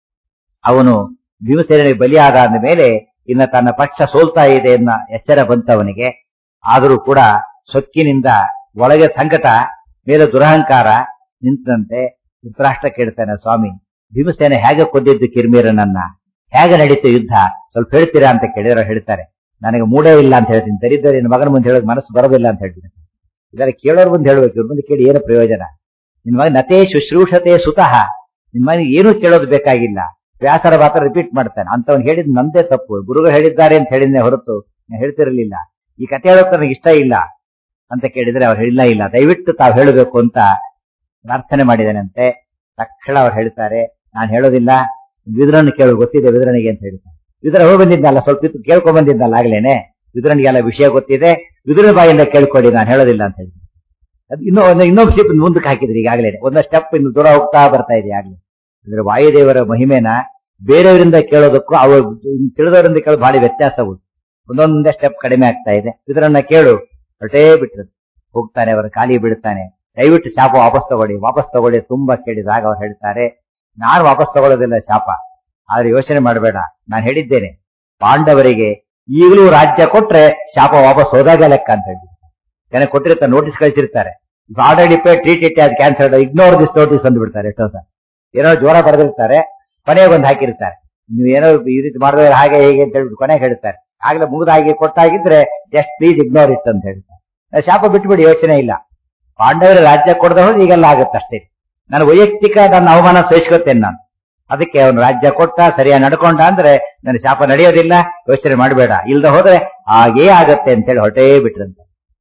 ಅವನು ಭೀಮಸೇನಿಗೆ ಬಲಿಯಾದ ಅಂದ ಮೇಲೆ ಇನ್ನ ತನ್ನ ಪಕ್ಷ ಸೋಲ್ತಾ ಇದೆ ಎನ್ನ ಎಚ್ಚರ ಬಂತವನಿಗೆ ಆದರೂ ಕೂಡ ಸೊಕ್ಕಿನಿಂದ ಒಳಗೆ ಸಂಕಟ ಮೇಲೆ ದುರಹಂಕಾರ ನಿಂತಂತೆ ಧೃತರಾಷ್ಟ್ರ ಕೇಳ್ತಾನೆ ಸ್ವಾಮಿ ಭೀಮಸೇನ ಹೇಗೆ ಕೊಂದಿದ್ದು ಕಿರ್ಮೀರನನ್ನ ಹೇಗೆ ನಡೀತು ಯುದ್ಧ ಸ್ವಲ್ಪ ಹೇಳ್ತೀರಾ ಅಂತ ಕೇಳಿದ್ರೆ ಅವ್ರು ಹೇಳ್ತಾರೆ ನನಗೆ ಮೂಡೇ ಇಲ್ಲ ಅಂತ ಹೇಳ್ತೀನಿ ದರಿದ್ರ ನಿನ್ನ ಮಗನ ಮುಂದೆ ಹೇಳೋದು ಮನಸ್ಸು ಬರೋದಿಲ್ಲ ಅಂತ ಹೇಳ್ತೀನಿ ಇದರ ಕೇಳೋರ್ ಮುಂದೆ ಹೇಳ್ಬೇಕು ಇವ್ರ ಮುಂದೆ ಕೇಳಿ ಏನು ಪ್ರಯೋಜನ ನಿನ್ ಮಗ ನತೇ ಶುಶ್ರೂಷತೆ ಸುತಃ ನಿನ್ ಮಗನಿಗೆ ಏನೂ ಕೇಳೋದು ಬೇಕಾಗಿಲ್ಲ ವ್ಯಾಸರ ಮಾತ್ರ ರಿಪೀಟ್ ಮಾಡ್ತಾನೆ ಅಂತವ್ನು ಹೇಳಿದ್ ನಂದೇ ತಪ್ಪು ಗುರುಗಳು ಹೇಳಿದ್ದಾರೆ ಅಂತ ಹೇಳಿದ್ನೆ ಹೊರತು ನಾನು ಹೇಳ್ತಿರ್ಲಿಲ್ಲ ಈ ಕಥೆ ಹೇಳೋಕೆ ನನಗೆ ಇಷ್ಟ ಇಲ್ಲ ಅಂತ ಕೇಳಿದ್ರೆ ಅವ್ರು ಹೇಳಿಲ್ಲ ಇಲ್ಲ ದಯವಿಟ್ಟು ತಾವು ಹೇಳಬೇಕು ಅಂತ ಪ್ರಾರ್ಥನೆ ಮಾಡಿದಾನಂತೆ ತಕ್ಷಣ ಅವ್ರು ಹೇಳ್ತಾರೆ ನಾನು ಹೇಳೋದಿಲ್ಲ ವಿದುರನ್ನು ಕೇಳು ಗೊತ್ತಿದೆ ವಿದುರನಿಗೆ ಅಂತ ಹೇಳ್ತಾರೆ ವಿದುರ ಹೋಗಿ ಬಂದಿದ್ದಲ್ಲ ಸ್ವಲ್ಪ ಇತ್ತು ಕೇಳ್ಕೊಂಡ್ ಬಂದಿದ್ದಲ್ಲ ಆಗ್ಲೇನೆ ವಿದುರನಿಗೆಲ್ಲ ವಿಷಯ ಗೊತ್ತಿದೆ ವಿದುರನ ಬಾಯಿಂದ ಕೇಳ್ಕೊಳ್ಳಿ ನಾನು ಹೇಳೋದಿಲ್ಲ ಅಂತ ಹೇಳಿ ಅದು ಇನ್ನೂ ಒಂದು ಇನ್ನೊಬ್ಬ ಶಿಪ್ ಮುಂದಕ್ಕೆ ಹಾಕಿದ್ರಿ ಈಗಾಗಲೇ ಒಂದು ಸ್ಟೆಪ್ ಇನ್ನು ದೂರ ಹೋಗ್ತಾ ಬರ್ತಾ ಇದೆ ಆಗ್ಲೇ ಅಂದ್ರೆ ವಾಯುದೇವರ ಮಹಿಮೆನ ಬೇರೆಯವರಿಂದ ಕೇಳೋದಕ್ಕೂ ಅವರು ತಿಳಿದವರಿಂದ ಕೇಳೋ ಭಾರಿ ವ್ಯತ್ಯಾಸ ಉಂಟು ಒಂದೊಂದೇ ಸ್ಟೆಪ್ ಕಡಿಮೆ ಆಗ್ತಾ ಇದೆ ಇದರನ್ನ ಕೇಳು ಹೊರಟೇ ಬಿಟ್ಟರು ಹೋಗ್ತಾನೆ ಅವರ ಖಾಲಿ ಬಿಡ್ತಾನೆ ದಯವಿಟ್ಟು ಶಾಪ ವಾಪಸ್ ತಗೊಳ್ಳಿ ವಾಪಸ್ ತಗೊಳ್ಳಿ ತುಂಬಾ ಕೇಳಿದಾಗ ಅವ್ರು ಹೇಳ್ತಾರೆ ನಾನು ವಾಪಸ್ ತಗೊಳ್ಳೋದಿಲ್ಲ ಶಾಪ ಆದ್ರೆ ಯೋಚನೆ ಮಾಡಬೇಡ ನಾನು ಹೇಳಿದ್ದೇನೆ ಪಾಂಡವರಿಗೆ ಈಗಲೂ ರಾಜ್ಯ ಕೊಟ್ರೆ ಶಾಪ ವಾಪಸ್ ಹೋದಾಗ ಲೆಕ್ಕ ಅಂತ ಹೇಳಿ ಜನ ಕೊಟ್ಟಿರ್ತಾರೆ ನೋಟಿಸ್ ಕಳಿಸಿರ್ತಾರೆ already pay treat it as cancelled ignore this notice ಅಂದ್ಬಿಡ್ತಾರೆ ಎಷ್ಟೋ ಸರ್ ಏನೋ ಜ್ವರ ಬರೆದಿರ್ತಾರೆ ಕೊನೆಗೆ ಬಂದು ಹಾಕಿರ್ತಾರೆ ನೀವು ಏನೋ ಈ ರೀತಿ ಮಾಡಿದ್ರೆ ಹಾಗೆ ಹೇಗೆ ಅಂತ ಹೇಳ್ಬಿಟ್ಟು ಕೊನೆಗೆ ಹೇಳ್ತಾರೆ ಆಗ್ಲೇ ಮುಗಿದಾಗಿ ಕೊಟ್ಟಾಗಿದ್ರೆ ಜಸ್ಟ್ ಪ್ಲೀಸ್ ಇಗ್ನೋರ್ ಇಟ್ ಅಂತ ಹೇಳ್ತಾರೆ ಆ ಶಾಪ ಬಿಟ್ಬಿಡಿ ಯೋಚನೆ ಇಲ್ಲ ಪಾಂಡವರ ರಾಜ್ಯ ಕೊಡದ ಹೋದ್ರೆ ಈಗೆಲ್ಲ ಆಗುತ್ತೆ ಅಷ್ಟೇ ನಾನು ವೈಯಕ್ತಿಕ ನನ್ನ ಅವಮಾನ ಸಹಿಸ್ಕೊತೇನೆ ನಾನು ಅದಕ್ಕೆ ಅವನು ರಾಜ್ಯ ಕೊಟ್ಟ ಸರಿಯಾಗಿ ನಡ್ಕೊಂಡ ಅಂದ್ರೆ ನನ್ನ ಶಾಪ ನಡೆಯೋದಿಲ್ಲ ಯೋಚನೆ ಮಾಡಬೇಡ ಇಲ್ದ ಹೋದ್ರೆ ಹಾಗೇ ಆಗತ್ತೆ ಅಂತೇಳಿ ಹೊರಟೇ ಬಿಟ್ರಂತೆ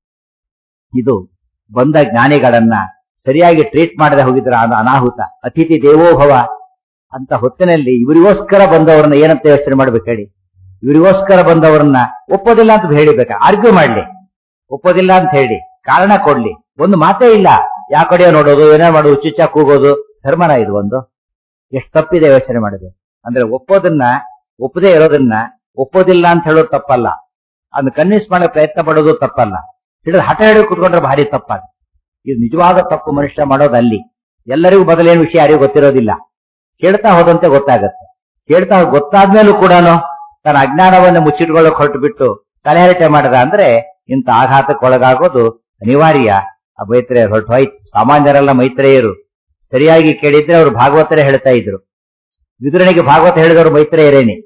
ಇದು ಬಂದ ಜ್ಞಾನಿಗಳನ್ನ ಸರಿಯಾಗಿ ಟ್ರೀಟ್ ಮಾಡದೆ ಹೋಗಿದ್ರ ಅದು ಅನಾಹುತ ಅತಿಥಿ ದೇವೋಭವ ಅಂತ ಹೊತ್ತಿನಲ್ಲಿ ಇವರಿಗೋಸ್ಕರ ಬಂದವರನ್ನ ಏನಂತ ಯೋಚನೆ ಮಾಡ್ಬೇಕು ಹೇಳಿ ಇವರಿಗೋಸ್ಕರ ಬಂದವರನ್ನ ಒಪ್ಪೋದಿಲ್ಲ ಅಂತ ಹೇಳಿಬೇಕಾ ಆರ್ಗ್ಯೂ ಮಾಡ್ಲಿ ಒಪ್ಪೋದಿಲ್ಲ ಅಂತ ಹೇಳಿ ಕಾರಣ ಕೊಡ್ಲಿ ಒಂದು ಮಾತೇ ಇಲ್ಲ ಯಾ ಕಡೆಯೋ ನೋಡೋದು ಏನೋ ಮಾಡೋದು ಚುಚ್ಚ ಕೂಗೋದು ಧರ್ಮನ ಇದು ಒಂದು ಎಷ್ಟು ತಪ್ಪಿದೆ ಯೋಚನೆ ಮಾಡಿದೆ ಅಂದ್ರೆ ಒಪ್ಪೋದನ್ನ ಒಪ್ಪದೇ ಇರೋದನ್ನ ಒಪ್ಪೋದಿಲ್ಲ ಅಂತ ಹೇಳೋದು ತಪ್ಪಲ್ಲ ಅದನ್ನ ಕನ್ವಿನ್ಸ್ ಮಾಡೋ ಪ್ರಯತ್ನ ಪಡೋದು ತಪ್ಪಲ್ಲ ಹಿಡಿದು ಹಠ ಹಿಡಿದು ಕುತ್ಕೊಂಡ್ರೆ ಭಾರಿ ತಪ್ಪಾಗ ಇದು ನಿಜವಾದ ತಪ್ಪು ಮನುಷ್ಯ ಮಾಡೋದು ಅಲ್ಲಿ ಎಲ್ಲರಿಗೂ ಮೊದಲೇನು ವಿಷಯ ಯಾರಿಗೂ ಗೊತ್ತಿರೋದಿಲ್ಲ ಕೇಳ್ತಾ ಹೋದಂತೆ ಗೊತ್ತಾಗತ್ತೆ ಕೇಳ್ತಾ ಹೋದ್ ಗೊತ್ತಾದ್ಮೇಲೂ ಕೂಡ ತನ್ನ ಅಜ್ಞಾನವನ್ನು ಮುಚ್ಚಿಟ್ಕೊಳ್ಳೋಕೆ ಹೊರಟು ಬಿಟ್ಟು ತಲೆಹರಟೆ ಮಾಡದ ಅಂದ್ರೆ ಇಂಥ ಆಘಾತಕ್ಕೊಳಗಾಗೋದು ಅನಿವಾರ್ಯ ಆ ಮೈತ್ರೇಯರು ಹೊರಟು ಹೋಯ್ತು ಸಾಮಾನ್ಯರೆಲ್ಲ ಮೈತ್ರೇಯರು ಸರಿಯಾಗಿ ಕೇಳಿದ್ರೆ ಅವರು ಭಾಗವತರೇ ಹೇಳ್ತಾ ಇದ್ರು ವಿದುರನಿಗೆ ಭಾಗವತ ಹೇಳಿದವರು ಮೈತ್ರೇಯರೇನೆ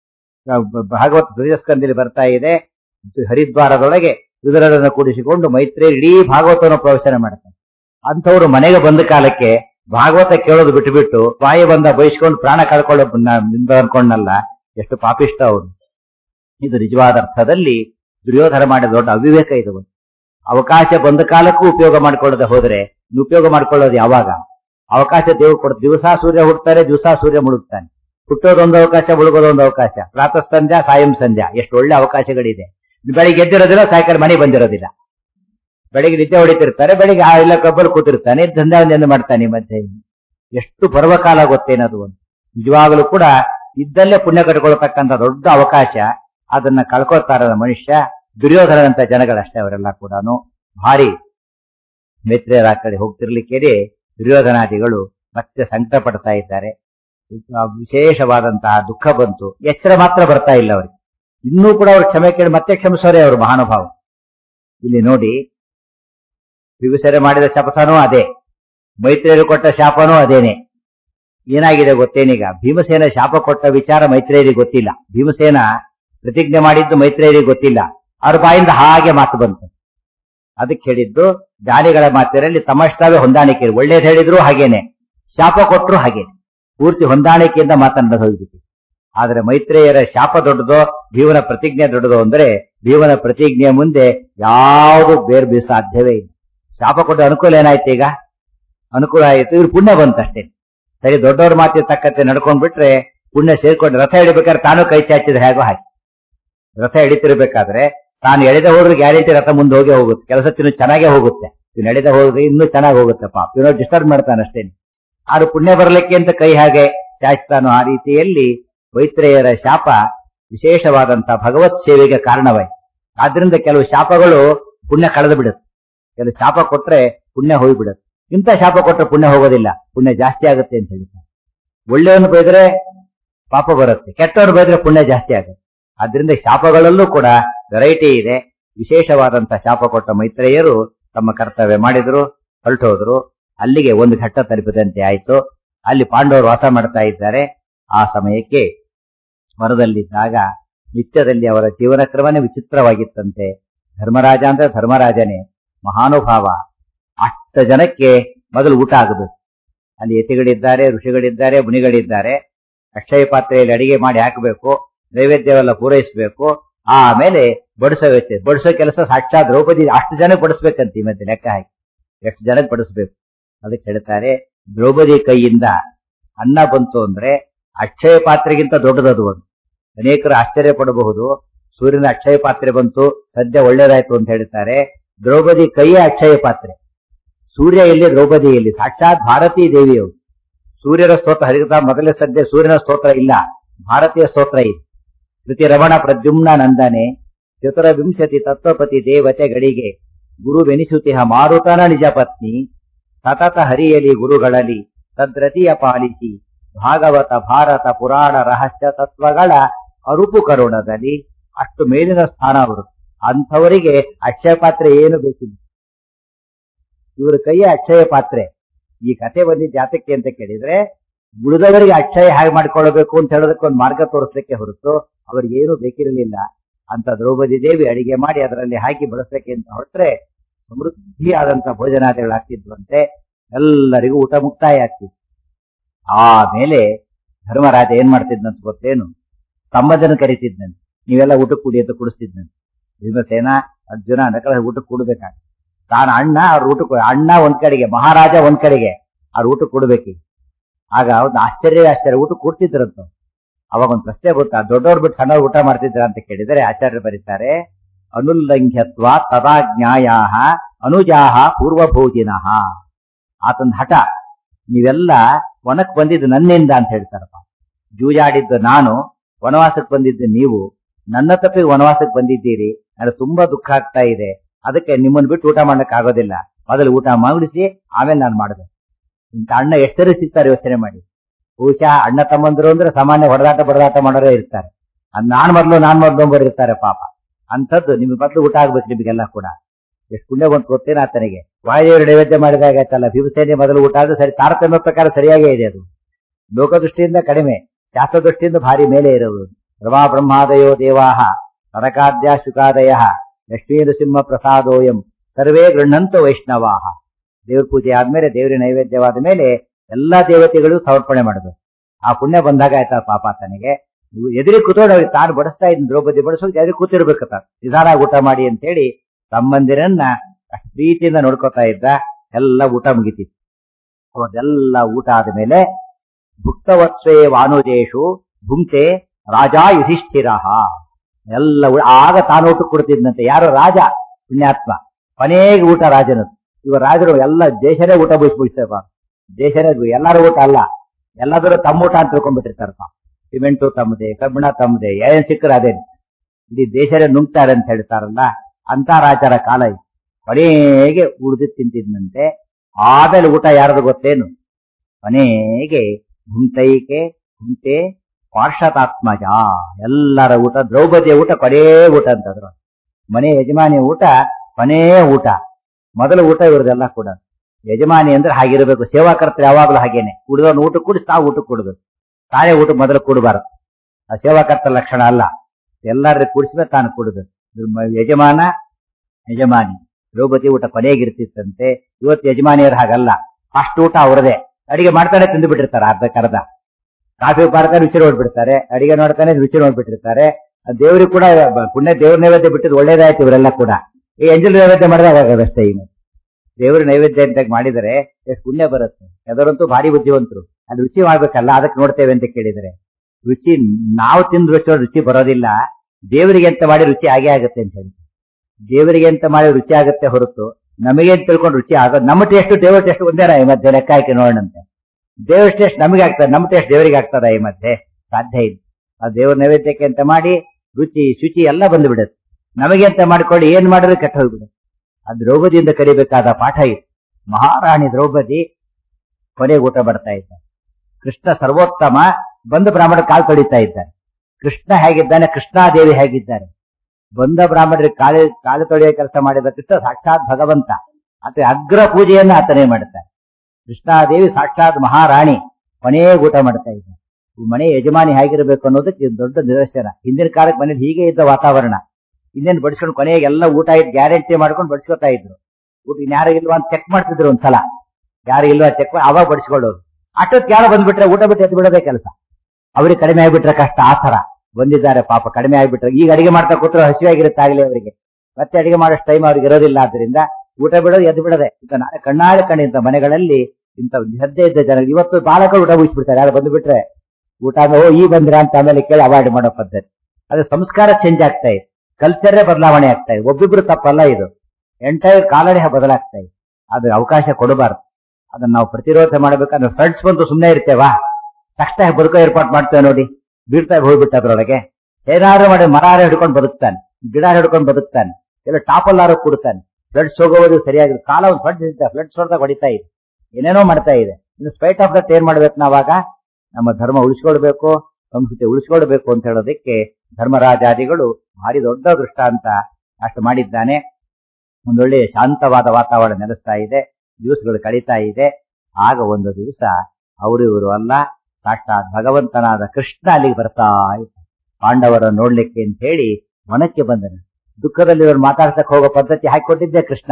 ಭಾಗವತ ಧ್ವಜಸ್ಕಂದಲ್ಲಿ ಬರ್ತಾ ಇದೆ ಹರಿದ್ವಾರದೊಳಗೆ ವಿದುರರನ್ನು ಕೂಡಿಸಿಕೊಂಡು ಮೈತ್ರೇಯ ಇಡೀ ಭಾಗವತವನ್ನು ಪ್ರವಚನ ಮಾಡ್ತಾರೆ ಅಂಥವ್ರು ಮನೆಗೆ ಬಂದ ಕಾಲಕ್ಕೆ ಭಾಗವತ ಕೇಳೋದು ಬಿಟ್ಟುಬಿಟ್ಟು ಬಾಯಿ ಬಂದ ಬಯಸ್ಕೊಂಡು ಪ್ರಾಣ ಕಳ್ಕೊಳ್ಳೋ ಅನ್ಕೊಂಡಲ್ಲ ಎಷ್ಟು ಪಾಪಿಷ್ಟ ಅವನು ಇದು ನಿಜವಾದ ಅರ್ಥದಲ್ಲಿ ದುರ್ಯೋಧನ ಮಾಡಿದ ದೊಡ್ಡ ಅವಿವೇಕ ಇದು ಒಂದು. ಅವಕಾಶ ಬಂದ ಕಾಲಕ್ಕೂ ಉಪಯೋಗ ಮಾಡ್ಕೊಳ್ಳದೆ ಹೋದ್ರೆ ಇನ್ನು ಉಪಯೋಗ ಮಾಡ್ಕೊಳ್ಳೋದು ಯಾವಾಗ ಅವಕಾಶ ದೇವ್ರು ಕೊಡ ದಿವಸ ಸೂರ್ಯ ಹುಡ್ತಾರೆ ದಿವಸ ಸೂರ್ಯ ಮುಳುಗ್ತಾನೆ ಹುಟ್ಟೋದೊಂದು ಅವಕಾಶ ಮುಳುಗೋದೊಂದು ಅವಕಾಶ ಪ್ರಾತಃ ಸಂಧ್ಯಾ ಸಾಯಂ ಸಂಧ್ಯಾ ಎಷ್ಟು ಒಳ್ಳೆ ಅವಕಾಶಗಳಿದೆ ಬೆಳಿಗ್ಗೆ ಎದ್ದಿರೋದಿಲ್ಲ ಸಾಯಂಕಾಲ ಮನೆ ಬಂದಿರೋದಿಲ್ಲ ಬೆಳಿಗ್ಗೆ ನಿದ್ದೆ ಹೊಡಿತಿರ್ತಾರೆ ಬೆಳಿಗ್ಗೆ ಆ ಇಲ್ಲ ಕಬ್ಬಲ್ ಕೂತಿರ್ತಾನೆ ದಂಧ ಒಂದೆಂದು ಮಾಡ್ತಾನೆ ಮತ್ತೆ ಎಷ್ಟು ಪರ್ವಕಾಲ ಗೊತ್ತೇನದು ಒಂದು ನಿಜವಾಗಲೂ ಕೂಡ ಇದ್ದಲ್ಲೇ ಪುಣ್ಯ ಕಟ್ಕೊಳ್ತಕ್ಕಂಥ ದೊಡ್ಡ ಅವಕಾಶ ಅದನ್ನ ಕಳ್ಕೊಳ್ತಾರ ಮನುಷ್ಯ ದುರ್ಯೋಧನಂತ ಜನಗಳಷ್ಟೇ ಅವರೆಲ್ಲ ಕೂಡ ಭಾರಿ ಮಿತ್ರೆಯರ ಆ ಕಡೆ ಹೋಗ್ತಿರ್ಲಿಕ್ಕೆ ದುರ್ಯೋಧನಾದಿಗಳು ಮತ್ತೆ ಸಂಕಟ ಪಡ್ತಾ ಇದ್ದಾರೆ ವಿಶೇಷವಾದಂತಹ ದುಃಖ ಬಂತು ಎಚ್ಚರ ಮಾತ್ರ ಬರ್ತಾ ಇಲ್ಲ ಅವರಿಗೆ ಇನ್ನೂ ಕೂಡ ಅವ್ರು ಕ್ಷಮೆ ಕೇಳಿ ಮತ್ತೆ ಕ್ಷಮಿಸೋರೆ ಅವರು ಮಹಾನುಭಾವ ಇಲ್ಲಿ ನೋಡಿ ವಿಭೀಷಣ ಮಾಡಿದ ಶಪಥನೂ ಅದೇ ಮೈತ್ರಿಯರು ಕೊಟ್ಟ ಶಾಪನೂ ಅದೇನೆ ಏನಾಗಿದೆ ಗೊತ್ತೇನೀಗ ಭೀಮಸೇನ ಶಾಪ ಕೊಟ್ಟ ವಿಚಾರ ಮೈತ್ರೇಯರಿಗೆ ಗೊತ್ತಿಲ್ಲ ಭೀಮಸೇನ ಪ್ರತಿಜ್ಞೆ ಮಾಡಿದ್ದು ಮೈತ್ರೇಯರಿಗೆ ಗೊತ್ತಿಲ್ಲ ಅವ್ರ ಬಾಯಿಂದ ಹಾಗೆ ಮಾತು ಬಂತು ಅದಕ್ಕೆ ಹೇಳಿದ್ದು ದಾನಿಗಳ ಮಾತಿನಲ್ಲಿ ತಮ್ಮಷ್ಟಾವೇ ಹೊಂದಾಣಿಕೆ ಒಳ್ಳೇದು ಹೇಳಿದ್ರು ಹಾಗೇನೆ ಶಾಪ ಕೊಟ್ಟರು ಹಾಗೇನೆ ಪೂರ್ತಿ ಹೊಂದಾಣಿಕೆಯಿಂದ ಮಾತನಾಡ ಹೋಗ್ಬಿಟ್ಟು ಆದ್ರೆ ಮೈತ್ರೇಯರ ಶಾಪ ದೊಡ್ಡದೋ ಭೀಮನ ಪ್ರತಿಜ್ಞೆ ದೊಡ್ಡದೋ ಅಂದ್ರೆ ಭೀಮನ ಪ್ರತಿಜ್ಞೆ ಮುಂದೆ ಯಾವುದು ಬೇರ್ ಬೀಸ ಸಾಧ್ಯವೇ ಇಲ್ಲ ಶಾಪ ಕೊಟ್ಟ ಅನುಕೂಲ ಏನಾಯ್ತು ಈಗ ಅನುಕೂಲ ಆಯಿತು ಇವ್ರು ಪುಣ್ಯ ಬಂತಷ್ಟೇ ಸರಿ ದೊಡ್ಡವ್ರ ಮಾತಿಗೆ ತಕ್ಕಂತೆ ನಡ್ಕೊಂಡ್ಬಿಟ್ರೆ ಪುಣ್ಯ ಸೇರ್ಕೊಂಡು ರಥ ಹಿಡಿಬೇಕಾದ್ರೆ ತಾನು ಕೈ ಚಾಚಿದ್ರೆ ಹೇಗೋ ಹಾಗೆ ರಥ ಎಳಿತಿರ್ಬೇಕಾದ್ರೆ ತಾನು ಎಳೆದ ಹೋದ್ರೆ ಗ್ಯಾರಂಟಿ ರಥ ಮುಂದೆ ಹೋಗೇ ಹೋಗುತ್ತೆ ಕೆಲಸ ತಿನ್ನು ಚೆನ್ನಾಗೇ ಹೋಗುತ್ತೆ ಇವ್ನು ಎಳೆದ ಹೋದ್ರೆ ಇನ್ನೂ ಚೆನ್ನಾಗಿ ಹೋಗುತ್ತೆ ಪಾಪ ಇವನು ಡಿಸ್ಟರ್ಬ್ ಮಾಡ್ತಾನೆ ಅಷ್ಟೇ ಆದ್ರೆ ಪುಣ್ಯ ಬರಲಿಕ್ಕೆ ಅಂತ ಕೈ ಹಾಗೆ ಚಾಚ್ತಾನೋ ಆ ರೀತಿಯಲ್ಲಿ ಮೈತ್ರೇಯರ ಶಾಪ ವಿಶೇಷವಾದಂತಹ ಭಗವತ್ ಸೇವೆಗೆ ಕಾರಣವಾಯಿತು ಆದ್ರಿಂದ ಕೆಲವು ಶಾಪಗಳು ಪುಣ್ಯ ಕಳೆದು ಬಿಡುತ್ತೆ ಕೆಲವು ಶಾಪ ಕೊಟ್ರೆ ಪುಣ್ಯ ಹೋಗ್ಬಿಡುತ್ತೆ ಇಂಥ ಶಾಪ ಕೊಟ್ರೆ ಪುಣ್ಯ ಹೋಗೋದಿಲ್ಲ ಪುಣ್ಯ ಜಾಸ್ತಿ ಆಗುತ್ತೆ ಅಂತ ಹೇಳ್ತಾರೆ ಒಳ್ಳೆಯವನು ಬೈದ್ರೆ ಪಾಪ ಬರುತ್ತೆ ಕೆಟ್ಟವನು ಬೈದ್ರೆ ಪುಣ್ಯ ಜಾಸ್ತಿ ಆಗುತ್ತೆ ಆದ್ರಿಂದ ಶಾಪಗಳಲ್ಲೂ ಕೂಡ ವೆರೈಟಿ ಇದೆ ವಿಶೇಷವಾದಂತಹ ಶಾಪ ಕೊಟ್ಟ ಮೈತ್ರೇಯರು ತಮ್ಮ ಕರ್ತವ್ಯ ಮಾಡಿದ್ರು ಹೊರಟೋದ್ರು ಅಲ್ಲಿಗೆ ಒಂದು ಘಟ್ಟ ತಲುಪಿದಂತೆ ಆಯ್ತು ಅಲ್ಲಿ ಪಾಂಡವರು ವಾಸ ಮಾಡ್ತಾ ಇದ್ದಾರೆ ಆ ಸಮಯಕ್ಕೆ ಮರದಲ್ಲಿದ್ದಾಗ ನಿತ್ಯದಲ್ಲಿ ಅವರ ಜೀವನ ಕ್ರಮನೇ ವಿಚಿತ್ರವಾಗಿತ್ತಂತೆ ಧರ್ಮರಾಜ ಅಂದ್ರೆ ಧರ್ಮರಾಜನೇ ಮಹಾನುಭಾವ ಅಷ್ಟ ಜನಕ್ಕೆ ಮೊದಲು ಊಟ ಆಗಬೇಕು ಅಲ್ಲಿ ಯತಿಗಳಿದ್ದಾರೆ ಋಷಿಗಳಿದ್ದಾರೆ ಮುನಿಗಳಿದ್ದಾರೆ ಅಕ್ಷಯ ಪಾತ್ರೆಯಲ್ಲಿ ಅಡಿಗೆ ಮಾಡಿ ಹಾಕಬೇಕು ನೈವೇದ್ಯವೆಲ್ಲ ಪೂರೈಸಬೇಕು ಆಮೇಲೆ ಬಡಿಸೋ ವ್ಯವಸ್ಥೆ ಬಡಿಸೋ ಕೆಲಸ ಸಾಕ್ಷಾತ್ ದ್ರೌಪದಿ ಅಷ್ಟು ಜನಕ್ಕೆ ಬಡಿಸ್ಬೇಕಂತ ಈ ಮತ್ತೆ ಲೆಕ್ಕ ಹಾಕಿ ಎಷ್ಟು ಜನಕ್ಕೆ ಬಡಿಸ್ಬೇಕು ಅದಕ್ಕೆ ಹೇಳ್ತಾರೆ ದ್ರೌಪದಿ ಕೈಯಿಂದ ಅನ್ನ ಬಂತು ಅಂದ್ರೆ ಅಕ್ಷಯ ಪಾತ್ರೆಗಿಂತ ದೊಡ್ಡದದು ಒಂದು ಅನೇಕರು ಆಶ್ಚರ್ಯ ಪಡಬಹುದು ಸೂರ್ಯನ ಅಕ್ಷಯ ಪಾತ್ರೆ ಬಂತು ಸದ್ಯ ಒಳ್ಳೇದಾಯ್ತು ಅಂತ ಹೇಳ್ತಾರೆ ದ್ರೌಪದಿ ಕೈಯೇ ಅಕ್ಷಯ ಪಾತ್ರೆ ಸೂರ್ಯ ಎಲ್ಲಿ ದ್ರೌಪದಿ ಎಲ್ಲಿ ಸಾಕ್ಷಾತ್ ಭಾರತೀ ದೇವಿಯವರು ಸೂರ್ಯನ ಸ್ತೋತ್ರ ಹರಿತ ಮೊದಲೇ ಸದ್ಯ ಸೂರ್ಯನ ಸ್ತೋತ್ರ ಇಲ್ಲ ಭಾರತೀಯ ಸ್ತೋತ್ರ ಇದೆ ಕೃತಿ ರಮಣ ಪ್ರದ್ಯುಮ್ನ ನಂದನೆ ಚತುರವಿಂಶತಿ ತತ್ವಪತಿ ದೇವತೆಗಳಿಗೆ ಗುರುವೆನಿಸುತಿಹ ಮಾರುತನ ನಿಜ ಪತ್ನಿ ಸತತ ಹರಿಯಲಿ ಗುರುಗಳಲ್ಲಿ ತದ್ರತಿಯ ಪಾಲಿಸಿ ಭಾಗವತ ಭಾರತ ಪುರಾಣ ರಹಸ್ಯ ತತ್ವಗಳ ಅರುಪು ಕರುಣದಲ್ಲಿ ಅಷ್ಟು ಮೇಲಿನ ಸ್ಥಾನ ಅವರು ಅಂಥವರಿಗೆ ಅಕ್ಷಯ ಪಾತ್ರೆ ಏನು ಬೇಕಿಲ್ಲ ಇವರ ಕೈಯ ಅಕ್ಷಯ ಪಾತ್ರೆ ಈ ಕಥೆ ಬಂದಿದ್ದು ಯಾತಕ್ಕೆ ಅಂತ ಕೇಳಿದ್ರೆ ಉಳಿದವರಿಗೆ ಅಕ್ಷಯ ಹೇಗೆ ಮಾಡ್ಕೊಳ್ಬೇಕು ಅಂತ ಹೇಳೋದಕ್ಕೆ ಒಂದು ಮಾರ್ಗ ತೋರಿಸ್ಲಿಕ್ಕೆ ಹೊರತು ಅವ್ರಿಗೆ ಏನು ಬೇಕಿರಲಿಲ್ಲ ಅಂತ ದ್ರೌಪದಿ ದೇವಿ ಅಡಿಗೆ ಮಾಡಿ ಅದರಲ್ಲಿ ಹಾಕಿ ಬಳಸಲಿಕ್ಕೆ ಅಂತ ಹೊರಟ್ರೆ ಸಮೃದ್ಧಿಯಾದಂತ ಭೋಜನಾದಿಗಳಾಗ್ತಿದ್ವಂತೆ ಎಲ್ಲರಿಗೂ ಊಟ ಮುಕ್ತಾಯ ಆಗ್ತಿತ್ತು ಆಮೇಲೆ ಧರ್ಮರಾಜ ಏನ್ ಮಾಡ್ತಿದ್ನಂತ ಗೊತ್ತೇನು ತಮ್ಮದನ್ನು ಕರಿತಿದ್ನಂತೆ ನೀವೆಲ್ಲ ಊಟ ಕೂಡಿ ಅಂತ ಕುಡಿಸ್ತಿದ್ನಂತೆ ಭೀಮಸೇನ ಅರ್ಜುನ ನಕಲ ಊಟ ಕೂಡ್ಬೇಕಾಗ ತಾನು ಅಣ್ಣ ಅವ್ರ ಊಟ ಅಣ್ಣ ಒಂದ್ ಕಡೆಗೆ ಮಹಾರಾಜ ಒಂದ್ ಕಡೆಗೆ ಅವ್ರ ಊಟ ಕೊಡ್ಬೇಕೀಗ ಆಗ ಒಂದು ಆಶ್ಚರ್ಯ ಆಶ್ಚರ್ಯ ಊಟ ಕೊಡ್ತಿದ್ರಂತ ಅವಾಗ ಒಂದು ಪ್ರಶ್ನೆ ಗೊತ್ತಾ ದೊಡ್ಡವ್ರು ಬಿಟ್ಟು ಸಣ್ಣವ್ರು ಊಟ ಮಾಡ್ತಿದ್ರ ಅಂತ ಕೇಳಿದರೆ ಆಚಾರ್ಯರು ಬರೀತಾರೆ ಅನುಲ್ಲಂಘ್ಯತ್ವ ತದಾ ಜ್ಞಾಯಾಹ ಅನುಜಾಹ ಪೂರ್ವಭೋಜಿನಃ ಆತನ ಹಠ ನೀವೆಲ್ಲ ವನಕ್ ಬಂದಿದ್ದು ನನ್ನಿಂದ ಅಂತ ಹೇಳ್ತಾರಪ್ಪ ಜೂಜಾಡಿದ್ದು ನಾನು ವನವಾಸಕ್ಕೆ ಬಂದಿದ್ದು ನೀವು ನನ್ನ ತಪ್ಪಿಗೆ ವನವಾಸಕ್ಕೆ ಬಂದಿದ್ದೀರಿ ನನಗೆ ತುಂಬಾ ದುಃಖ ಆಗ್ತಾ ಇದೆ ಅದಕ್ಕೆ ನಿಮ್ಮನ್ನು ಬಿಟ್ಟು ಊಟ ಮಾಡಕ್ ಆಗೋದಿಲ್ಲ ಮೊದಲು ಊಟ ಮಾಡಿಸಿ ಆಮೇಲೆ ನಾನು ಮಾಡಿದೆ ಇಂಥ ಅಣ್ಣ ಎಷ್ಟರು ಸಿಗ್ತಾರೆ ಯೋಚನೆ ಮಾಡಿ ಬಹುಶಃ ಅಣ್ಣ ತಮ್ಮಂದ್ರು ಅಂದ್ರೆ ಸಾಮಾನ್ಯ ಹೊಡೆದಾಟ ಬಡದಾಟ ಮಾಡೋರೇ ಇರ್ತಾರೆ ಅದ್ ನಾನ್ ಮೊದ್ಲು ನಾನ್ ಮೊದ್ಲು ಅಂಬೋರು ಇರ್ತಾರೆ ಪಾಪ ಅಂಥದ್ದು ನಿಮ್ಗೆ ಮೊದ್ಲು ಊಟ ಆಗ್ಬೇಕು ನಿಮಗೆಲ್ಲ ಕೂಡ ಎಷ್ಟು ಪುಣ್ಯ ಬಂತು ಗೊತ್ತೇನ ಆತನಿಗೆ ವಾಯುದೇವರು ನೈವೇದ್ಯ ಮಾಡಿದಾಗ ಆಯ್ತಲ್ಲ ಭೀಮಸೇನೆ ಮೊದಲು ಊಟ ಆದ್ರೆ ಸರಿ ತಾರತಮ್ಯ ಪ್ರಕಾರ ಸರಿಯಾಗೇ ಇದೆ ಅದು ಲೋಕದೃಷ್ಟಿಯಿಂದ ಕಡಿಮೆ ಶಾಸ್ತ್ರದೃಷ್ಟಿಯಿಂದ ಭಾರಿ ಮೇಲೆ ಇರೋದು ರಮಾ ಬ್ರಹ್ಮಾದಯೋ ದೇವಾಹ ನರಕಾದ್ಯ ಶುಕಾದಯ ಲಕ್ಷ್ಮೀ ನೃಸಿಂಹ ಪ್ರಸಾದೋಯಂ ಸರ್ವೇ ಗೃಹಂತ ವೈಷ್ಣವಾಹ ದೇವ್ರ ಪೂಜೆ ಆದ್ಮೇಲೆ ದೇವರ ನೈವೇದ್ಯವಾದ ಮೇಲೆ ಎಲ್ಲಾ ದೇವತೆಗಳು ಸಮರ್ಪಣೆ ಮಾಡಬೇಕು ಆ ಪುಣ್ಯ ಬಂದಾಗ ಆಯ್ತಾ ಪಾಪ ತನಗೆ ಎದುರಿ ಕೂತ್ಕೊಂಡು ಅವ್ರಿಗೆ ತಾನು ಬಡಿಸ್ತಾ ಇದ್ದ ದ್ರೌಪದಿ ಬಡಿಸೋಕೆ ಎದುರು ಕೂತಿರ್ಬೇಕು ತಾನು ನಿಧಾನ ಊಟ ಮಾಡಿ ಅಂತೇಳಿ ತಮ್ಮಂದಿರನ್ನ ಅಷ್ಟು ಪ್ರೀತಿಯಿಂದ ನೋಡ್ಕೊತಾ ಇದ್ದ ಎಲ್ಲ ಊಟ ಮುಗಿತಿತ್ತು ಅವತ್ತೆಲ್ಲ ಊಟ ಆದ್ಮೇಲೆ ಭುಕ್ತವತ್ಸೇ ವಾನುಜೇಶು ಭುಂಕ್ತೆ ರಾಜಾ ಯುಧಿಷ್ಠಿರ ಎಲ್ಲ ಊ- ಆಗ ತಾನು ಊಟ ಕೊಡ್ತಿದ್ದಂತೆ ಯಾರು ರಾಜ ಪುಣ್ಯಾತ್ಮ ಕೊನೆಗೆ ಊಟ ರಾಜನದು ಇವ ರಾಜರು ಎಲ್ಲ ದೇಶನೇ ಊಟ ಬಯಸ್ಬಿಡ್ತೇವ ದೇಶನೇ ಎಲ್ಲಾರು ಊಟ ಅಲ್ಲ ಎಲ್ಲಾದರೂ ತಮ್ಮ ಊಟ ಅಂತ ತಿಳ್ಕೊಂಡ್ಬಿಟ್ಟಿರ್ತಾರಪ್ಪ ಸಿಮೆಂಟು ತಮ್ಮದೇ ಕಬ್ಬಿಣ ತಮ್ಮದೇ ಏನ್ ಸಿಕ್ಕರೆ ಅದೇನು ಇಡೀ ದೇಶನೇ ನುಂಗ್ತಾರೆ ಅಂತ ಹೇಳ್ತಾರಲ್ಲ ಅಂತಾರಾಚಾರ ಕಾಲ ಇದು ಕೊನೆಗೆ ಉಳಿದು ತಿಂತಿದ್ದಂತೆ ಆಮೇಲೆ ಊಟ ಯಾರದು ಗೊತ್ತೇನು ಕೊನೆಗೆ ಭುಂತೈಕೆ ಭುಂತೆ ಪಾರ್ಷತಾತ್ಮಜ ಎಲ್ಲರ ಊಟ ದ್ರೌಪದಿಯ ಊಟ ಕೊನೇ ಊಟ ಅಂತಂದ್ರು ಮನೆ ಯಜಮಾನಿ ಊಟ ಕೊನೇ ಊಟ ಮೊದಲ ಊಟ ಇವ್ರದೆಲ್ಲ ಕೂಡ ಯಜಮಾನಿ ಅಂದ್ರೆ ಹಾಗಿರ್ಬೇಕು ಸೇವಾಕರ್ತರು ಯಾವಾಗಲೂ ಹಾಗೇನೆ ಉಳಿದವನು ಊಟ ಕೂಡಿಸಿ ತಾವು ಊಟ ಕೊಡುದು ತಾನೇ ಊಟ ಮೊದಲು ಕೊಡಬಾರದು ಆ ಸೇವಾಕರ್ತರ ಲಕ್ಷಣ ಅಲ್ಲ ಎಲ್ಲರ ಕೂಡಿಸಿದ್ರೆ ತಾನು ಕೊಡುದು ಇದು ಮ- ಯಜಮಾನ ಯಜಮಾನಿ ದ್ರೌಪದಿ ಊಟ ಕೊನೆಗಿರ್ತಿತ್ತಂತೆ ಇವತ್ತು ಯಜಮಾನಿಯರು ಹಾಗಲ್ಲ ಅಷ್ಟು ಊಟ ಅವರದೇ ಅಡಿಗೆ ಮಾಡ್ತಾನೆ ತಿಂದು ಬಿಟ್ಟಿರ್ತಾರೆ ಅರ್ಧಕ್ಕರ್ಧ ಕಾಫಿ ಮಾಡ್ತಾನೆ ರುಚಿ ನೋಡ್ಬಿಡ್ತಾರೆ ಅಡಿಗೆ ನೋಡ್ತಾನೆ ರುಚಿ ನೋಡ್ಬಿಟ್ಟಿರ್ತಾರೆ ದೇವ್ರಿಗೆ ಕೂಡ ಬ- ಪುಣ್ಯ ದೇವ್ರ ನೈವೇದ್ಯ ಬಿಟ್ಟಿದ್ದು ಒಳ್ಳೇದಾಯ್ತು ಇವರೆಲ್ಲ ಕೂಡ ಈ ಎಂಜಲ್ ನೈವೇದ್ಯ ಮಾಡಿದಾಗ ಆಗದಷ್ಟೇ ಈಗ ದೇವ್ರ ನೈವೇದ್ಯ ಅಂತ ಮಾಡಿದರೆ ಎಷ್ಟು ಪುಣ್ಯ ಬರುತ್ತೆ ಅದರಂತೂ ಭಾರಿ ಬುದ್ಧಿವಂತರು ಅದು ರುಚಿ ಮಾಡ್ಬೇಕಲ್ಲ ಅದಕ್ಕೆ ನೋಡ್ತೇವೆ ಅಂತ ಕೇಳಿದರೆ ರುಚಿ ನಾವು ತಿಂದ ರುಚಿ ರುಚಿ ಬರೋದಿಲ್ಲ ದೇವರಿಗೆ ಅಂತ ಮಾಡಿ ರುಚಿ ಆಗೇ ಆಗುತ್ತೆ ಅಂತ ಹೇಳಿ ದೇವರಿಗೆ ಅಂತ ಮಾಡಿ ರುಚಿ ಆಗುತ್ತೆ ಹೊರತು ನಮಗೆ ಅಂತ ತಿಳ್ಕೊಂಡು ರುಚಿ ಆಗೋದು ನಮ್ಮ ಟೇಸ್ಟ್ ದೇವ್ರ ಟೇಸ್ಟ್ ಒಂದೇನ ಈ ಮಧ್ಯೆ ಲೆಕ್ಕ ಹಾಕಿ ನೋಡೋಣಂತೆ ದೇವ್ರ ಟೇಸ್ಟ್ ನಮಗೆ ಆಗ್ತದೆ ನಮ್ಮ ಟೇಸ್ಟ್ ದೇವರಿಗೆ ಆಗ್ತದ ಈ ಮಧ್ಯೆ ಸಾಧ್ಯ ಇಲ್ಲ ಆ ದೇವ್ರ ನೈವೇದ್ಯಕ್ಕೆ ಅಂತ ಮಾಡಿ ರುಚಿ ಶುಚಿ ಎಲ್ಲ ಬಂದು ಬಿಡುತ್ತೆ ನಮಗೆ ಅಂತ ಮಾಡ್ಕೊಳ್ಳಿ ಏನ್ ಮಾಡಿದ್ರೆ ಕೆಟ್ಟ ಹೋಗ್ಬಿಡುತ್ತೆ ಆ ದ್ರೌಪದಿಯಿಂದ ಕರಿಬೇಕಾದ ಪಾಠ ಇದು ಮಹಾರಾಣಿ ದ್ರೌಪದಿ ಕೊನೆಗೆ ಊಟ ಬರ್ತಾ ಇದ್ದ ಕೃಷ್ಣ ಸರ್ವೋತ್ತಮ ಬಂದ ಬ್ರಾಹ್ಮಣ ಕಾಲು ತೊಳಿತಾ ಇದ್ದಾನೆ ಕೃಷ್ಣ ಹೇಗಿದ್ದಾನೆ ಕೃಷ್ಣಾದೇವಿ ಹೇಗಿದ್ದಾರೆ ಬಂದ ಬ್ರಾಹ್ಮಣರಿಗೆ ಕಾಲು ಕಾಲು ತೊಳೆಯೋ ಕೆಲಸ ಮಾಡಿದ ಕೃಷ್ಣ ಸಾಕ್ಷಾತ್ ಭಗವಂತ ಆತ ಅಗ್ರ ಪೂಜೆಯನ್ನು ಆತನೇ ಮಾಡುತ್ತಾರೆ ಕೃಷ್ಣಾದೇವಿ ಸಾಕ್ಷಾತ್ ಮಹಾರಾಣಿ ಕೊನೆಗೆ ಊಟ ಮಾಡ್ತಾ ಇದ್ದಾರೆ ಈ ಮನೆ ಯಜಮಾನಿ ಹೇಗಿರಬೇಕು ಅನ್ನೋದಕ್ಕೆ ಇದು ದೊಡ್ಡ ನಿದರ್ಶನ ಹಿಂದಿನ ಕಾಲಕ್ಕೆ ಮನೇಲಿ ಹೀಗೆ ಇದ್ದ ವಾತಾವರಣ ಇನ್ನೇನು ಬಡಿಸ್ಕೊಂಡು ಕೊನೆಗೆ ಎಲ್ಲ ಊಟ ಇದ್ದು ಗ್ಯಾರಂಟಿ ಮಾಡ್ಕೊಂಡು ಬಡಿಸ್ಕೊತಾ ಇದ್ರು ಊಟ ಇನ್ಯಾರು ಇಲ್ವಾ ಅಂತ ಚೆಕ್ ಮಾಡ್ತಿದ್ರು ಒಂದ್ಸಲ ಯಾರು ಇಲ್ವಾ ಚೆಕ್ ಮಾಡಿ ಅವಾಗ ಬಡಿಸ್ಕೊಳ್ಳೋದು ಅಷ್ಟೊತ್ತು ಯಾರೋ ಬಂದ್ಬಿಟ್ರೆ ಊಟ ಬಿಟ್ಟು ಎದ್ದು ಬಿಡೋದೇ ಕೆಲಸ ಅವ್ರಿಗೆ ಕಡಿಮೆ ಆಗ್ಬಿಟ್ರೆ ಕಷ್ಟ ಆ ತರ ಬಂದಿದ್ದಾರೆ ಪಾಪ ಕಡಿಮೆ ಆಗ್ಬಿಟ್ರೆ ಈಗ ಅಡಿಗೆ ಮಾಡ್ತಾ ಕೂತ್ರೆ ಹಸಿವಾಗಿರುತ್ತೆ ಆಗ್ಲಿ ಅವರಿಗೆ ಮತ್ತೆ ಅಡಿಗೆ ಮಾಡೋಷ್ಟು ಟೈಮ್ ಅವ್ರಿಗೆ ಇರೋದಿಲ್ಲ ಆದ್ರಿಂದ ಊಟ ಬಿಡೋದು ಎದ್ದು ಬಿಡದೆ ಈಗ ನಾಳೆ ಕಣ್ಣಾಳೆ ಕಣ್ಣಿಂತ ಮನೆಗಳಲ್ಲಿ ಇಂಥ ಶ್ರದ್ಧೆ ಇದ್ದ ಜನ ಇವತ್ತು ಬಾಲಕರು ಊಟ ಮುಗಿಸ್ಬಿಡ್ತಾರೆ ಯಾರು ಬಂದ್ಬಿಟ್ರೆ ಊಟ ಅಂದ್ರೆ, ಓ ಈ ಬಂದ್ರ ಅಂತ ಆಮೇಲೆ ಕೇಳಿ ಅವಾಯ್ಡ್ ಮಾಡೋ ಪದ್ಧತಿ ಅದು ಸಂಸ್ಕಾರ ಚೇಂಜ್ ಆಗ್ತಾ ಇದೆ ಕಲ್ಚರೇ ಬದಲಾವಣೆ ಆಗ್ತಾ ಇದೆ ಒಬ್ಬಿಬ್ರು ತಪ್ಪಲ್ಲ ಇದು ಎಂಟೈರ್ ಕಾಲನೇ ಬದಲಾಗ್ತಾ ಇದೆ ಅದು ಅವಕಾಶ ಕೊಡಬಾರ್ದು ಅದನ್ನ ನಾವು ಪ್ರತಿರೋಧ ಮಾಡ್ಬೇಕಾದ್ರೆ ಫ್ರೆಂಡ್ಸ್ ಬಂದು ಸುಮ್ಮನೆ ಇರ್ತೇವಾ ತಕ್ಷಣ ಬದುಕೋ ಏರ್ಪಾಟ್ ಮಾಡ್ತೇವೆ ನೋಡಿ ಬೀಳ್ತಾ ಹೋಗ್ಬಿಟ್ಟ ಅದ್ರೊಳಗೆ ಏನಾದ್ರು ಮಾಡಿ ಮರ ಹಿಡ್ಕೊಂಡು ಬದುಕ್ತಾನೆ ಗಿಡ ಹಿಡ್ಕೊಂಡು ಬದುಕ್ತಾನೆ ಎಲ್ಲ ಟಾಪಲ್ಲಾರು ಕೊಡ್ತಾನೆ ಫ್ಲಡ್ಸ್ ಹೋಗೋದು ಸರಿಯಾಗಿ ಕಾಲ ಒಂದು ಫ್ಲಡ್ಸ್ ಇದ್ದ ಫ್ಲಡ್ಸ್ ಹೊಡೆದಾಗ ಹೊಡಿತಾ ಇದೆ ಏನೇನೋ ಮಾಡ್ತಾ ಇದೆ ಇನ್ನು ಸ್ಪೈಟ್ ಆಫ್ ದಟ್ ಏನ್ ಮಾಡ್ಬೇಕು ನಾವಾಗ ನಮ್ಮ ಧರ್ಮ ಉಳಿಸ್ಕೊಳ್ಬೇಕು ಸಂಸ್ಕೃತಿ ಉಳಿಸ್ಕೊಳ್ಬೇಕು ಅಂತ ಹೇಳೋದಕ್ಕೆ ಧರ್ಮರಾಜಾದಿಗಳು ಭಾರಿ ದೊಡ್ಡ ದೃಷ್ಟಾಂತ ಅಷ್ಟು ಮಾಡಿದ್ದಾನೆ ಒಂದೊಳ್ಳೆ ಶಾಂತವಾದ ವಾತಾವರಣ ನೆಲೆಸ್ತಾ ಇದೆ ದಿವಸಗಳು ಕಳೀತಾ ಇದೆ ಆಗ ಒಂದು ದಿವಸ ಅವರು ಇವರು ಅಲ್ಲ ಸಾಕ್ಷಾತ್ ಭಗವಂತನಾದ ಕೃಷ್ಣ ಅಲ್ಲಿಗೆ ಬರ್ತಾ ಇದ್ದ ಪಾಂಡವರ ನೋಡ್ಲಿಕ್ಕೆ ಅಂತ ಹೇಳಿ ವನಕ್ಕೆ ಬಂದನು ದುಃಖದಲ್ಲಿ ಇವರು ಮಾತಾಡ್ಸಕ್ ಹೋಗೋ ಪದ್ಧತಿ ಹಾಕೊಟ್ಟಿದ್ದೆ ಕೃಷ್ಣ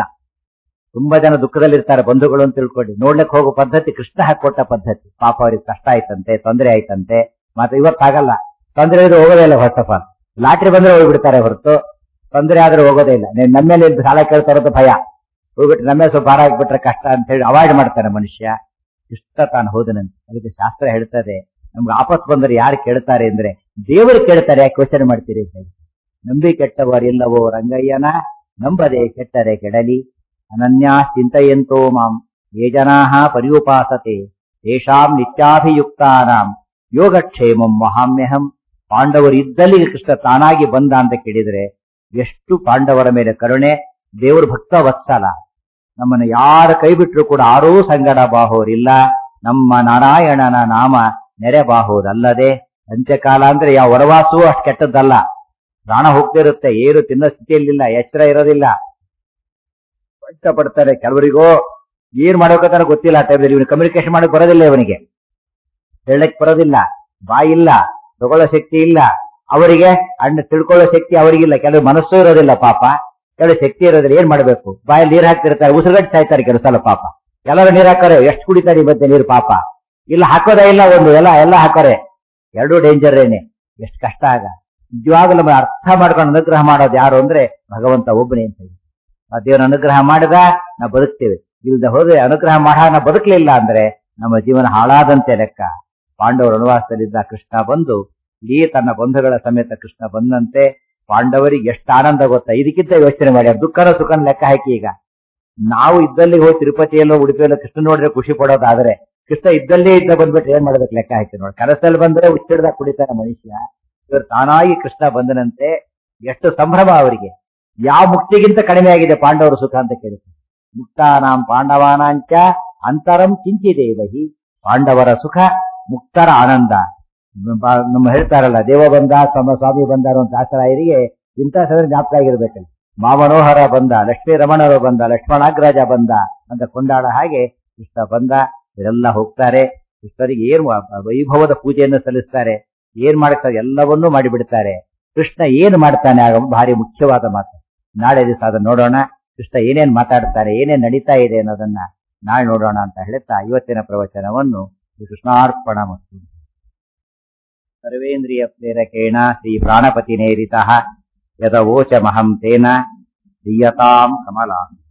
ತುಂಬಾ ಜನ ದುಃಖದಲ್ಲಿರ್ತಾರೆ ಬಂಧುಗಳು ಅಂತ ತಿಳ್ಕೊಂಡು ನೋಡ್ಲಿಕ್ಕೆ ಹೋಗೋ ಪದ್ಧತಿ ಕೃಷ್ಣ ಹಾಕೊಟ್ಟ ಪದ್ಧತಿ ಪಾಪ ಅವ್ರಿಗೆ ಕಷ್ಟ ಆಯ್ತಂತೆ ತೊಂದರೆ ಆಯ್ತಂತೆ ಮತ್ತೆ ಇವತ್ತಾಗಲ್ಲ ತೊಂದರೆ ಇದ್ರೆ ಹೋಗೋದೇ ಇಲ್ಲ ಫಸ್ಟ್ ಆಫ್ ಆಲ್ ಲಾಟ್ರಿ ಬಂದ್ರೆ ಹೋಗ್ಬಿಡ್ತಾರೆ ಹೊರತು ತೊಂದರೆ ಆದ್ರೆ ಹೋಗೋದೇ ಇಲ್ಲ ನೀನ್ ನಮ್ಮ ಮೇಲೆ ಸಾಲ ಕೇಳ್ತಾ ಇರೋದು ಭಯ ಹೋಗ್ಬಿಟ್ಟು ನಮ್ಮ ಮೇಲೆ ಸ್ವಲ್ಪ ಭಾರ ಆಗ್ಬಿಟ್ರೆ ಕಷ್ಟ ಅಂತ ಹೇಳಿ ಅವಾಯ್ಡ್ ಮಾಡ್ತಾನೆ ಮನುಷ್ಯ ಇಷ್ಟ ತಾನು ಹೋದನಂತೆ ಅದಕ್ಕೆ ಶಾಸ್ತ್ರ ಹೇಳ್ತದೆ ನಮ್ಗೆ ಆಪತ್ತು ಬಂದ್ರೆ ಯಾರು ಕೇಳ್ತಾರೆ ಅಂದ್ರೆ ದೇವರು ಕೇಳ್ತಾರೆ ಯಾಕೆ ಯೋಚನೆ ಮಾಡ್ತೀರಿ ಅಂತ ಹೇಳಿ ನಂಬಿ ಕೆಟ್ಟವರಿಲ್ಲವೋ ರಂಗಯ್ಯನ ನಂಬದೆ ಕೆಟ್ಟರೆ ಕೆಡಲಿ ಅನನ್ಯಾ ಚಿಂತೆಯಂತೋ ಮಾಂ ಯೇ ಜನಾಹ ಪರ್ಯುಪಾಸತೆ ತೇಷಾಂ ನಿತ್ಯಾಭಿಯುಕ್ತಾನಾಂ ಯೋಗಕ್ಷೇಮಂ ಮಹಾಮ್ಯಹಂ ಪಾಂಡವರು ಇದ್ದಲ್ಲಿ ಕೃಷ್ಣ ತಾನಾಗಿ ಬಂದ ಅಂತ ಕೇಳಿದ್ರೆ ಎಷ್ಟು ಪಾಂಡವರ ಮೇಲೆ ಕರುಣೆ ದೇವರು ಭಕ್ತ ವತ್ಸಲ ನಮ್ಮನ್ನು ಯಾರ ಕೈ ಬಿಟ್ಟರು ಕೂಡ ಆರೂ ಸಂಗಡ ಬಾಹೋರಿಲ್ಲ ನಮ್ಮ ನಾರಾಯಣನ ನಾಮ ನೆರೆ ಬಾಹೋದಲ್ಲದೆ ಅಂತ್ಯಕಾಲ ಅಂದ್ರೆ ಯಾವ ವನವಾಸವೂ ಅಷ್ಟು ಕೆಟ್ಟದ್ದಲ್ಲ ಪ್ರಾಣ ಹೋಗ್ತಿರುತ್ತೆ ಏನು ತಿನ್ನೋ ಸ್ಥಿತಿಯಲ್ಲಿಲ್ಲ ಎಚ್ಚರ ಇರೋದಿಲ್ಲ ಕಷ್ಟ ಪಡ್ತಾರೆ ಕೆಲವರಿಗೋ ಏನ್ ಮಾಡ್ಬೇಕಂತ ಗೊತ್ತಿಲ್ಲ ಆ ಟೈಮಲ್ಲಿ ಇವನು ಕಮ್ಯುನಿಕೇಶನ್ ಮಾಡಕ್ ಬರೋದಿಲ್ಲ ಇವನಿಗೆ ಹೇಳಕ್ ಬರೋದಿಲ್ಲ ಬಾಯಿಲ್ಲ ತಗೊಳ್ಳೋ ಶಕ್ತಿ ಇಲ್ಲ ಅವರಿಗೆ ಅಣ್ಣ ತಿಳ್ಕೊಳ್ಳೋ ಶಕ್ತಿ ಅವರಿಗಿಲ್ಲ ಕೆಲವು ಮನಸ್ಸು ಇರೋದಿಲ್ಲ ಪಾಪ ಕೆಲವು ಶಕ್ತಿ ಇರೋದಿಲ್ಲ ಏನ್ ಮಾಡ್ಬೇಕು ಬಾಯಲ್ಲಿ ನೀರ್ ಹಾಕ್ತಿರ್ತಾರೆ ಉಸಿರುಗಟ್ಟು ಸಾಯ್ತಾರೆ ಕೆಲವು ಸಲ ಪಾಪ ಎಲ್ಲರೂ ನೀರು ಹಾಕೋರೆ ಎಷ್ಟು ಕುಡಿತಾರೆ ಈ ಮಧ್ಯೆ ನೀರು ಪಾಪ ಇಲ್ಲ ಹಾಕೋದೇ ಇಲ್ಲ ಒಂದು ಎಲ್ಲ ಎಲ್ಲ ಹಾಕೋರೆ ಎರಡೂ ಡೇಂಜರ್ ಏನೆ ಎಷ್ಟು ಕಷ್ಟ ಆಗ ನಿಜವಾಗ್ಲೂ ನಮ್ಮ ಅರ್ಥ ಮಾಡ್ಕೊಂಡು ಅನುಗ್ರಹ ಮಾಡೋದು ಯಾರು ಅಂದ್ರೆ ಭಗವಂತ ಒಬ್ಬನೇ ಅಂತ ಹೇಳಿ ಆ ದೇವರ ಅನುಗ್ರಹ ಮಾಡಿದ ನಾವು ಬದುಕ್ತೇವೆ ಇಲ್ದ ಹೋದ್ರೆ ಅನುಗ್ರಹ ಮಾಡ ನಾವು ಬದುಕಲಿಲ್ಲ ಅಂದ್ರೆ ನಮ್ಮ ಜೀವನ ಹಾಳಾದಂತೆ ಲೆಕ್ಕ ಪಾಂಡವರು ಅನುವಾಸದಲ್ಲಿದ್ದ ಕೃಷ್ಣ ಬಂದು ಇಡೀ ತನ್ನ ಬಂಧುಗಳ ಸಮೇತ ಕೃಷ್ಣ ಬಂದಂತೆ ಪಾಂಡವರಿಗೆ ಎಷ್ಟು ಆನಂದ ಗೊತ್ತಾ ಇದಕ್ಕಿಂತ ಯೋಚನೆ ಮಾಡಿ ಆ ದುಃಖನ ಸುಖನ ಲೆಕ್ಕ ಹಾಕಿ ಈಗ ನಾವು ಇದ್ದಲ್ಲಿ ಹೋಗಿ ತಿರುಪತಿಯಲ್ಲೋ ಉಡುಪಿಯಲ್ಲೋ ಕೃಷ್ಣ ನೋಡಿದ್ರೆ ಖುಷಿ ಪಡೋದಾದ್ರೆ ಕೃಷ್ಣ ಇದ್ದಲ್ಲೇ ಇದ್ದ ಬಂದ್ಬಿಟ್ಟು ಏನ್ ಮಾಡ್ಬೇಕು ಲೆಕ್ಕ ಹಾಕಿ ನೋಡಿ ಕನಸಲ್ಲಿ ಬಂದ್ರೆ ಹುಚ್ಚಿಡ್ದಾಗ ಕುಡಿತಾನೆ ಮನುಷ್ಯ ಇವರು ತಾನಾಗಿ ಕೃಷ್ಣ ಬಂದನಂತೆ ಎಷ್ಟು ಸಂಭ್ರಮ ಅವರಿಗೆ ಯಾವ ಮುಕ್ತಿಗಿಂತ ಕಡಿಮೆ ಆಗಿದೆ ಪಾಂಡವರ ಸುಖ ಅಂತ ಕೇಳಿದ್ರು ಮುಕ್ತಾನಾಂ ಪಾಂಡವಾನಾಂಚ ಅಂತರಂ ಕಿಂಚಿದೇವಹಿ ಪಾಂಡವರ ಸುಖ ಮುಕ್ತರ ಆನಂದ ಬ- ನಮ್ಮ ಹೇಳ್ತಾರಲ್ಲ ದೇವ ಬಂದ ತಮ್ಮ ಸ್ವಾಮಿ ಬಂದಾರ ಅಂತ ಆಸರಾಯರಿಗೆ ಇಂಥ ಸದನ ಜ್ಞಾಪಕ ಆಗಿರ್ಬೇಕಲ್ಲಿ ಮಾಮನೋಹರ ಬಂದ ಲಕ್ಷ್ಮೀ ರಮಣರು ಬಂದ ಲಕ್ಷ್ಮಣಾಗ್ರಾಜ ಬಂದ ಅಂತ ಕೊಂಡಾಡ ಹಾಗೆ ಕೃಷ್ಣ ಬಂದ ಇವರೆಲ್ಲ ಹೋಗ್ತಾರೆ ಕೃಷ್ಣರಿಗೆ ಏನು ವ- ವೈಭವದ ಪೂಜೆಯನ್ನು ಸಲ್ಲಿಸ್ತಾರೆ ಏನ್ ಮಾಡ್ತಾರೆ ಎಲ್ಲವನ್ನೂ ಮಾಡಿಬಿಡ್ತಾರೆ ಕೃಷ್ಣ ಏನು ಮಾಡ್ತಾನೆ ಆಗ ಭಾರಿ ಮುಖ್ಯವಾದ ಮಾತು ನಾಳೆ ದಿವಸ ಅದನ್ನ ನೋಡೋಣ ಕೃಷ್ಣ ಏನೇನ್ ಮಾತಾಡ್ತಾರೆ ಏನೇನ್ ನಡೀತಾ ಇದೆ ಅನ್ನೋದನ್ನ ನಾಳೆ ನೋಡೋಣ ಅಂತ ಹೇಳ್ತಾ ಇವತ್ತಿನ ಪ್ರವಚನವನ್ನು ಶ್ರೀ ಕೃಷ್ಣಾರ್ಪಣ ಮತ್ತು ಸರ್ವೇಂದ್ರಿಯ ಪ್ರೇರಕೇಣ ಶ್ರೀ ಪ್ರಾಣಪತಿ ನೇರಿತ ಯದವೋಚಮಹಂ ತೇನ ದೀಯತಾಂ ಕಮಲಾ